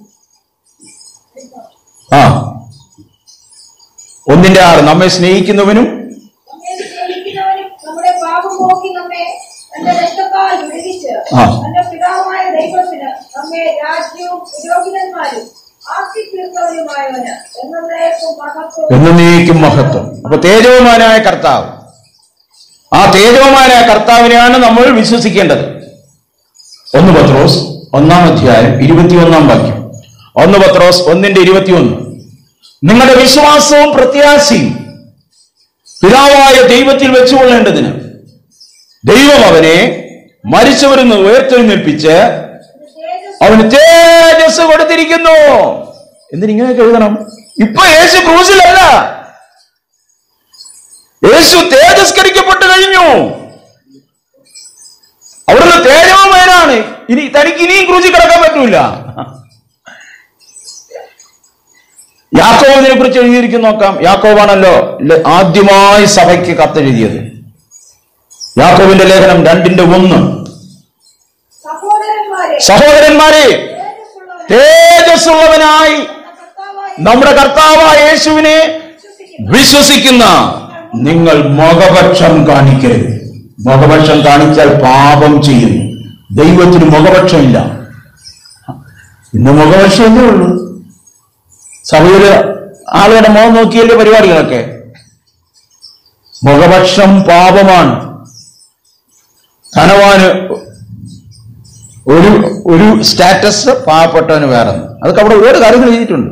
ആ ഒന്നിന്റെ ആറ് നമ്മെ സ്നേഹിക്കുന്നവനും നമ്മെ സ്നേഹിക്കുന്നവനും നമ്മുടെ പാപം പോക്കി നമ്മെ തന്റെ രക്തത്താൽ വിടുവിച്ച് ആ. തന്റെ പിതാവായ ദൈവത്തിന് നമ്മെ രാജ്യവും പുരോഹിതന്മാരും ആക്കി തീർത്തവരുമായവന് എന്നേക്കും മഹത്വം എന്നേക്കും മഹത്വം അപ്പൊ തേജോമാനായ കർത്താവ് ആ തേജോമാനായ കർത്താവിനെയാണ് നമ്മൾ വിശ്വസിക്കേണ്ടത് ഒന്ന് പത്രോസ് ഒന്നാം അധ്യായം ഇരുപത്തിയൊന്നാം വാക്യം ഒന്ന് പത്രോസ് ഒന്നിന്റെ ഇരുപത്തിയൊന്ന് നിങ്ങളുടെ വിശ്വാസവും പ്രത്യാശയും പിതാവായ ദൈവത്തിൽ വെച്ചുകൊള്ളേണ്ടതിന് ദൈവം അവനെ മരിച്ചവരിൽ നിന്ന് ഉയർത്തെഴുന്നേൽപ്പിച്ച് തേജസ് അവന് തേജസ് കൊടുത്തിരിക്കുന്നു എന്തിനിങ്ങനെയൊക്കെ എഴുതണം ഇപ്പൊ യേശു ക്രൂസിലല്ല യേശു തേജസ്കരിക്കപ്പെട്ട് കഴിഞ്ഞു അവിടുന്ന് തേജോമയനാണ് ഇനി തനിക്ക് ഇനിയും ക്രൂസിൽ കിടക്കാൻ പറ്റൂല യാക്കോബിനെ കുറിച്ച് എഴുതിയിരിക്കുന്നു നോക്കാം യാക്കോബാണല്ലോ ല- ആദ്യമായി സഭയ്ക്ക് കത്തെഴുതിയത് യാക്കോബിന്റെ ലേഖനം രണ്ടിന്റെ ഒന്ന് സഹോദരന്മാരെ സഹോദരന്മാരെ തേജസ്സുള്ളവനെ തേജസ്സുള്ളവനായി നമ്മുടെ കർത്താവായ നമ്മുടെ കർത്താവായ യേശുവിനെ വിശ്വസിക്കുന്നു വിശ്വസിക്കുന്ന നിങ്ങൾ മുഖപക്ഷം കാണിക്കരുത് മുഖപക്ഷം കാണിച്ചാൽ പാപം ചെയ്യുന്നു ദൈവത്തിന് മുഖപക്ഷമില്ല ഇന്ന് മുഖപക്ഷമല്ലേ ഉള്ളൂ സഭയില് ആളുകളുടെ മുഖം നോക്കിയല്ലേ പരിപാടികളൊക്കെ മുഖപക്ഷം പാപമാണ് ധനവാന് ഒരു ഒരു സ്റ്റാറ്റസ് പാവപ്പെട്ടവന് വേറെ അതൊക്കെ അവിടെ ഒരുപാട് കാര്യങ്ങൾ എഴുതിയിട്ടുണ്ട്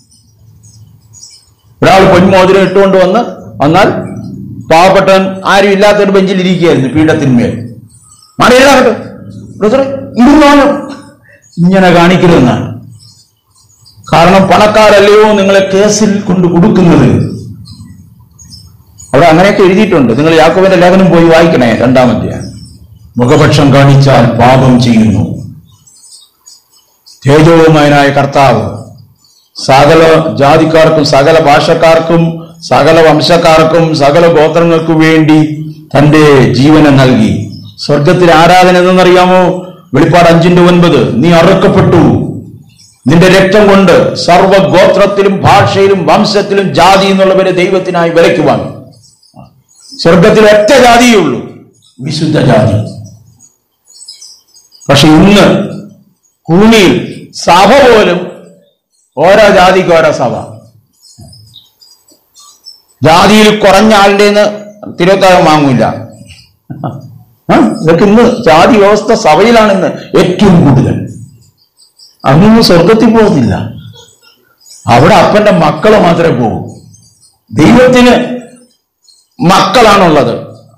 ഒരാൾ പൊന്മോതിരം ഇട്ടുകൊണ്ട് വന്ന് വന്നാൽ പാവപ്പെട്ടവൻ ആരും ഇല്ലാത്തൊരു ബെഞ്ചിൽ ഇരിക്കുകയായിരുന്നു പീഠത്തിന്മേൽ മാറിയില്ലാകട്ടെ ബ്രദറെ ഇരുന്നാലും ഇങ്ങനെ കാണിക്കരുതെന്നാണ് കാരണം പണക്കാരല്ലയോ നിങ്ങളെ കേസിൽ കൊണ്ട് കൊടുക്കുന്നത് അവിടെ അങ്ങനെയൊക്കെ എഴുതിയിട്ടുണ്ട് നിങ്ങൾ യാക്കോബിന്റെ ലേഖനം പോയി വായിക്കണേ രണ്ടാമത്തെ മുഖപക്ഷം കാണിച്ചാൽ പാപം ചെയ്യുന്നു തേജോമയനായ കർത്താവ് സകല ജാതിക്കാർക്കും സകല ഭാഷക്കാർക്കും സകല വംശക്കാർക്കും സകല ഗോത്രങ്ങൾക്കു വേണ്ടി തന്റെ ജീവനെ നൽകി സ്വർഗത്തിൽ ആരാധന എന്തെന്നറിയാമോ വെളിപ്പാട് അഞ്ചിന്റെ ഒൻപത് നീ അറുക്കപ്പെട്ടു നിന്റെ രക്തം കൊണ്ട് സർവഗോത്രത്തിലും ഭാഷയിലും വംശത്തിലും ജാതി എന്നുള്ളവരെ ദൈവത്തിനായി വിലയ്ക്ക് വാങ്ങി സ്വർഗത്തിൽ ഒറ്റ ജാതിയേ ഉള്ളൂ വിശുദ്ധ ജാതി പക്ഷെ ഇന്ന് ഭൂമിയിൽ സഭ പോലും ഓരോ ജാതിക്ക് ഓരോ സഭ ജാതിയിൽ കുറഞ്ഞ ആളുടെ തിരുവത്താഴം വാങ്ങൂല ആ, ഇതൊക്കെ ഇന്ന് ജാതി വ്യവസ്ഥ സഭയിലാണ് ഇന്ന് ഏറ്റവും കൂടുതൽ അതൊന്നും സ്വർഗത്തിൽ പോകുന്നില്ല അവിടെ അപ്പന്റെ മക്കള് മാത്രമേ പോകൂ ദൈവത്തിന് മക്കളാണുള്ളത്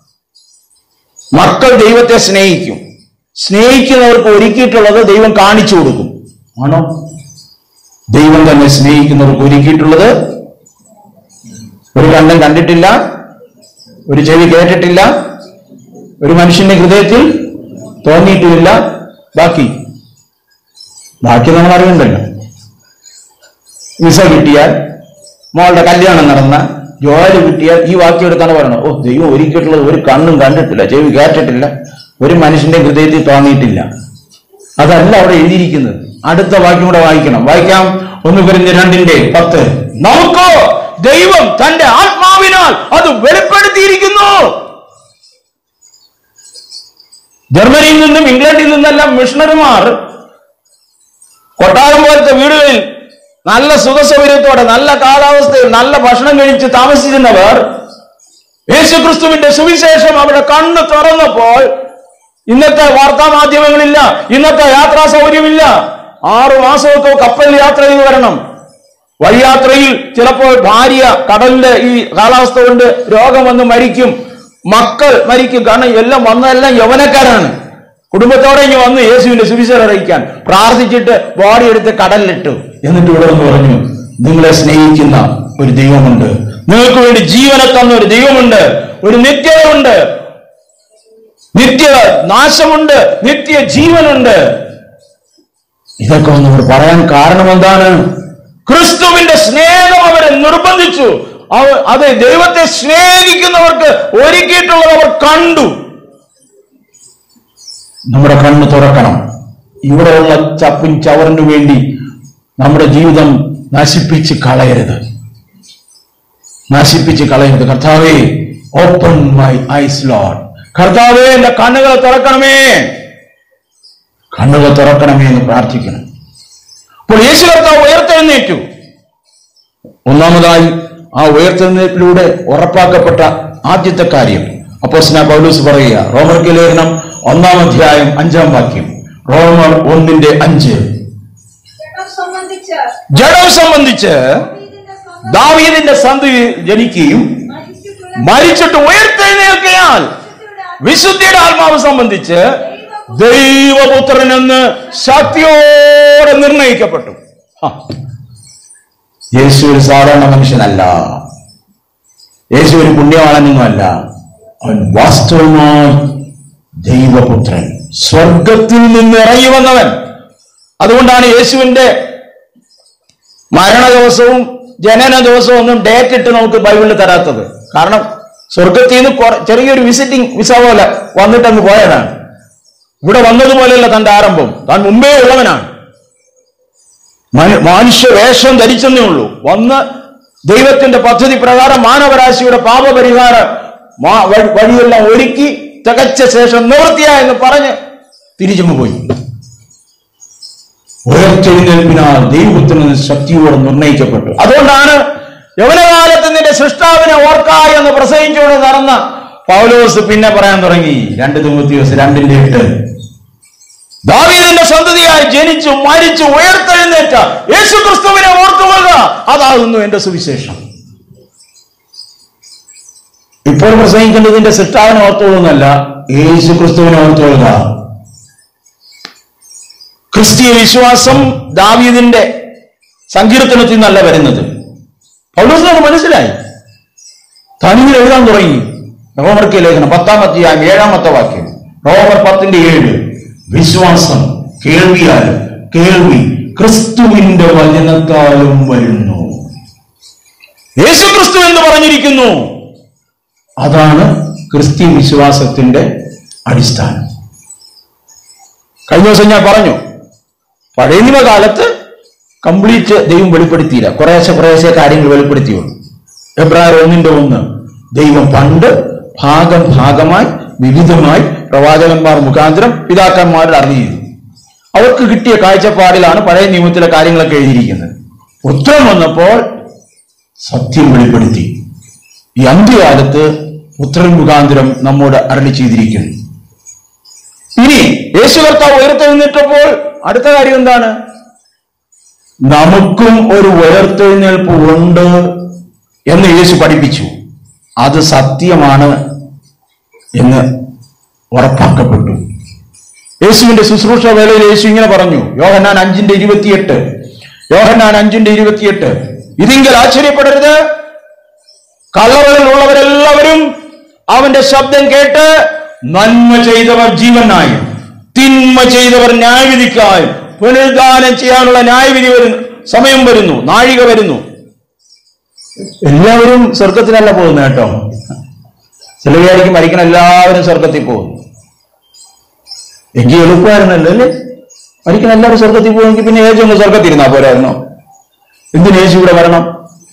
മക്കൾ ദൈവത്തെ സ്നേഹിക്കും സ്നേഹിക്കുന്നവർക്ക് ഒരുക്കിയിട്ടുള്ളത് ദൈവം കാണിച്ചു കൊടുക്കും ആണോ ദൈവം തന്നെ സ്നേഹിക്കുന്നവർക്ക് ഒരുക്കിയിട്ടുള്ളത് ഒരു കണ്ണും കണ്ടിട്ടില്ല ഒരു ചെവി കേട്ടിട്ടില്ല ഒരു മനുഷ്യന്റെ ഹൃദയത്തിൽ തോന്നിയിട്ടുമില്ല ബാക്കി ബാക്കി നമ്മൾ അറിയണ്ടല്ലോ വിസ കിട്ടിയാൽ മോളുടെ കല്യാണം നടന്ന ജോലി കിട്ടിയാൽ ഈ വാക്യം എടുത്താണ് പറയണത് ഓ ദൈവം ഒരിക്കലുള്ളത് ഒരു കണ്ണും കണ്ടിട്ടില്ല ചെവി കേട്ടിട്ടില്ല ഒരു മനുഷ്യന്റെ ഹൃദയത്തിൽ തോന്നിയിട്ടില്ല അതല്ല അവിടെ എഴുതിയിരിക്കുന്നത് അടുത്ത വാക്യം കൂടെ വായിക്കണം വായിക്കാം ഒന്ന് കുറിഞ്ഞ് രണ്ടിന്റെ പത്ത് നമുക്ക് ദൈവം തന്റെ ആത്മാവിനാൽ അത് വെളിപ്പെടുത്തിയിരിക്കുന്നു ജർമ്മനിയിൽ നിന്നും ഇംഗ്ലണ്ടിൽ നിന്നെല്ലാം മിഷണറിമാർ കൊട്ടാരം പോലത്തെ വീടുകളിൽ നല്ല സുഖസൗകര്യത്തോടെ നല്ല കാലാവസ്ഥയിൽ നല്ല ഭക്ഷണം കഴിച്ച് താമസിച്ചിരുന്നവർ യേശുക്രിസ്തുവിന്റെ സുവിശേഷം അവിടെ കണ്ണ് തുറന്നപ്പോൾ ഇന്നത്തെ വാർത്താ മാധ്യമങ്ങളില്ല ഇന്നത്തെ യാത്രാ സൗകര്യമില്ല ആറു മാസമൊക്കെ കപ്പലിൽ യാത്ര ചെയ്ത് വരണം വഴിയാത്രയിൽ ചിലപ്പോൾ ഭാര്യ കടലിന്റെ ഈ കാലാവസ്ഥ കൊണ്ട് രോഗം വന്ന് മരിക്കും മക്കൾ മരിക്കും കാരണം എല്ലാം വന്നതെല്ലാം യൗവനക്കാരാണ് കുടുംബത്തോടെ ഇനി വന്ന് യേശുവിന്റെ സുവിശേഷം അറിയിക്കാൻ പ്രാർത്ഥിച്ചിട്ട് ബോഡി എടുത്ത് കടലിലിട്ടു എന്നിട്ട് ഇവിടെ വന്ന് പറഞ്ഞു നിങ്ങളെ സ്നേഹിക്കുന്ന ഒരു ദൈവമുണ്ട് നിങ്ങൾക്ക് വേണ്ടി ജീവനെ തന്ന ഒരു ദൈവമുണ്ട് ഒരു നിത്യതയുണ്ട് നിത്യ നാശമുണ്ട് നിത്യ ജീവനുണ്ട് ഇതൊക്കെ ഒന്ന് അവർ പറയാൻ കാരണം എന്താണ് ക്രിസ്തുവിന്റെ സ്നേഹം അവരെ നിർബന്ധിച്ചു അവ- അത് ദൈവത്തെ സ്നേഹിക്കുന്നവർക്ക് ഒരുക്കിയിട്ടുള്ളത് അവർ കണ്ടു നമ്മുടെ കണ്ണ് തുറക്കണം ഇവിടെയുള്ള ചപ്പും ചവറിനു വേണ്ടി നമ്മുടെ ജീവിതം നശിപ്പിച്ച് കളയരുത് നശിപ്പിച്ച് കളയരുത് കർത്താവേ ഓപ്പൺ മൈ ഐസ് ലോഡ് കർത്താവേ എന്റെ കണ്ണുകൾ തുറക്കണമേ കണ്ണുകൾ തുറക്കണമേ എന്ന് പ്രാർത്ഥിക്കണം അപ്പോൾ യേശു കർത്താവ് ഉയർത്തെഴുന്നേറ്റു ഒന്നാമതായി ആ ഉയർത്തെഴുന്നേറ്റിലൂടെ ഉറപ്പാക്കപ്പെട്ട ആദ്യത്തെ കാര്യം അപ്പോസ്ന പൗലൂസ് പറയുക റോമർക്ക് ലേഖനം ഒന്നാം അധ്യായം അഞ്ചാം വാക്യം റോമർ ഒന്നിന്റെ അഞ്ച് ജഡം സംബന്ധിച്ച് ജഡം സംബന്ധിച്ച് ദാവീദിന്റെ സ്വന്തം ദാവീദിന്റെ സന്ധി ജനിക്കുകയും മരിച്ചിട്ടുള്ള മരിച്ചിട്ട് ഉയർത്തെഴുന്നേൽക്കയാൽ മനുഷ്യരുടെ വിശുദ്ധിയുടെ ആത്മാവ് സംബന്ധിച്ച് ദൈവപുത്രൻ എന്ന് ശക്തിയോടെ നിർണയിക്കപ്പെട്ടു ഹ. യേശു ഒരു സാധാരണ മനുഷ്യനല്ല യേശു ഒരു പുണ്യവാളനൊന്നുമല്ല അവൻ വാസ്തവമായി ദൈവപുത്രൻ സ്വർഗത്തിൽ നിന്ന് ഇറങ്ങി വന്നവൻ അതുകൊണ്ടാണ് യേശുവിന്റെ മരണ ദിവസവും ജനന ദിവസവും ഒന്നും ഡേറ്റ് ഇട്ട് നമുക്ക് ബൈബിളിൽ തരാത്തത് കാരണം സ്വർഗത്തിൽ നിന്ന് കുറെ- ചെറിയൊരു വിസിറ്റിംഗ് വിസ പോലെ വന്നിട്ട് അങ്ങ് പോയതാണ് ഇവിടെ വന്നതുപോലെയല്ല തന്റെ ആരംഭം താൻ മുമ്പേ ഉള്ളവനാണ് മനു- മനുഷ്യ വേഷം ധരിച്ചെന്നേ ഉള്ളൂ വന്ന് ദൈവത്തിന്റെ പദ്ധതി പ്രകാരം മാനവരാശിയുടെ പാപപരിഹാര മാ- വഴി- വഴിയെല്ലാം ഒരുക്കി തികച്ച ശേഷം നിവൃത്തിയ എന്ന് പറഞ്ഞ് തിരിച്ചു പോയി ഉയർത്തെഴുന്നേൽപ്പിനാൽ ദൈവത്തിന് ശക്തിയോടെ നിർണയിക്കപ്പെട്ടു അതുകൊണ്ടാണ് യവനകാലത്ത് നിന്റെ സൃഷ്ടാവിനെ ഓർക്ക എന്ന് പ്രസംഗിച്ചുകൊണ്ട് നടന്ന പൗലോസ് പിന്നെ പറയാൻ തുടങ്ങി രണ്ട് ദിവസം രണ്ടിന്റെ എട്ട് ദാവീദിന്റെ സന്തതിയായി ജനിച്ചു മരിച്ചു ഉയർത്തെഴുന്നേറ്റ യേശു ക്രിസ്തുവിനെ ഓർത്തുകൊള്ളുക അതാകുന്നു എന്റെ സുവിശേഷം ഇപ്പോൾ പ്രസംഗിക്കേണ്ടതിന്റെ സൃഷ്ടാവിനെ ഓർത്തുകൊള്ളുന്നല്ല യേശു ക്രിസ്തുവിനെ ഓർത്തുകൊള്ളുക ക്രിസ്തീയ വിശ്വാസം ദാവീദിന്റെ സങ്കീർത്തനത്തിൽ നിന്നല്ല വരുന്നത് പൗലോസിനത് മനസ്സിലായി തനിയിൽ എഴുതാൻ തുടങ്ങി റോമർക്ക് ലേഖനം പത്താം അധ്യായം ഏഴാമത്തെ വാക്യം റോമർ പത്തിന്റെ ഏഴ് വിശ്വാസം കേൾവിയാലും കേൾവി ക്രിസ്തുവിന്റെ വചനത്താലും വരുന്നു യേശു ക്രിസ്തു എന്ന് പറഞ്ഞിരിക്കുന്നു അതാണ് ക്രിസ്ത്യൻ വിശ്വാസത്തിന്റെ അടിസ്ഥാനം കഴിഞ്ഞ ദിവസം ഞാൻ പറഞ്ഞു പഴയ നിയമകാലത്ത് കംപ്ലീറ്റ് ദൈവം വെളിപ്പെടുത്തിയില്ല കുറേശ്ശെ കുറേശ്ശെ കാര്യങ്ങൾ വെളിപ്പെടുത്തിയുള്ളൂ എബ്രായർ ഒന്നിന്റെ ഒന്ന് ദൈവം പണ്ട് ഭാഗം ഭാഗമായി വിവിധമായി പ്രവാചകന്മാർ മുഖാന്തരം പിതാക്കന്മാരിൽ അറിഞ്ഞിരുന്നു അവർക്ക് കിട്ടിയ കാഴ്ചപ്പാടിലാണ് പഴയ നിയമത്തിലെ കാര്യങ്ങളൊക്കെ എഴുതിയിരിക്കുന്നത് ഉത്തരം വന്നപ്പോൾ സത്യം വെളിപ്പെടുത്തി ഈ അന്ത്യകാലത്ത് പുത്രൻ മുഖാന്തരം നമ്മോട് അരളി ചെയ്തിരിക്കുന്നു ഇനി യേശു കർത്താവ് ഉയർത്തെഴുന്നേറ്റപ്പോൾ അടുത്ത കാര്യം എന്താണ് നമുക്കും ഒരു ഉയർത്തെഴുന്നേൽപ്പ് ഉണ്ട് എന്ന് യേശു പഠിപ്പിച്ചു അത് സത്യമാണ് എന്ന് ഉറപ്പാക്കപ്പെട്ടു യേശുവിന്റെ ശുശ്രൂഷ വേളയിൽ യേശു ഇങ്ങനെ പറഞ്ഞു യോഹന്നാൻ അഞ്ചിന്റെ ഇരുപത്തിയെട്ട് യോഹന്നാൻ അഞ്ചിന്റെ ഇരുപത്തിയെട്ട് ഇതിങ്കിൽ ആശ്ചര്യപ്പെടരുത് കല്ലറകളിൽ ഉള്ളവരെല്ലാവരും അവന്റെ ശബ്ദം കേട്ട് നന്മ ചെയ്തവർ ജീവനായും തിന്മ ചെയ്തവർ ന്യായവിധിക്കായും പുനരുദ്ധാനം ചെയ്യാനുള്ള ന്യായവിധി വരുന്നു സമയം വരുന്നു നാഴിക വരുന്നു എല്ലാവരും സ്വർഗത്തിലല്ല പോകുന്നത് കേട്ടോ ചില വിചാരിക്കും മരിക്കണ എല്ലാവരും സ്വർഗത്തിൽ പോകുന്നു എങ്കിൽ എളുപ്പമായിരുന്നല്ലോ അല്ലേ മരിക്കണ എല്ലാവരും സ്വർഗത്തിൽ പോകുമെങ്കിൽ പിന്നെ യേശു ഒന്ന് സ്വർഗത്തിൽ ഇരുന്നാ പോരായിരുന്നോ എന്തിനു യേശു ഇവിടെ വരണം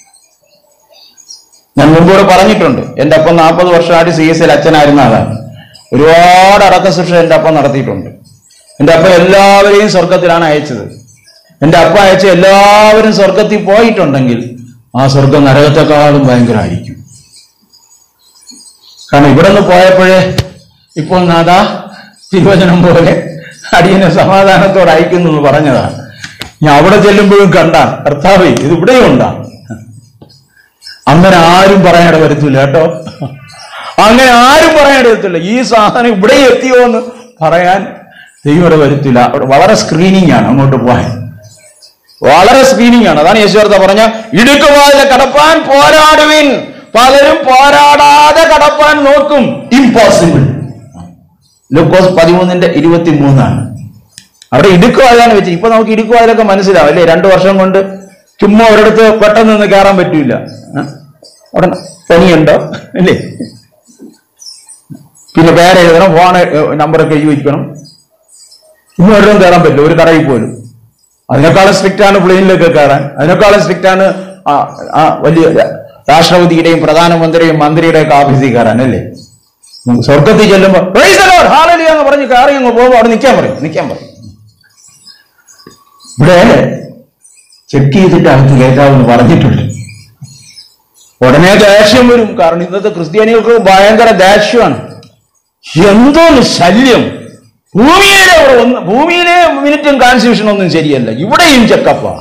ഞാൻ മുമ്പോട് പറഞ്ഞിട്ടുണ്ട് എന്റെ അപ്പം നാൽപ്പത് വർഷമായിട്ട് സി എസ് എൽ അച്ഛനായിരുന്ന ആളാണ് ഒരുപാട് അടക്ക ശിക്ഷ എന്റെ അപ്പം നടത്തിയിട്ടുണ്ട് എന്റെ അപ്പം എല്ലാവരെയും സ്വർഗത്തിലാണ് അയച്ചത് എന്റെ അപ്പം അയച്ച എല്ലാവരും സ്വർഗത്തിൽ പോയിട്ടുണ്ടെങ്കിൽ ആ സ്വർഗം നരകത്തെക്കാളും ഭയങ്കരമായിരിക്കും കാരണം ഇവിടെ നിന്ന് പോയപ്പോഴേ ഇപ്പോൾ നാദാ തിരുവചനം പോലെ അടിയനെ സമാധാനത്തോടെ അയക്കുന്നു എന്ന് പറഞ്ഞതാണ് ഞാൻ അവിടെ ചെല്ലുമ്പോഴും കണ്ട കർത്താവേ ഇത് ഇവിടെയും ഉണ്ടാ അങ്ങനെ ആരും പറയാനിട വരുത്തില്ല കേട്ടോ അങ്ങനെ ആരും പറയാനിട വരുത്തില്ല ഈ സാധനം ഇവിടെ എത്തിയോ എന്ന് പറയാൻ ദൈവം ഇവിടെ വരുത്തില്ല അവിടെ വളരെ സ്ക്രീനിങ് ആണ് അങ്ങോട്ട് പോകാൻ വളരെ സ്ക്രീനിങ് ആണ് അതാണ് യേശുവർത്ത പറഞ്ഞ ഇടുക്കുവാതിലെ കടപ്പാൻ പോരാടുവിൻ പലരും പോരാടാതെ കടപ്പാൻ നോക്കും ഇമ്പോസിബിൾ ലൂക്കോസ് പതിമൂന്നിന്റെ ഇരുപത്തി മൂന്നാണ് അവിടെ ഇടുക്കുവാതിലാണ് വെച്ച് ഇപ്പൊ നമുക്ക് ഇടുക്കുവാതിലൊക്കെ മനസ്സിലാവും അല്ലേ രണ്ടു വർഷം കൊണ്ട് ചുമ്മാ ഒരിടത്ത് പെട്ടെന്ന് ഒന്ന് കയറാൻ പറ്റൂല ആ? അവിടെ പനിയുണ്ടോ അല്ലേ പിന്നെ പേര് എഴുതണം ഫോൺ നമ്പറൊക്കെ എഴുതി വയ്ക്കണം ഇന്നും ഒരിടത്തും കയറാൻ പറ്റില്ല ഒരു കടയിൽ പോലും അതിനേക്കാളും സ്ട്രിക്റ്റ് ആണ് പ്ലെയിനിലൊക്കെ കയറാൻ അതിനേക്കാളും സ്ട്രിക്റ്റ് ആണ് ആ ആ വലിയ രാഷ്ട്രപതിയുടെയും പ്രധാനമന്ത്രിയും മന്ത്രിയുടെയും ഒക്കെ ഓഫീസിൽ കയറാൻ അല്ലേ ഉം, സ്വർഗത്തിൽ ചെല്ലുമ്പോ "Praise the Lord, hallelujah" എന്ന് പറഞ്ഞ് കയറി അങ്ങ് പോകുമ്പോ അവിടെ നിൽക്കാൻ പറയും നിൽക്കാൻ പറയും ഇവിടെ ചെക്ക് ചെയ്തിട്ട് അകത്ത് കയറ്റാമെന്ന് പറഞ്ഞിട്ടുണ്ട് ഉടനെ ദേഷ്യം വരും കാരണം ഇന്നത്തെ ക്രിസ്ത്യാനികൾക്ക് ഭയങ്കര ദേഷ്യമാണ് എന്തോന്ന് ശല്യം ഭൂമിയിലെ ഒരു ഒന്ന് ഭൂമിയിലെ മിനിറ്റും കോൺസ്റ്റിറ്റ്യൂഷൻ ഒന്നും ശരിയല്ല ഇവിടെയും ചെക്കപ്പാ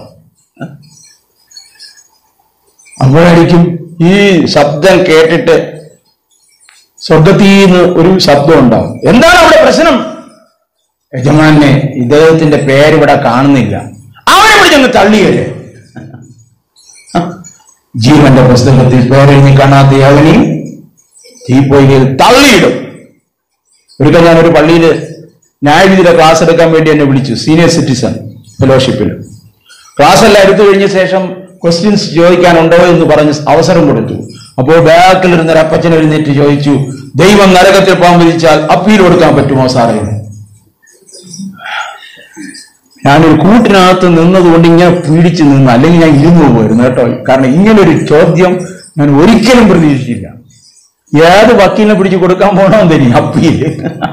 അപ്പോഴായിരിക്കും ഈ ശബ്ദം കേട്ടിട്ട് സ്വർഗത്തിൽ നിന്ന് ഒരു ശബ്ദം ഉണ്ടാവും എന്താണ് അവിടെ പ്രശ്നം യജമാനെ ഇദ്ദേഹത്തിന്റെ പേര് ഇവിടെ കാണുന്നില്ല അവനെ ഇവിടെ ഞങ്ങൾ തള്ളിയല്ലേ ജീവന്റെ പുസ്തകത്തിൽ പേരെഴുതി കാണാത്ത അവനെയും തീപ്പൊയ്കയിൽ തള്ളിയിടും ഒരിക്കൽ ഞാൻ ഒരു പള്ളിയിൽ ന്യായവിധിയുടെ ക്ലാസ് എടുക്കാൻ വേണ്ടി എന്നെ വിളിച്ചു സീനിയർ സിറ്റിസൺ ഫെലോഷിപ്പിൽ ക്ലാസ് എല്ലാം എടുത്തു കഴിഞ്ഞ ശേഷം ക്വസ്റ്റ്യൻസ് ചോദിക്കാനുണ്ടോ എന്ന് പറഞ്ഞ് അവസരം കൊടുത്തു അപ്പോൾ ബാക്കിൽ ഇരുന്ന ഒരു അപ്പച്ചൻ എഴുന്നേറ്റ് ചോദിച്ചു ദൈവം നരകത്തിൽ പാമ്പ് വിധിച്ചാൽ അപ്പീൽ കൊടുക്കാൻ പറ്റുമോ സാറേ എന്ന്. ഞാനൊരു കൂട്ടിനകത്ത് നിന്നതുകൊണ്ട് ഇങ്ങനെ പീഡിച്ച് നിന്ന് അല്ലെങ്കിൽ ഞാൻ ഇരുന്നു പോയിരുന്നു കേട്ടോ കാരണം ഇങ്ങനൊരു ചോദ്യം ഞാൻ ഒരിക്കലും പ്രതീക്ഷിച്ചില്ല ഏത് വക്കീലിനെ പിടിച്ച് കൊടുക്കാൻ പോകണമെന്ന് തരും അപ്പീല്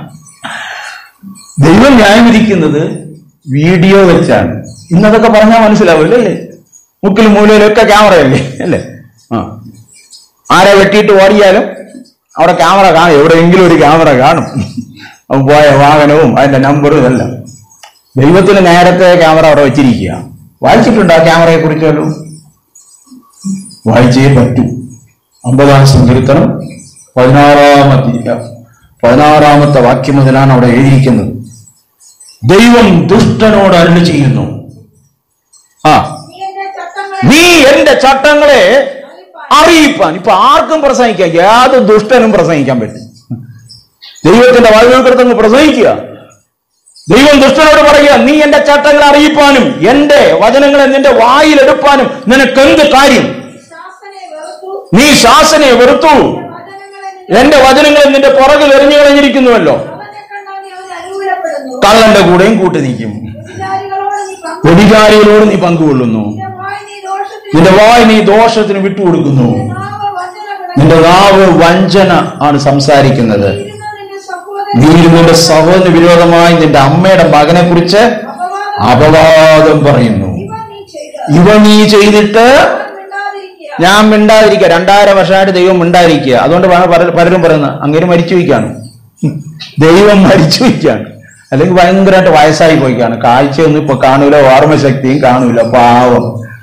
ദൈവം ന്യായം വിധിക്കുന്നത് വീഡിയോ വെച്ചാണ് ഇന്നതൊക്കെ പറഞ്ഞാൽ മനസ്സിലാവില്ല അല്ലേ മുക്കിലും മൂലയിലൊക്കെ ക്യാമറയല്ലേ അല്ലേ ആ ആരെ വെട്ടിയിട്ട് ഓടിയാലും അവിടെ ക്യാമറ കാണും എവിടെയെങ്കിലും ഒരു ക്യാമറ കാണും അവൻ പോയ വാഹനവും അതിന്റെ നമ്പറും ഇതെല്ലാം ദൈവത്തിന് നേരത്തെ ക്യാമറ അവിടെ വെച്ചിരിക്കുക വായിച്ചിട്ടുണ്ടോ ആ ക്യാമറയെ കുറിച്ചല്ലോ വായിച്ചേ പറ്റൂ അമ്പതാം സങ്കീർത്തനം പതിനാറാമത്തെ പതിനാറാമത്തെ വാക്യം മുതലാണ് അവിടെ എഴുതിയിരിക്കുന്നത് ദൈവം ദുഷ്ടനോട് അരുളി ചെയ്യുന്നു ആ നീ എന്റെ ചട്ടങ്ങളെ നീ എന്റെ ചട്ടങ്ങളെ അറിയിപ്പാൻ ഇപ്പൊ ആർക്കും പ്രസംഗിക്കാം യാതൊരു ദുഷ്ടനും പ്രസംഗിക്കാൻ പറ്റും ദൈവത്തിന്റെ വായുകൃതങ്ങൾ പ്രസംഗിക്കുക ദൈവം ദുഷ്ടനോട് പറയുക നീ എന്റെ ചട്ടങ്ങളെ അറിയിപ്പാനും എന്റെ വചനങ്ങളെ നിന്റെ വായിലെടുപ്പാനും നിനക്ക് എന്ത് കാര്യം ശാസനെ വെറുത്തു നീ ശാസനയെ വെറുത്തു വചനങ്ങളെ നിന്റെ എന്റെ വചനങ്ങൾ നിന്റെ പുറകിൽ എറിഞ്ഞു കളഞ്ഞിരിക്കുന്നുവല്ലോ അവനെ കണ്ടാൽ നീ അവൻ അനുകൂലപ്പെടുന്നു കള്ളന്റെ കൂടെയും കൂട്ടി നിൽക്കും വ്യഭിചാരികളോട് നീ പങ്കു വ്യഭിചാരികളോട് നീ പങ്കുകൊള്ളുന്നു നിന്റെ വായ് നീ ദോഷത്തിന് നിന്റെ വായ് നീ ദോഷത്തിന് വിട്ടുകൊടുക്കുന്നു നാവ് വഞ്ചന കിടക്കുന്നു. നിന്റെ നാവ് വഞ്ചന ആണ് സംസാരിക്കുന്നത് ഇരുന്ന നിന്റെ സഹോദരൻ നീ നിന്റെ സഹോദരന് വിരോധമായി നിന്റെ അമ്മയുടെ മകനെ കുറിച്ച് അപവാദം അപവാദം പറയുന്നു ഇവ നീ ചെയ്ത ഇവ നീ ചെയ്തിട്ട് അവൻ മിണ്ടാതിരിക്കുക ഞാൻ മിണ്ടാതിരിക്കുക രണ്ടായിരം വർഷമായിട്ട് ദൈവം മിണ്ടാതിരിക്കുക അതുകൊണ്ട് പല- പല- പലരും പറയുന്നത് അങ്ങനെ മരിച്ചു വയ്ക്കാണ് ദൈവം മരിച്ചു വയ്ക്കാണ് അല്ലെങ്കിൽ ഭയങ്കരമായിട്ട് വയസ്സായി പോയിക്കാണ് കാഴ്ചയൊന്നും ഇപ്പൊ കാണൂല ഓർമ്മശക്തിയും കാണൂല പാവം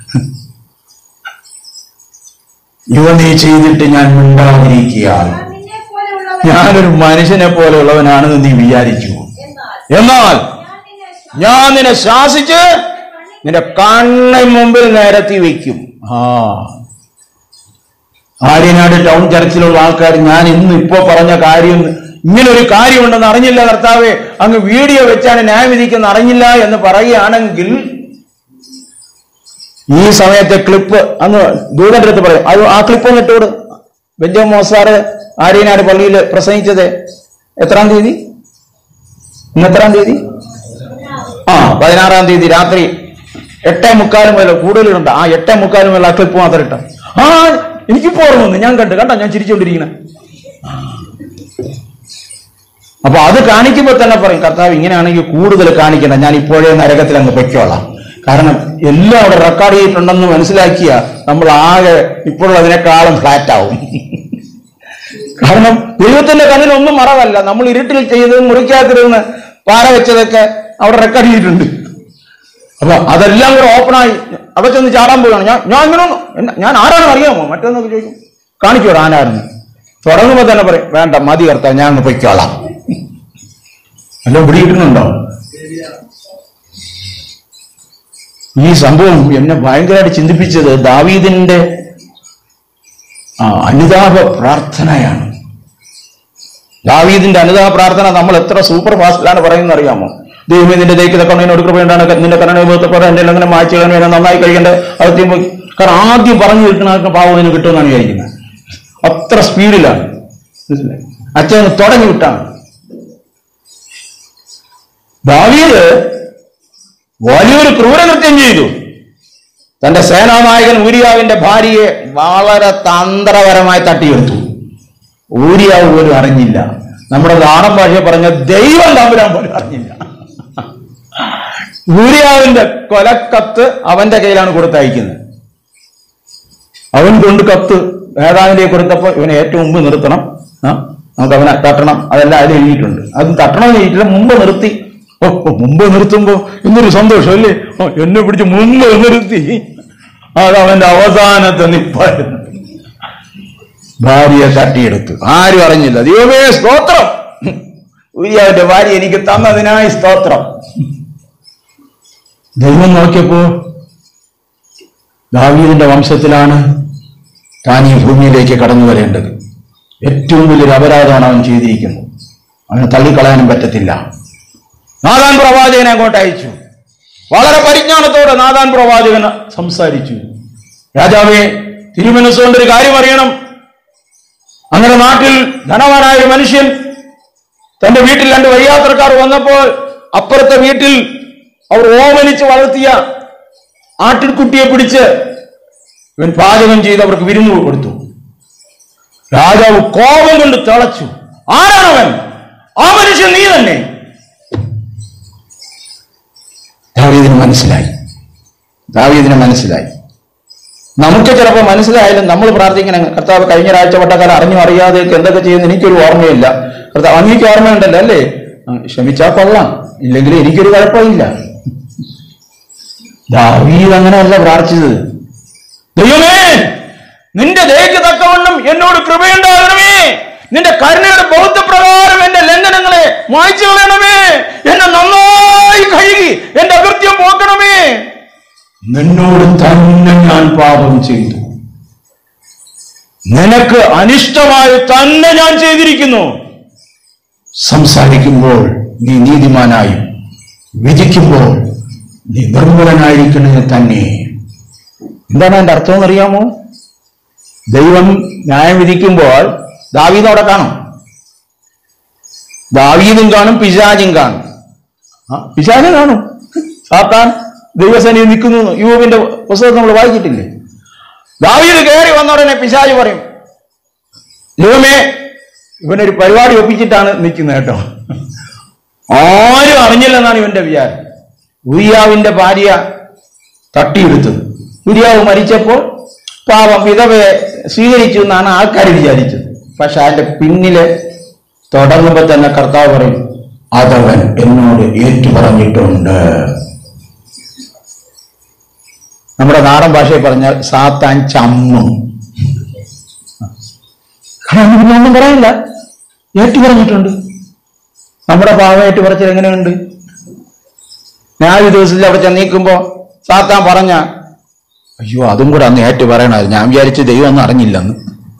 ഇവ നീ ചെയ്തിട്ട് ഞാൻ മിണ്ടാതിരിക്കുകയാണ് ഞാൻ നിന്നെ പോലെയുള്ളവൻ ഞാനൊരു മനുഷ്യനെ പോലെയുള്ളവനാണെന്ന് നീ വിചാരിച്ചു എന്നാൽ എന്നാൽ ഞാൻ നിന്നെ ഞാൻ നിന്നെ ശാ- ശാസിച്ച് നിന്റെ കണ്ണിന് മുമ്പിൽ നിരത്തി വെക്കും ആ ആര്യനാട് ടൗൺ ചർച്ചിലുള്ള ആൾക്കാർ ഞാൻ ഇന്ന് ഇപ്പോ പറഞ്ഞ കാര്യം ഇങ്ങനെ ഒരു കാര്യമുണ്ടെന്ന് അറിഞ്ഞില്ല കർത്താവെ അങ്ങ് വീഡിയോ വെച്ചാണ് ന്യായം വിധിക്കുന്ന അറിഞ്ഞില്ല എന്ന് പറയുകയാണെങ്കിൽ ഈ സമയത്തെ ക്ലിപ്പ് അങ്ങ് ദൂതന്റെ അടുത്ത് പറയും അത് ആ ക്ലിപ്പ് ഒന്ന് ഇട്ടോട് ബെഞ്ചമിൻ മോസാറ് ആര്യനാട് പള്ളിയിൽ പ്രസംഗിച്ചത് എത്രാം തീയതി ഇന്ന് എത്രാം തീയതി ആ പതിനാറാം തീയതി രാത്രി എട്ടേ മുക്കാലും മുതൽ കൂടുതലുണ്ട് ആ എട്ടേ മുക്കാലും മുതൽ ആ ക്ലിപ്പ് മാത്രം ഇട്ട ആ എനിക്കിപ്പോ ഓർമ്മ വന്നു ഞാൻ കണ്ടു കണ്ട ഞാൻ ചിരിച്ചുകൊണ്ടിരിക്കണേ അപ്പൊ അത് കാണിക്കുമ്പോ തന്നെ പറയും കർത്താവ് ഇങ്ങനെയാണെങ്കിൽ കൂടുതൽ കാണിക്കണ്ട ഞാൻ ഇപ്പോഴേ നരകത്തിൽ അങ്ങ് പൊയ്ക്കോളാം കാരണം എല്ലാം അവിടെ റെക്കോർഡ് ചെയ്തിട്ടുണ്ടെന്ന് മനസ്സിലാക്കിയ നമ്മൾ ആകെ ഇപ്പോഴുള്ളതിനേക്കാളും ഫ്ലാറ്റ് ആവും കാരണം ദൈവത്തിന്റെ കണ്ണിൽ ഒന്നും മറവല്ല നമ്മൾ ഇരുട്ടിൽ ചെയ്ത് മുറിക്കാത്തിരുന്ന് പാറ വെച്ചതൊക്കെ അവിടെ റെക്കോർഡ് ചെയ്തിട്ടുണ്ട് അപ്പൊ അതെല്ലാം കൂടെ ഓപ്പണായി അവിടെ ചെന്ന് ചാടാൻ പോവുകയാണ് ഞാൻ ഞാൻ ഇങ്ങനെ ഒന്നും എന്നെ- ഞാൻ ആരാണെന്ന് അറിയാമോ മറ്റൊന്നൊക്കെ ചോദിക്കും കാണിക്കോടാ ആരാണെന്ന് തുടങ്ങുമ്പോ തന്നെ പറയും വേണ്ട മതി കർത്താവ് ഞാൻ അങ്ങ് പൊയ്ക്കോളാം എല്ലാം പിടികിട്ടുന്നുണ്ടോ ഈ സംഭവം എന്നെ ഭയങ്കരമായിട്ട് ചിന്തിപ്പിച്ചത് ദാവീദിന്റെ ആ അനുതാപ പ്രാർത്ഥനയാണ് ദാവീദിന്റെ അനുതാപ പ്രാർത്ഥന നമ്മൾ എത്ര സൂപ്പർ ഫാസ്റ്റിലാണ് പറയുന്നത് അറിയാമോ ദൈവമേ നിന്റെ ദൈഹിക കണ്ണീനോട് കൃപയുണ്ടാണ് നിന്റെ കണ്ണനുഭവത്തെ എന്റെ അങ്ങനെ മാറ്റി കളഞ്ഞു വേണം നന്നായി കഴിക്കേണ്ടത് അത് തീരുമ്പോ- കാരണം ആദ്യം പറഞ്ഞു കിട്ടുന്ന ആൾക്ക് പാവം ഇതിന് കിട്ടുമെന്നാണ് വിചാരിക്കുന്നത് അത്ര സ്പീഡിലാണ് മനസ്സിലായോ? അച്ഛൻ തുടങ്ങി വിട്ടാണ് ദാവീദ് വലിയൊരു ക്രൂരകൃത്യം ചെയ്തു തന്റെ സേനാനായകൻ ഊരിയാവിന്റെ ഭാര്യയെ വളരെ തന്ത്രപരമായി തട്ടിയെടുത്തു ഊരിയാവ് പോലും അറിഞ്ഞില്ല നമ്മുടെ നാടൻ ഭാഷയെ പറഞ്ഞ ദൈവം തമ്പുരാൻ പോലും അറിഞ്ഞില്ല ഊരിയാവിന്റെ കൊലക്കത്ത് അവന്റെ കയ്യിലാണ് കൊടുത്തയക്കുന്നത് അവൻ കൊണ്ട് കത്ത് നേതാവിന്റെ കൊടുത്തപ്പോ ഇവനെ ഏറ്റവും മുമ്പ് നിർത്തണം ആ, നമുക്ക് അവനെ തട്ടണം അതെല്ലാം അതിൽ എഴുതിയിട്ടുണ്ട് അത് തട്ടണം എന്ന് എഴുതിയിട്ടില്ല മുമ്പ് നിർത്തി ഓ ഓ, മുമ്പ് നിർത്തുമ്പോ ഇന്നൊരു സന്തോഷം അല്ലേ ഓ എന്നെ പിടിച്ച് മുമ്പ് നിർത്തി അത് അവന്റെ അവസാനത്തെ നിപ്പായിരുന്നു ഭാര്യയെ തട്ടിയെടുത്തു ആരും അറിഞ്ഞില്ല ദൈവമേ സ്തോത്രം ഉരിയാവിന്റെ ഭാര്യ എനിക്ക് തന്നതിനായി സ്തോത്രം ദൈവം നോക്കിയപ്പോ ദാവീദിന്റെ വംശത്തിലാണ് താൻ ഈ ഭൂമിയിലേക്ക് കടന്നു വരേണ്ടത് ഏറ്റവും വലിയൊരു അപരാധമാണ് അവൻ ചെയ്തിരിക്കുന്നത് അവനെ തള്ളിക്കളയാനും പറ്റത്തില്ല നാദാൻ പ്രവാചകനെ അങ്ങോട്ട് അയച്ചു വളരെ പരിജ്ഞാനത്തോടെ നാദാൻ പ്രവാചകൻ സംസാരിച്ചു രാജാവേ തിരുമനസ്സുകൊണ്ട് ഒരു കാര്യം അറിയണം അങ്ങനെ നാട്ടിൽ ധനവാനായ ഒരു മനുഷ്യൻ തന്റെ വീട്ടിൽ രണ്ട് വഴിയാത്രക്കാർ വന്നപ്പോൾ അപ്പുറത്തെ വീട്ടിൽ അവർ ഓമനിച്ച് വളർത്തിയ ആട്ടിൻകുട്ടിയെ പിടിച്ച് ഇവൻ പാചകം ചെയ്ത് അവർക്ക് വിരുന്ന് കൊടുത്തു രാജാവ് കോപം കൊണ്ട് തിളച്ചു ആരാണവൻ ആ മനുഷ്യൻ നീ തന്നെ ദാവീദിന് മനസ്സിലായി ദാവീദിന് മനസ്സിലായി നമുക്ക് ചിലപ്പോൾ മനസ്സിലായാലും നമ്മൾ പ്രാർത്ഥിക്കണം കർത്താവ് കഴിഞ്ഞ ഒരാഴ്ച വട്ടക്കാലം അറിഞ്ഞു അറിയാതെ എന്തൊക്കെ ചെയ്യുന്ന എനിക്കൊരു ഓർമ്മയില്ല കർത്താവ് അങ്ങേക്ക് ഓർമ്മയുണ്ടല്ലോ അല്ലേ ആ, ക്ഷമിച്ചാ കൊള്ളാം ഇല്ലെങ്കിൽ എനിക്കൊരു കുഴപ്പമില്ല ദാവീദ് അങ്ങനെയല്ല പ്രാർത്ഥിച്ചത് ദൈവമേ നിന്റെ ദയക്ക് തക്കവണ്ണം എന്നോട് കൃപയുണ്ടാകണമേ നിന്റെ കരുണയുടെ ബൗദ്ധപ്രകാരം എന്റെ ലംഘനങ്ങളെ മായ്ച്ചു കളയണമേ എന്നെ നന്നായി കഴുകി എന്റെ അകൃത്യം പോക്കണമേ നിന്നോട് തന്നെ ഞാൻ പാപം ചെയ്തു നിനക്ക് അനിഷ്ടമായി തന്നെ ഞാൻ ചെയ്തിരിക്കുന്നു സംസാരിക്കുമ്പോൾ നീ നീതിമാനായും വിധിക്കുമ്പോൾ നീ നിർമ്മലനായിരിക്കണേ തന്നെ എന്താണ് അതിന്റെ അർത്ഥം എന്നറിയാമോ ദൈവം ന്യായം വിധിക്കുമ്പോൾ ദാവീദ് അവിടെ കാണും ദാവീദും കാണും പിശാചും കാണും ആ, പിശാച് കാണും സാത്താൻ ദൈവസേനയിൽ നിൽക്കുന്നു എന്ന് യൂബിന്റെ പുസ്തകം നമ്മൾ വായിച്ചിട്ടില്ലേ ദാവീദ് കയറി വന്ന ഉടനെ പിശാജ് പറയും ദൈവമേ ഇവനൊരു പരിപാടി ഒപ്പിച്ചിട്ടാണ് നിൽക്കുന്നത് കേട്ടോ ആരും അറിഞ്ഞില്ലെന്നാണ് ഇവന്റെ വിചാരം ഉയ്യാവിന്റെ ഭാര്യ തട്ടിയെടുത്തത് ഉരിയാവ് മരിച്ചപ്പോൾ പാവം വിധവയെ സ്വീകരിച്ചു എന്നാണ് ആൾക്കാർ വിചാരിച്ചത് പക്ഷെ അതിന്റെ പിന്നില് തുടങ്ങുമ്പോ തന്നെ കർത്താവ് പറയും അതവൻ എന്നോട് ഏറ്റു പറഞ്ഞിട്ടുണ്ട് നമ്മുടെ നാടൻ ഭാഷയിൽ പറഞ്ഞാൽ സാത്താൻ ചമ്മും കാരണം പിന്നെ ഒന്നും പറയില്ല ഏറ്റു പറഞ്ഞിട്ടുണ്ട് നമ്മുടെ പാവം ഏറ്റു പറച്ചിൽ എങ്ങനെയുണ്ട് ന്യായ ദിവസത്തിൽ അവിടെ ചെന്നീക്കുമ്പോ സാത്താൻ പറഞ്ഞ അയ്യോ അതും കൂടെ അന്ന് ഏറ്റു പറയണത് ഞാൻ വിചാരിച്ചു ദൈവം ഒന്നും അറിഞ്ഞില്ലെന്ന്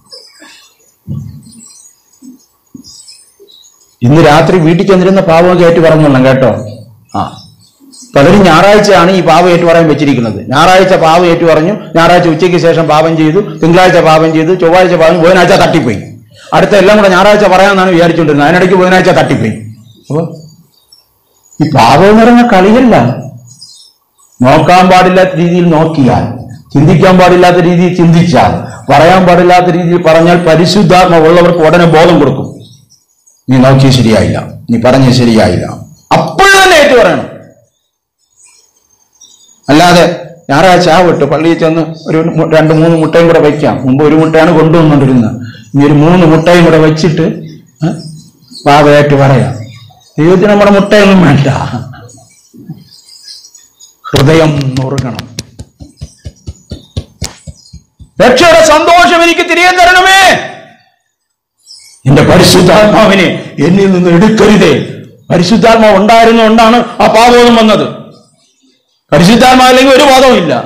ഇന്ന് രാത്രി വീട്ടിൽ ചെന്നിരുന്ന പാവമൊക്കെ ഏറ്റു പറഞ്ഞോളാം കേട്ടോ ആ പകരം ഞായറാഴ്ചയാണ് ഈ പാവം ഏറ്റു പറയാൻ വെച്ചിരിക്കുന്നത് ഞായറാഴ്ച പാവം ഏറ്റു പറഞ്ഞു ഞായറാഴ്ച ഉച്ചയ്ക്ക് ശേഷം പാപം ചെയ്തു തിങ്കളാഴ്ച പാപം ചെയ്തു ചൊവ്വാഴ്ച പാപം ബുധനാഴ്ച തട്ടിപ്പോയി അടുത്ത എല്ലാം കൂടെ ഞായറാഴ്ച പറയാമെന്നാണ് വിചാരിച്ചുകൊണ്ടിരുന്നത് അതിനിടയ്ക്ക് ബുധനാഴ്ച തട്ടിപ്പോയി അപ്പൊ ഈ പാപം എന്ന് പറയുന്ന കളിയല്ല നോക്കാൻ പാടില്ലാത്ത രീതിയിൽ നോക്കിയാൽ ചിന്തിക്കാൻ പാടില്ലാത്ത രീതിയിൽ ചിന്തിച്ചാൽ പറയാൻ പാടില്ലാത്ത രീതിയിൽ പറഞ്ഞാൽ പരിശുദ്ധാത്മ ഉള്ളവർക്ക് ഉടനെ ബോധം കൊടുക്കും നീ നോക്കിയത് ശരിയായില്ല നീ പറഞ്ഞത് ശരിയായില്ല അപ്പോഴും തന്നെ ഏറ്റു പറയണം അല്ലാതെ ഞായറാഴ്ച ആ വിട്ടു പള്ളിയിൽ ചെന്ന് ഒരു മു- രണ്ട് മൂന്ന് മുട്ടയും കൂടെ വയ്ക്കാം മുമ്പ് ഒരു മുട്ടയാണ് കൊണ്ടുവന്നുകൊണ്ടിരുന്നത് ഇനി ഒരു മൂന്ന് മുട്ടയും കൂടെ വെച്ചിട്ട് ഏ, പാവയായിട്ട് പറയാം ദൈവത്തിന് നമ്മുടെ മുട്ടയൊന്നും വേണ്ട ഹൃദയം നുറുങ്ങണം രക്ഷയുടെ സന്തോഷം എനിക്ക് തിരികെ തരണമേ എന്റെ പരിശുദ്ധാത്മാവിനെ എന്നിൽ നിന്ന് എടുക്കരുതേ പരിശുദ്ധാത്മാവ് ഉണ്ടായിരുന്നുകൊണ്ടാണ് ആ പാപബോധം വന്നത് പരിശുദ്ധാത്മാവില്ലെങ്കിൽ ഒരു ബോധവും ഇല്ല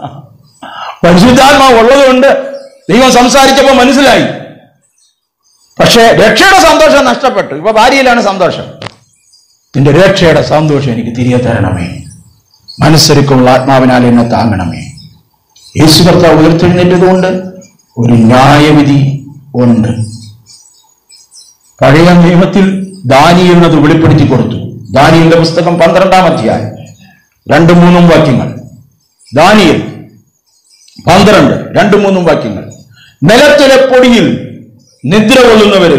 പരിശുദ്ധാത്മാവ് ഉള്ളതുകൊണ്ട് ദൈവം സംസാരിച്ചപ്പോൾ മനസ്സിലായി പക്ഷേ രക്ഷയുടെ സന്തോഷം നഷ്ടപ്പെട്ടു ഇപ്പൊ ഭാര്യയിലാണ് സന്തോഷം നിന്റെ രക്ഷയുടെ സന്തോഷം എനിക്ക് തിരികെ തരണമേ മനസ്സൊരുക്കമുള്ള ആത്മാവിനാൽ എന്നെ താങ്ങണമേ യേശു കർത്താവ് ഉയർത്തെഴുന്നേറ്റതുകൊണ്ട് ഒരു ന്യായവിധി ഉണ്ട് പഴയ നിയമത്തിൽ ദാനിയിൽ അത് വെളിപ്പെടുത്തി കൊടുത്തു ദാനിയലിന്റെ പുസ്തകം പന്ത്രണ്ടാം അധ്യായം രണ്ടും മൂന്നും വാക്യങ്ങൾ ദാനിയൽ പന്ത്രണ്ട് രണ്ടും മൂന്നും വാക്യങ്ങൾ നിലത്തിലെ പൊടിയിൽ നിദ്ര കൊള്ളുന്നവരിൽ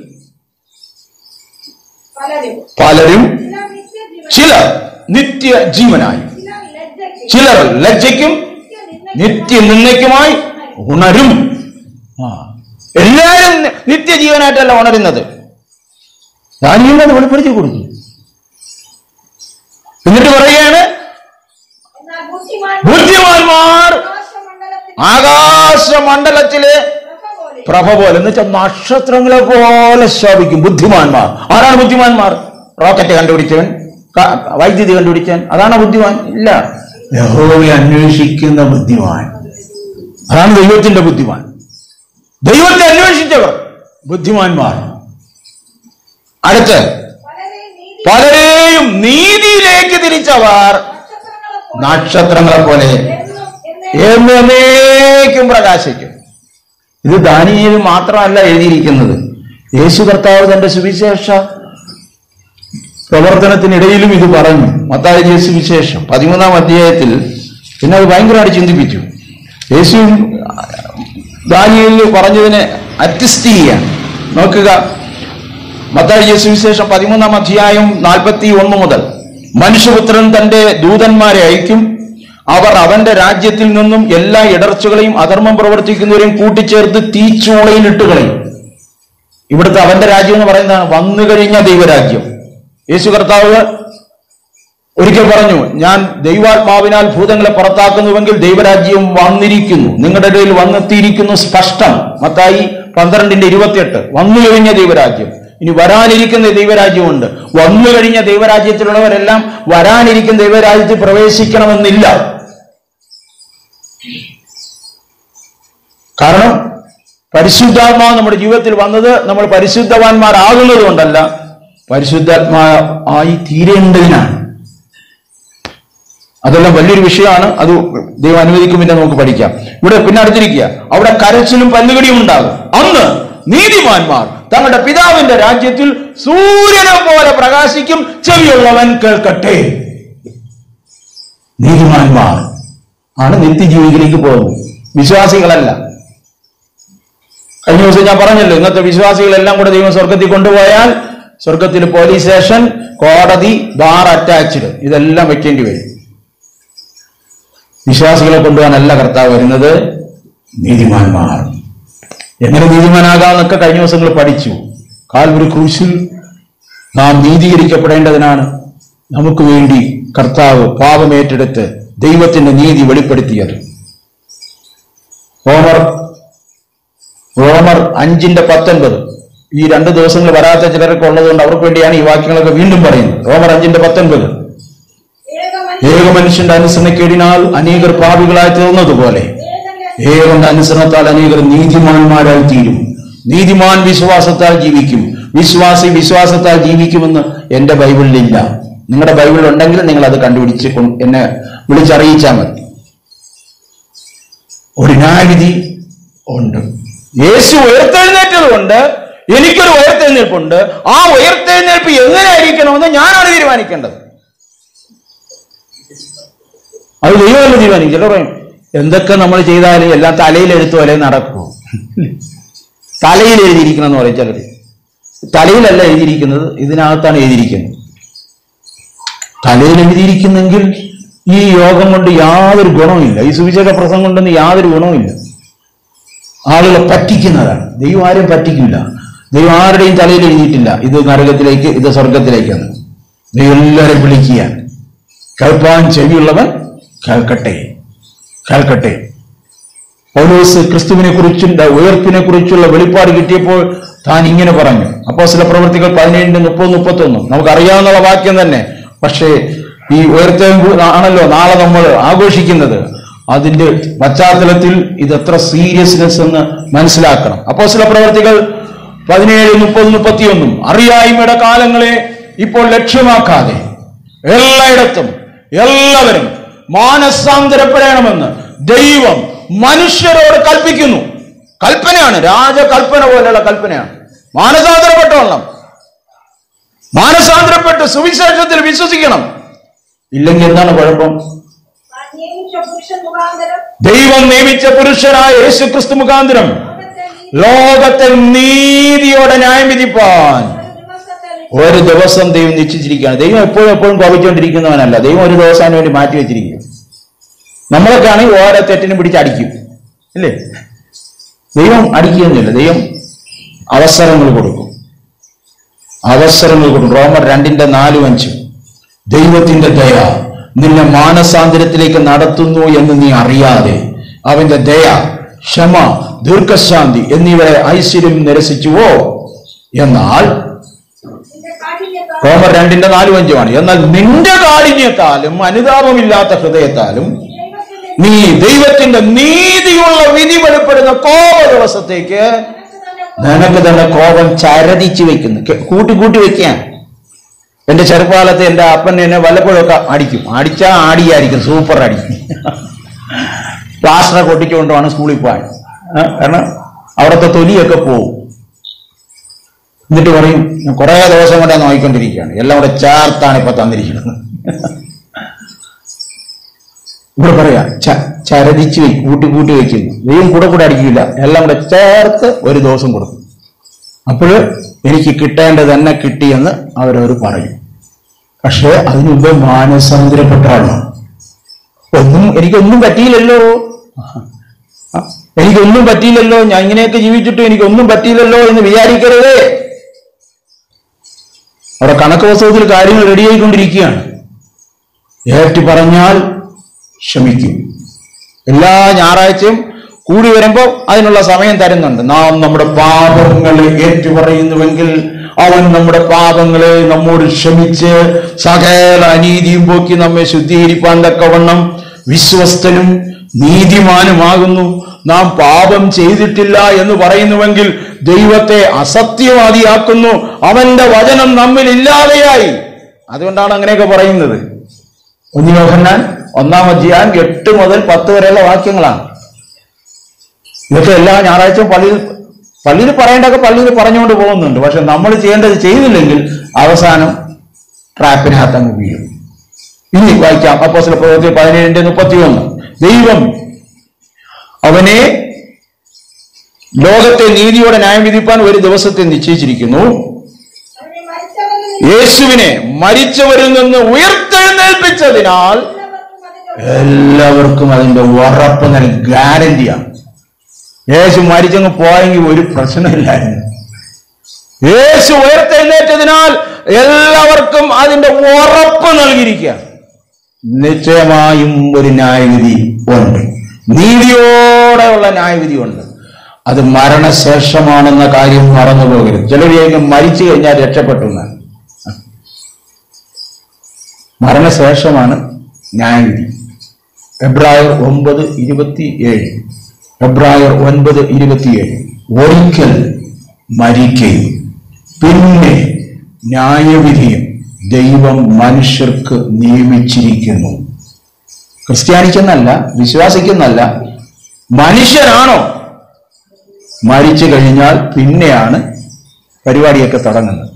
പലരും പലരും ചിലർ നിത്യജീവൻ ചിലർ നിത്യജീവനായി ചിലർ ലജ്ജയ്ക്ക് ചിലർ ലജ്ജയ്ക്കും നിത്യനിന്ദയ്ക്കും നിത്യനിന്ദയ്ക്കുമായി ഉണരും ആ. എല്ലാവരും നിത്യജീവനായിട്ടല്ല ഉണരുന്നത് ദാനിയലിന് അത് വെളിപ്പെടുത്തി കൊടുത്തു എന്നിട്ട് പറയുകയാണ് എന്നാൽ ബുദ്ധിമാൻ ബുദ്ധിമാന്മാർ ആകാശമണ്ഡലത്തിൽ ആകാശമണ്ഡലത്തിലെ പ്രഭ പോലെ പ്രഭ പോലെ എന്ന് വെച്ചാൽ നക്ഷത്രങ്ങളെ പോലെ ശോഭിക്കും ബുദ്ധിമാന്മാർ ആരാണ് ബുദ്ധിമാന്മാർ റോക്കറ്റ് കണ്ടുപിടിച്ചവൻ ക- വൈദ്യുതി കണ്ടുപിടിച്ചവൻ അതാണ് ബുദ്ധിമാൻ ഇല്ല യഹോവയെ അന്വേഷിക്കുന്ന ബുദ്ധിമാൻ അതാണ് ദൈവത്തിന്റെ ബുദ്ധിമാൻ ദൈവത്തെ അന്വേഷിച്ചവർ ബുദ്ധിമാന്മാർ അടുത്ത് പലരെയും നീതി പലരെയും നീതിയിലേക്ക് തിരിച്ചവർ നക്ഷത്രങ്ങളെ പോലെ നക്ഷത്രങ്ങളെ പോലെ എന്നും എന്നേക്കും എന്നേക്കും പ്രകാശിക്കും ഇത് ദാനിയേൽ മാത്രമല്ല എഴുതിയിരിക്കുന്നത് യേശു കർത്താവ് തന്റെ സുവിശേഷ പ്രവർത്തനത്തിനിടയിലും ഇത് പറഞ്ഞു മത്തായ സുവിശേഷം പതിമൂന്നാം അധ്യായത്തിൽ പിന്നെ അത് ഭയങ്കരമായിട്ട് ചിന്തിപ്പിച്ചു യേശു ദാനിയേലിൽ പറഞ്ഞതിനെ അറ്റസ്റ്റ് ചെയ്യാൻ നോക്കുക മത്തായി സുവിശേഷം പതിമൂന്നാം അധ്യായം നാൽപ്പത്തി ഒന്ന് മുതൽ മനുഷ്യപുത്രൻ തന്റെ ദൂതന്മാരെ അയക്കും അവർ അവന്റെ രാജ്യത്തിൽ നിന്നും എല്ലാ ഇടർച്ചകളെയും അധർമ്മം പ്രവർത്തിക്കുന്നവരെയും കൂട്ടിച്ചേർത്ത് തീച്ചൂളയിൽ ഇട്ടുകളയും ഇവിടുത്തെ അവന്റെ രാജ്യം എന്ന് പറയുന്നതാണ് വന്നു കഴിഞ്ഞ ദൈവരാജ്യം യേശു കർത്താവ് ഒരിക്കൽ പറഞ്ഞു ഞാൻ ദൈവാത്മാവിനാൽ ഭൂതങ്ങളെ പുറത്താക്കുന്നുവെങ്കിൽ ദൈവരാജ്യം വന്നിരിക്കുന്നു നിങ്ങളുടെ ഇടയിൽ വന്നെത്തിയിരിക്കുന്നു സ്പഷ്ടം മത്തായി പന്ത്രണ്ടിന്റെ ഇരുപത്തിയെട്ട് വന്നു കഴിഞ്ഞ ദൈവരാജ്യം ഇനി വരാനിരിക്കുന്ന ദൈവരാജ്യമുണ്ട് വന്നു കഴിഞ്ഞ ദൈവരാജ്യത്തിലുള്ളവരെല്ലാം വരാനിരിക്കുന്ന ദൈവരാജ്യത്തിൽ പ്രവേശിക്കണമെന്നില്ല കാരണം പരിശുദ്ധാത്മാവ് നമ്മുടെ ജീവിതത്തിൽ വന്നത് നമ്മൾ പരിശുദ്ധവാന്മാരാകുന്നത് കൊണ്ടല്ല പരിശുദ്ധാത്മാ ആയി തീരേണ്ടതിനാണ് അതെല്ലാം വലിയൊരു വിഷയമാണ് അത് ദൈവം അനുവദിക്കും പിന്നെ നമുക്ക് പഠിക്കാം ഇവിടെ പിന്നെ അടുത്തിരിക്കുക അവിടെ കരച്ചിലും പല്ലുകടിയും ഉണ്ടാകും അന്ന് നീതിമാന്മാർ തങ്ങളുടെ പിതാവിന്റെ രാജ്യത്തിൽ സൂര്യനെ പോലെ പ്രകാശിക്കും ചെവിയുള്ളവൻ കേൾക്കട്ടെ നീതിമാന്മാർ ആണ് നിത്യജീവികളിലേക്ക് പോകുന്നത് വിശ്വാസികളല്ല കഴിഞ്ഞ ദിവസം ഞാൻ പറഞ്ഞല്ലോ ഇന്നത്തെ വിശ്വാസികളെല്ലാം കൂടെ ദൈവം സ്വർഗത്തിൽ കൊണ്ടുപോയാൽ സ്വർഗത്തിൽ പോലീസ് സ്റ്റേഷൻ കോടതി ബാർ അറ്റാച്ച്ഡ് ഇതെല്ലാം വെക്കേണ്ടി വരും വിശ്വാസികളെ കൊണ്ടുപോകാനല്ല കർത്താവ് വരുന്നത് നീതിമാന്മാർ എങ്ങനെ നീതിമാനാകാമെന്നൊക്കെ കഴിഞ്ഞ ദിവസങ്ങൾ പഠിച്ചു കാൽവരി ക്രൂശിൽ നാം നീതീകരിക്കപ്പെടേണ്ടതിനാണ് നമുക്ക് വേണ്ടി കർത്താവ് പാപമേറ്റെടുത്ത് ദൈവത്തിന്റെ നീതി വെളിപ്പെടുത്തിയത് ഹോമർ റോമർ അഞ്ചിന്റെ പത്തൊൻപത് ഈ രണ്ട് ദിവസങ്ങൾ വരാത്ത ചിലരൊക്കെ ഉള്ളതുകൊണ്ട് അവർക്ക് വേണ്ടിയാണ് ഈ വാക്യങ്ങളൊക്കെ വീണ്ടും പറയുന്നത് റോമർ അഞ്ചിന്റെ പത്തൊൻപത് ഏകമനുഷ്യൻ ഏക മനുഷ്യന്റെ അനുസരണക്കേടിനാൽ അനേകർ പാപികളായി തീർന്നതുപോലെ ഏകന്റെ ഏകന്റെ അനുസരണത്താൽ അനേകർ നീതിമാന്മാരായി തീരും നീതിമാൻ വിശ്വാസത്താൽ ജീവിക്കും വിശ്വാസി വിശ്വാസത്താൽ ജീവിക്കുമെന്ന് എന്റെ ബൈബിളിലില്ല നിങ്ങളുടെ ബൈബിളിൽ ഉണ്ടെങ്കിൽ നിങ്ങൾ അത് കണ്ടുപിടിച്ച് കൊ- എന്നെ വിളിച്ചറിയിച്ചാൽ മതി ഒരു ന്യായവിധി ഉണ്ട് യേശു ഉയർത്തെഴുന്നേറ്റത് കൊണ്ട് എനിക്കൊരു ഉയർത്തെഴുന്നേൽപ്പുണ്ട് ആ ഉയർത്തെഴുന്നേൽപ്പ് എങ്ങനെയായിരിക്കണമെന്ന് ഞാനാണ് തീരുമാനിക്കേണ്ടത് അത് ദൈവമല്ല തീരുമാനിക്കും ചിലർ പറയും എന്തൊക്കെ നമ്മൾ ചെയ്താലും എല്ലാം തലയിൽ എഴുത്തു പോലെ നടക്കൂ തലയിൽ എഴുതിയിരിക്കണം എന്ന് പറയും ചിലർ തലയിലല്ല എഴുതിയിരിക്കുന്നത് ഇതിനകത്താണ് എഴുതിയിരിക്കുന്നത് തലയിൽ എഴുതിയിരിക്കുന്നെങ്കിൽ ഈ യോഗം കൊണ്ട് യാതൊരു ഗുണവുമില്ല ഈ സുവിശേഷ പ്രസംഗം കൊണ്ടൊന്നും യാതൊരു ഗുണവുമില്ല ആളുകളെ പറ്റിക്കുന്നതാണ് ദൈവം ആരെയും പറ്റിക്കില്ല ദൈവം ആരുടെയും തലയിൽ എഴുതിയിട്ടില്ല ഇത് നരകത്തിലേക്ക് ഇത് സ്വർഗത്തിലേക്കാണ് ദൈവം എല്ലാവരെയും വിളിക്കുകയാണ് കേൾപ്പാൻ ചെവിയുള്ളവൻ കേൾക്കട്ടെ കേൾക്കട്ടെ പൗലോസ് ക്രിസ്തുവിനെ കുറിച്ചുള്ള ഉയർപ്പിനെ കുറിച്ചുള്ള വെളിപ്പാട് കിട്ടിയപ്പോൾ താൻ ഇങ്ങനെ പറഞ്ഞു അപ്പോ ചില പ്രവൃത്തികൾ പതിനേഴിന്റെ മുപ്പത് മുപ്പത്തൊന്ന് നമുക്കറിയാവുന്ന വാക്യം തന്നെ പക്ഷേ ഈ ഉയർത്തെ ആണല്ലോ നാളെ നമ്മൾ ആഘോഷിക്കുന്നത് അതിന്റെ പശ്ചാത്തലത്തിൽ ഇത് എത്ര സീരിയസ്നെസ് എന്ന് മനസ്സിലാക്കണം അപ്പോ ചില പ്രവൃത്തികൾ പതിനേഴ് മുപ്പത് മുപ്പത്തിയൊന്നും അറിയായ്മയുടെ കാലങ്ങളെ ഇപ്പോൾ ലക്ഷ്യമാക്കാതെ എല്ലായിടത്തും എല്ലാവരും മാനസാന്തരപ്പെടണമെന്ന് ദൈവം മനുഷ്യരോട് കൽപ്പിക്കുന്നു കൽപ്പനയാണ് രാജകൽപ്പന പോലെയുള്ള കൽപ്പനയാണ് മാനസാന്തരപ്പെട്ടോളണം മാനസാന്തരപ്പെട്ട് സുവിശേഷത്തിൽ വിശ്വസിക്കണം ഇല്ലെങ്കിൽ എന്താണ് കുഴപ്പം താൻ നിയമിച്ച പുരുഷൻ മുഖാന്തരം ദൈവം നിയമിച്ച പുരുഷനായ യേശു ക്രിസ്തു മുഖാന്തരം ലോകത്തെ ലോകത്തെ നീ നീതിയോടെ ന്യായം വിധിപ്പാൻ ഒരു ദിവസത്തെ ഒരു ദിവസം ദൈവം നിശ്ചയിച്ചിരിക്കുകയാണ് ദൈവം എപ്പോഴും എപ്പോഴും കോപിച്ചുകൊണ്ടിരിക്കുന്നവനല്ല ദൈവം ഒരു ദിവസം അതിന് വേണ്ടി മാറ്റി വെച്ചിരിക്കും നമ്മളൊക്കെ ആണെങ്കിൽ ഓരോ തെറ്റിനും പിടിച്ച് അടിക്കും ഇല്ലേ ദൈവം അടിക്കുകയൊന്നുമില്ല ദൈവം അവസരങ്ങൾ കൊടുക്കും അവസരങ്ങൾ കൊടുക്കും റോമർ രണ്ടിന്റെ നാലും അഞ്ചും ദൈവത്തിന്റെ ദയ നിന്നെ മാനസാന്തരത്തിലേക്ക് നടത്തുന്നു എന്ന് നീ അറിയാതെ അവന്റെ ദയ ക്ഷമ ദീർഘശാന്തി എന്നിവരെ ഐശ്വര്യം നിരസിച്ചുവോ എന്നാൽ നിന്റെ കാഠിന്യത്താൽ റോമർ രണ്ടിന്റെ നാലും അഞ്ചുമാണ് എന്നാൽ നിന്റെ കാഠിന്യത്താലും അനുതാപമില്ലാത്ത ഹൃദയത്താലും ദൈവത്തിന്റെ നീ ദൈവത്തിന്റെ നീതിയുള്ള വിധി വെളിപ്പെടുന്ന കോപ ദിവസത്തേക്ക് മനസ്സ് തന്നെ നിനക്ക് തന്നെ കോപം ചരതിച്ച് വെക്കുന്നു കെ- കൂട്ടി കൂട്ടി വെക്കാൻ എന്റെ ചെറുപ്പകാലത്ത് എന്റെ അപ്പൻ എന്നെ വല്ലപ്പോഴൊക്കെ അടിക്കും അടിച്ചാ ആടിയായിരിക്കും സൂപ്പർ അടിക്കും പ്ലാസ്റ്റർ കൊട്ടിച്ചുകൊണ്ടാണ് സ്കൂളിൽ പോകാൻ ആ, കാരണം അവിടുത്തെ തൊലിയൊക്കെ പോവും എന്നിട്ട് പറയും "ഞാൻ കുറേ ദിവസം കൊണ്ട് ഞാൻ നോക്കിക്കൊണ്ടിരിക്കുകയാണ് എല്ലാം കൂടെ ചേർത്താണ് ഇപ്പൊ തന്നിരിക്കുന്നത് ഇവിടെ പറയാ ച- ചരതിച്ച് വെ- കൂട്ടി കൂട്ടി വെക്കുന്നു ദൈവം കൂടെ കൂടെ അടിക്കില്ല എല്ലാം കൂടെ ചേർത്ത് ഒരു ദിവസം കൊടുക്കും അപ്പോൾ എനിക്ക് കിട്ടേണ്ടത് തന്നെ കിട്ടിയെന്ന് അവരവർ പറയും പക്ഷേ അതിനു മുമ്പ് മാനസാന്തരപ്പെട്ടാണ് ഒന്നും എനിക്കൊന്നും പറ്റിയില്ലല്ലോ ആ, എനിക്കൊന്നും പറ്റിയില്ലല്ലോ ഞാൻ ഇങ്ങനെയൊക്കെ ജീവിച്ചിട്ട് എനിക്കൊന്നും പറ്റിയില്ലല്ലോ എന്ന് വിചാരിക്കരുത് അവിടെ കണക്ക് പുസ്തകത്തിൽ കാര്യങ്ങൾ റെഡിയായിക്കൊണ്ടിരിക്കുകയാണ് ഏറ്റു പറഞ്ഞാൽ ക്ഷമിക്കും എല്ലാ ഞായറാഴ്ചയും കൂടി വരുമ്പോൾ അതിനുള്ള സമയം തരുന്നുണ്ട് നാം നമ്മുടെ പാപങ്ങളെ ഏറ്റുപറയുന്നുവെങ്കിൽ അവൻ നമ്മുടെ പാപങ്ങളെ നമ്മോട് ക്ഷമിച്ച് സകല അനീതിയും പോക്കി നമ്മെ ശുദ്ധീകരിപ്പാൻ തക്കവണ്ണം വിശ്വസ്തനും നീതിമാനുമാകുന്നു നാം പാപം ചെയ്തിട്ടില്ല എന്ന് പറയുന്നുവെങ്കിൽ ദൈവത്തെ അസത്യവാദിയാക്കുന്നു അവന്റെ വചനം നമ്മിൽ ഇല്ലാതെയായി അതുകൊണ്ടാണ് അങ്ങനെയൊക്കെ പറയുന്നത് ഒന്ന് യോഹന്നാൻ ഒന്നാം അധ്യായം എട്ട് മുതൽ പത്ത് വരെയുള്ള വാക്യങ്ങളാണ് ഇതൊക്കെ എല്ലാ ഞായറാഴ്ചയും പള്ളിയിൽ പള്ളിയിൽ പറയേണ്ടതൊക്കെ പള്ളിയിൽ പറഞ്ഞുകൊണ്ട് പോകുന്നുണ്ട് പക്ഷെ നമ്മൾ ചെയ്യേണ്ടത് ചെയ്തില്ലെങ്കിൽ അവസാനം ട്രാപ്പിനകത്ത് അങ്ങ് വീഴും ഇനി വായിക്കാം അപ്പോസ്തല പ്രവൃത്തി പതിനേഴിന്റെ മുപ്പത്തിയൊന്ന് ദൈവം അവനെ ലോകത്തെ നീതിയോടെ ന്യായം വിധിപ്പാൻ ഒരു ദിവസത്തെ നിശ്ചയിച്ചിരിക്കുന്നു അവനെ മരിച്ചവരിൽ നിന്ന് യേശുവിനെ മരിച്ചവരിൽ നിന്ന് ഉയർത്തെഴുന്നേൽപ്പിച്ചതിനാൽ എല്ലാവർക്കും അതിന്റെ എല്ലാവർക്കും അതിന്റെ ഉറപ്പ് നൽകി ഗ്യാരണ്ടിയാണ് യേശു മരിച്ചങ്ങ് പോയെങ്കിൽ ഒരു പ്രശ്നമില്ലായിരുന്നു യേശു ഉയർത്തെഴുന്നേറ്റതിനാൽ എല്ലാവർക്കും അതിന്റെ ഉറപ്പ് നൽകിയിരിക്കുക നിശ്ചയമായും ഒരു ന്യായവിധി ഉണ്ട് നീതിയോടെയുള്ള ന്യായവിധി ഉണ്ട് അത് മരണശേഷമാണെന്ന കാര്യം മറന്നു പോകരുത് ചിലർ ചോദിക്കും മരിച്ചു കഴിഞ്ഞാൽ രക്ഷപ്പെട്ടു എന്നാണ് മരണശേഷമാണ് ന്യായവിധി എബ്രായർ ഒമ്പത് ഇരുപത്തിയേഴ് എബ്രായർ ഒൻപത് ഇരുപത്തിയേഴ് ഒരിക്കൽ മരിക്കുകയും പിന്നെ ന്യായവിധിയും ദൈവം മനുഷ്യർക്ക് നിയമിച്ചിരിക്കുന്നു ക്രിസ്ത്യാനിക്കെന്നല്ല വിശ്വാസിക്കെന്നല്ല മനുഷ്യനാണോ മരിച്ചു കഴിഞ്ഞാൽ പിന്നെയാണ് പരിപാടിയൊക്കെ തുടങ്ങുന്നത്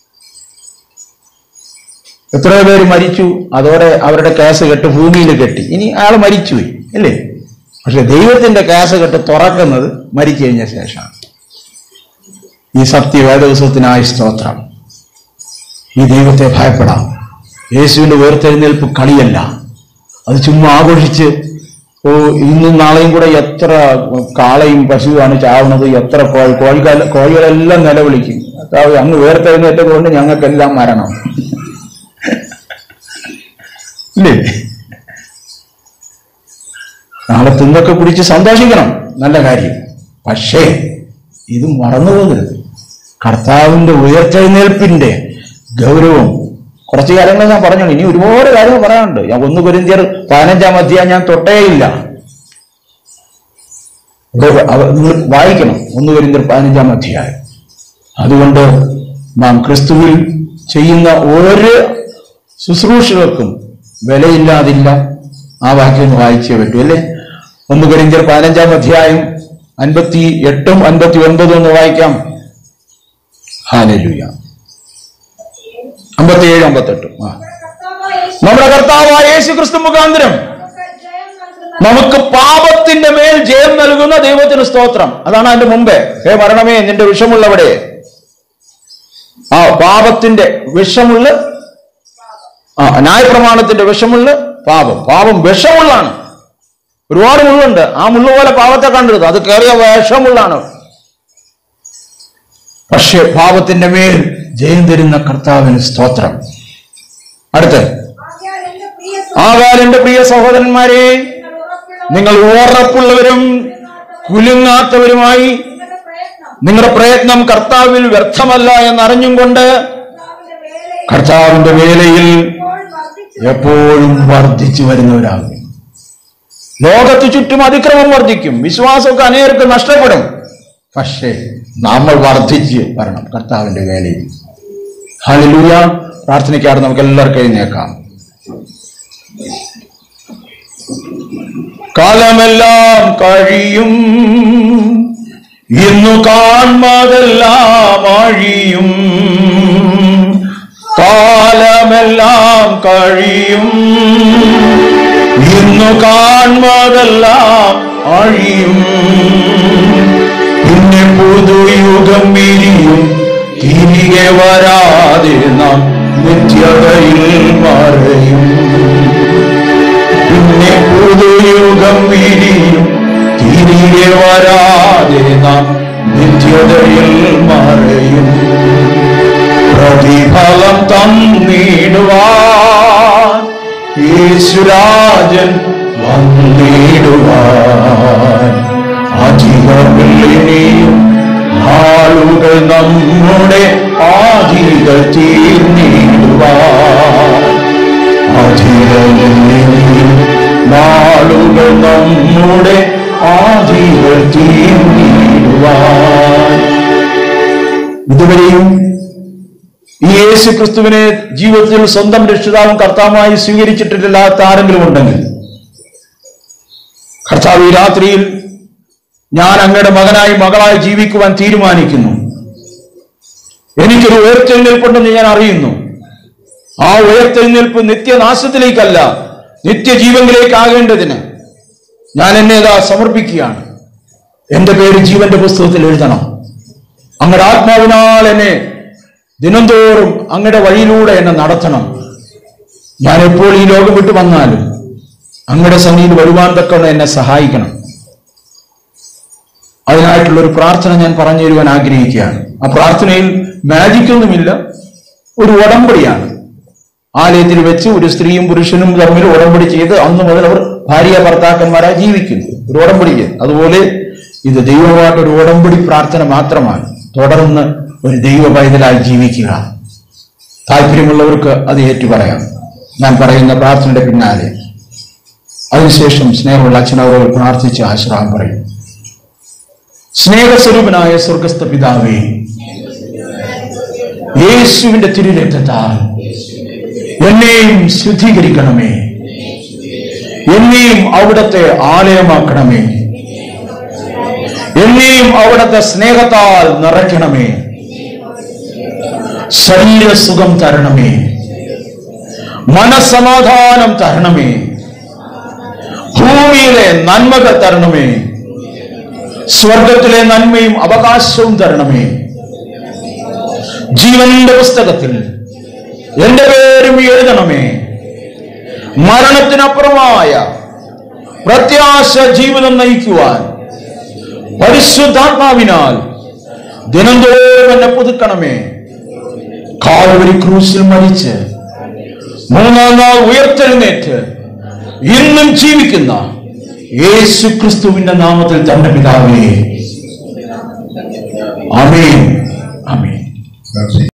എത്രയോ പേര് മരിച്ചു അതോടെ അവരുടെ കേസ് കെട്ട് ഭൂമിയിൽ കെട്ടി ഇനി അയാൾ മരിച്ചുപോയി അല്ലേ പക്ഷെ ദൈവത്തിന്റെ കേസ് കെട്ട് തുറക്കുന്നത് മരിച്ചു കഴിഞ്ഞ ശേഷമാണ് ഈ സത്യവേദോത്സവത്തിനായ സ്തോത്രം ഈ ദൈവത്തെ ഭയപ്പെടാം യേശുവിന്റെ ഉയർത്തെഴുന്നേൽപ്പ് കളിയല്ല അത് ചുമ്മാ ആഘോഷിച്ച് ഓ ഇന്നും നാളെയും കൂടെ എത്ര കാളയും പശുവാണ് ചാവുന്നത് എത്ര കോഴി കോഴിക്കാല കോഴികളെല്ലാം നിലവിളിക്കും കർത്താവേ, അങ്ങ് ഉയർത്തെഴുന്നേറ്റത് കൊണ്ട് ഞങ്ങൾക്കെല്ലാം മരണം ഇല്ലേ നാളെ തിന്നൊക്കെ കുടിച്ച് സന്തോഷിക്കണം നല്ല കാര്യം പക്ഷേ ഇത് മറന്നു പോകരുത് കർത്താവിന്റെ ഉയർത്തെഴുന്നേൽപ്പിന്റെ ഗൗരവം കുറച്ച് കാര്യങ്ങൾ ഞാൻ പറഞ്ഞു ഇനി ഒരുപാട് കാര്യങ്ങൾ പറയാനുണ്ട് ഞാൻ ഒന്ന് കുരിന്തിയർ പതിനഞ്ചാം അധ്യായം ഞാൻ തൊട്ടേയില്ല ഇവിടെ അവ- നിങ്ങൾ വായിക്കണം ഒന്ന് കുരിന്തിയർ പതിനഞ്ചാം അധ്യായം അതുകൊണ്ട് നാം ക്രിസ്തുവിൽ ചെയ്യുന്ന ഓരോ ശുശ്രൂഷകൾക്കും വിലയില്ലാതില്ല ആ വാക്യം ഒന്ന് വായിച്ചേ പറ്റൂ അല്ലേ ഒന്ന് കരിഞ്ചർ പതിനഞ്ചാം അധ്യായം അൻപത്തി എട്ടും അൻപത്തി ഒൻപതും ഒന്ന് വായിക്കാം ഹാലലുയ അമ്പത്തിയേഴ് അമ്പത്തെട്ടും ആ കർത്താവായ യേശു നമ്മുടെ കർത്താവായ യേശു ക്രിസ്തു മുഖാന്തരം നമുക്ക് ജയം നൽകുന്ന നമുക്ക് പാപത്തിന്റെ മേൽ ജയം നൽകുന്ന ദൈവത്തിന് സ്തോത്രം അതാണ് അതിന്റെ മുമ്പേ ഹേ മരണമേ നിന്റെ വിഷമുള്ളവിടെ ആ പാപത്തിന്റെ വിഷമുള്ള ആ ന്യായപ്രമാണത്തിന്റെ വിഷമുള്ള പാപം പാപം വിഷമുള്ളാണ് ഒരുപാട് മുള്ളുണ്ട് ആ മുള്ളു പോലെ പാപത്തെ കണ്ടരുത് അത് കയറിയ വിഷമുള്ളാണ് പക്ഷെ പാപത്തിന്റെ മേൽ ജയം തരുന്ന കർത്താവിന് സ്തോത്രം അടുത്ത് ആകയാൽ എന്റെ പ്രിയ ആകാൽ എന്റെ പ്രിയ സഹോദരന്മാരെ നിങ്ങൾ ഉറപ്പുള്ള നിങ്ങൾ ഉറപ്പുള്ളവരും കുലുങ്ങാത്തവരുമായി നിങ്ങളുടെ പ്രയത്നം നിങ്ങളുടെ പ്രയത്നം കർത്താവിൽ വ്യർത്ഥമല്ല എന്നറിഞ്ഞും കൊണ്ട് കർത്താവിന്റെ വേലയിൽ കർത്താവിന്റെ വേലയിൽ ഇപ്പോൾ വർദ്ധിച്ചു എപ്പോഴും വർദ്ധിച്ചു വരുന്നവരാകും ലോകത്ത് ചുറ്റും അതിക്രമം വർദ്ധിക്കും വിശ്വാസമൊക്കെ അനേർക്ക് നഷ്ടപ്പെടും പക്ഷേ നമ്മൾ വർദ്ധിച്ച് വരണം കർത്താവിന്റെ വേലയിൽ ഹല്ലേലൂയ പ്രാർത്ഥനയ്ക്കാട് നമുക്ക് എല്ലാവർക്കും എഴുന്നേക്കാം കാലമെല്ലാം കഴിയും ഇന്നു കാൺമതെല്ലാം അഴിയും കാലമെല്ലാം കഴിയും ഇന്നു കാൺമതെല്ലാം അഴിയും പിന്നെ പുതുയുഗം വിരിയും തിരികെ വരാതെ നാം നിത്യതയിൽ മറയും പിന്നെ പുതുയുഗം വിരിയും തിരികെ വരാതെ നാം നിത്യതയിൽ മറയും പ്രതിഫലം തന്നിടുവാൻ യേശുരാജൻ വന്നിടുവാൻ അധികമില്ലിനിയും ആളുകൾ നമ്മുടെ ആധികൾ തീർന്നിടുവാൻ അധികമില്ലിനിയും നാളുകൾ നമ്മുടെ ആധികൾ തീർന്നിടുവാൻ ഇതുവരെയും ഈ യേശു ക്രിസ്തുവിനെ ജീവിതത്തിൽ സ്വന്തം രക്ഷിതാവും കർത്താവുമായി സ്വീകരിച്ചിട്ടില്ലാത്ത ആരെങ്കിലും ഉണ്ടെങ്കിൽ കർത്താവ് ഈ രാത്രിയിൽ ഞാൻ അങ്ങയുടെ മകനായി മകളായി ജീവിക്കുവാൻ തീരുമാനിക്കുന്നു എനിക്കൊരു ഉയർത്തെഴുന്നേൽപ്പുണ്ടെന്ന് ഞാൻ അറിയുന്നു ആ ഉയർത്തെഴുന്നേൽപ്പ് നിത്യനാശത്തിലേക്കല്ല നിത്യജീവനിലേക്കാകേണ്ടതിന് ഞാൻ എന്നെ ഇതാ സമർപ്പിക്കുകയാണ് എന്റെ പേര് ജീവന്റെ പുസ്തകത്തിൽ എഴുതണം അങ്ങയുടെ ആത്മാവിനാൽ എന്നെ ദിനംതോറും അങ്ങയുടെ വഴിയിലൂടെ എന്നെ നടത്തണം ഞാൻ എപ്പോൾ ഈ ലോകം വിട്ടു വന്നാലും അങ്ങയുടെ സന്നിധിയിൽ വരുവാൻ തക്കവണ്ണം എന്നെ സഹായിക്കണം അതിനായിട്ടുള്ള ഒരു പ്രാർത്ഥന ഞാൻ പറഞ്ഞു തരുവാൻ ആഗ്രഹിക്കുകയാണ് ആ പ്രാർത്ഥനയിൽ മാജിക് ഒന്നുമില്ല ഒരു ഉടമ്പടിയാണ് ആലയത്തിൽ വെച്ച് ഒരു സ്ത്രീയും പുരുഷനും തമ്മിൽ ഉടമ്പടി ചെയ്ത് അന്ന് മുതൽ അവർ ഭാര്യ ഭർത്താക്കന്മാരായി ജീവിക്കുന്നു ഒരു ഉടമ്പടി ചെയ്ത് അതുപോലെ ഇത് ദൈവമായിട്ട് ഒരു ഉടമ്പടി പ്രാർത്ഥന മാത്രമാണ് തുടർന്ന് ഒരു ദൈവ പൈതലായി ജീവിക്കുക താല്പര്യമുള്ളവർക്ക് അത് ഏറ്റുപറയാം ഞാൻ പറയുന്ന പ്രാർത്ഥനയുടെ പിന്നാലെ അതിനുശേഷം സ്നേഹമുള്ള അച്ഛനവർ പ്രാർത്ഥിച്ച് ആശ്രയം പറയും സ്നേഹസ്വരൂപനായ സ്വർഗസ്ഥ പിതാവേ യേശുവിന്റെ തിരുരക്തത്താൽ എന്നെയും ശുദ്ധീകരിക്കണമേ എന്നെയും അവിടത്തെ ആലയമാക്കണമേ എന്നെയും അവിടത്തെ സ്നേഹത്താൽ നിറയ്ക്കണമേ ശരീരസുഖം തരണമേ മനസമാധാനം തരണമേ ഭൂമിയിലെ നന്മകൾ തരണമേ സ്വർഗത്തിലെ നന്മയും അവകാശവും തരണമേ ജീവന്റെ പുസ്തകത്തിൽ എന്റെ പേരും എഴുതണമേ മരണത്തിനപ്പുറമായ പ്രത്യാശ ജീവിതം നയിക്കുവാൻ പരിശുദ്ധാത്മാവിനാൽ ദിനംതോറും എന്നെ പുതുക്കണമേ കാൽവരി ക്രൂസിൽ മരിച്ച് മൂന്നാം നാൾ ഉയർത്തെഴുന്നേറ്റ് ഇന്നും ജീവിക്കുന്ന യേശു ക്രിസ്തുവിന്റെ നാമത്തിൽ തന്റെ പിതാവേ അമേൻ അമേൻ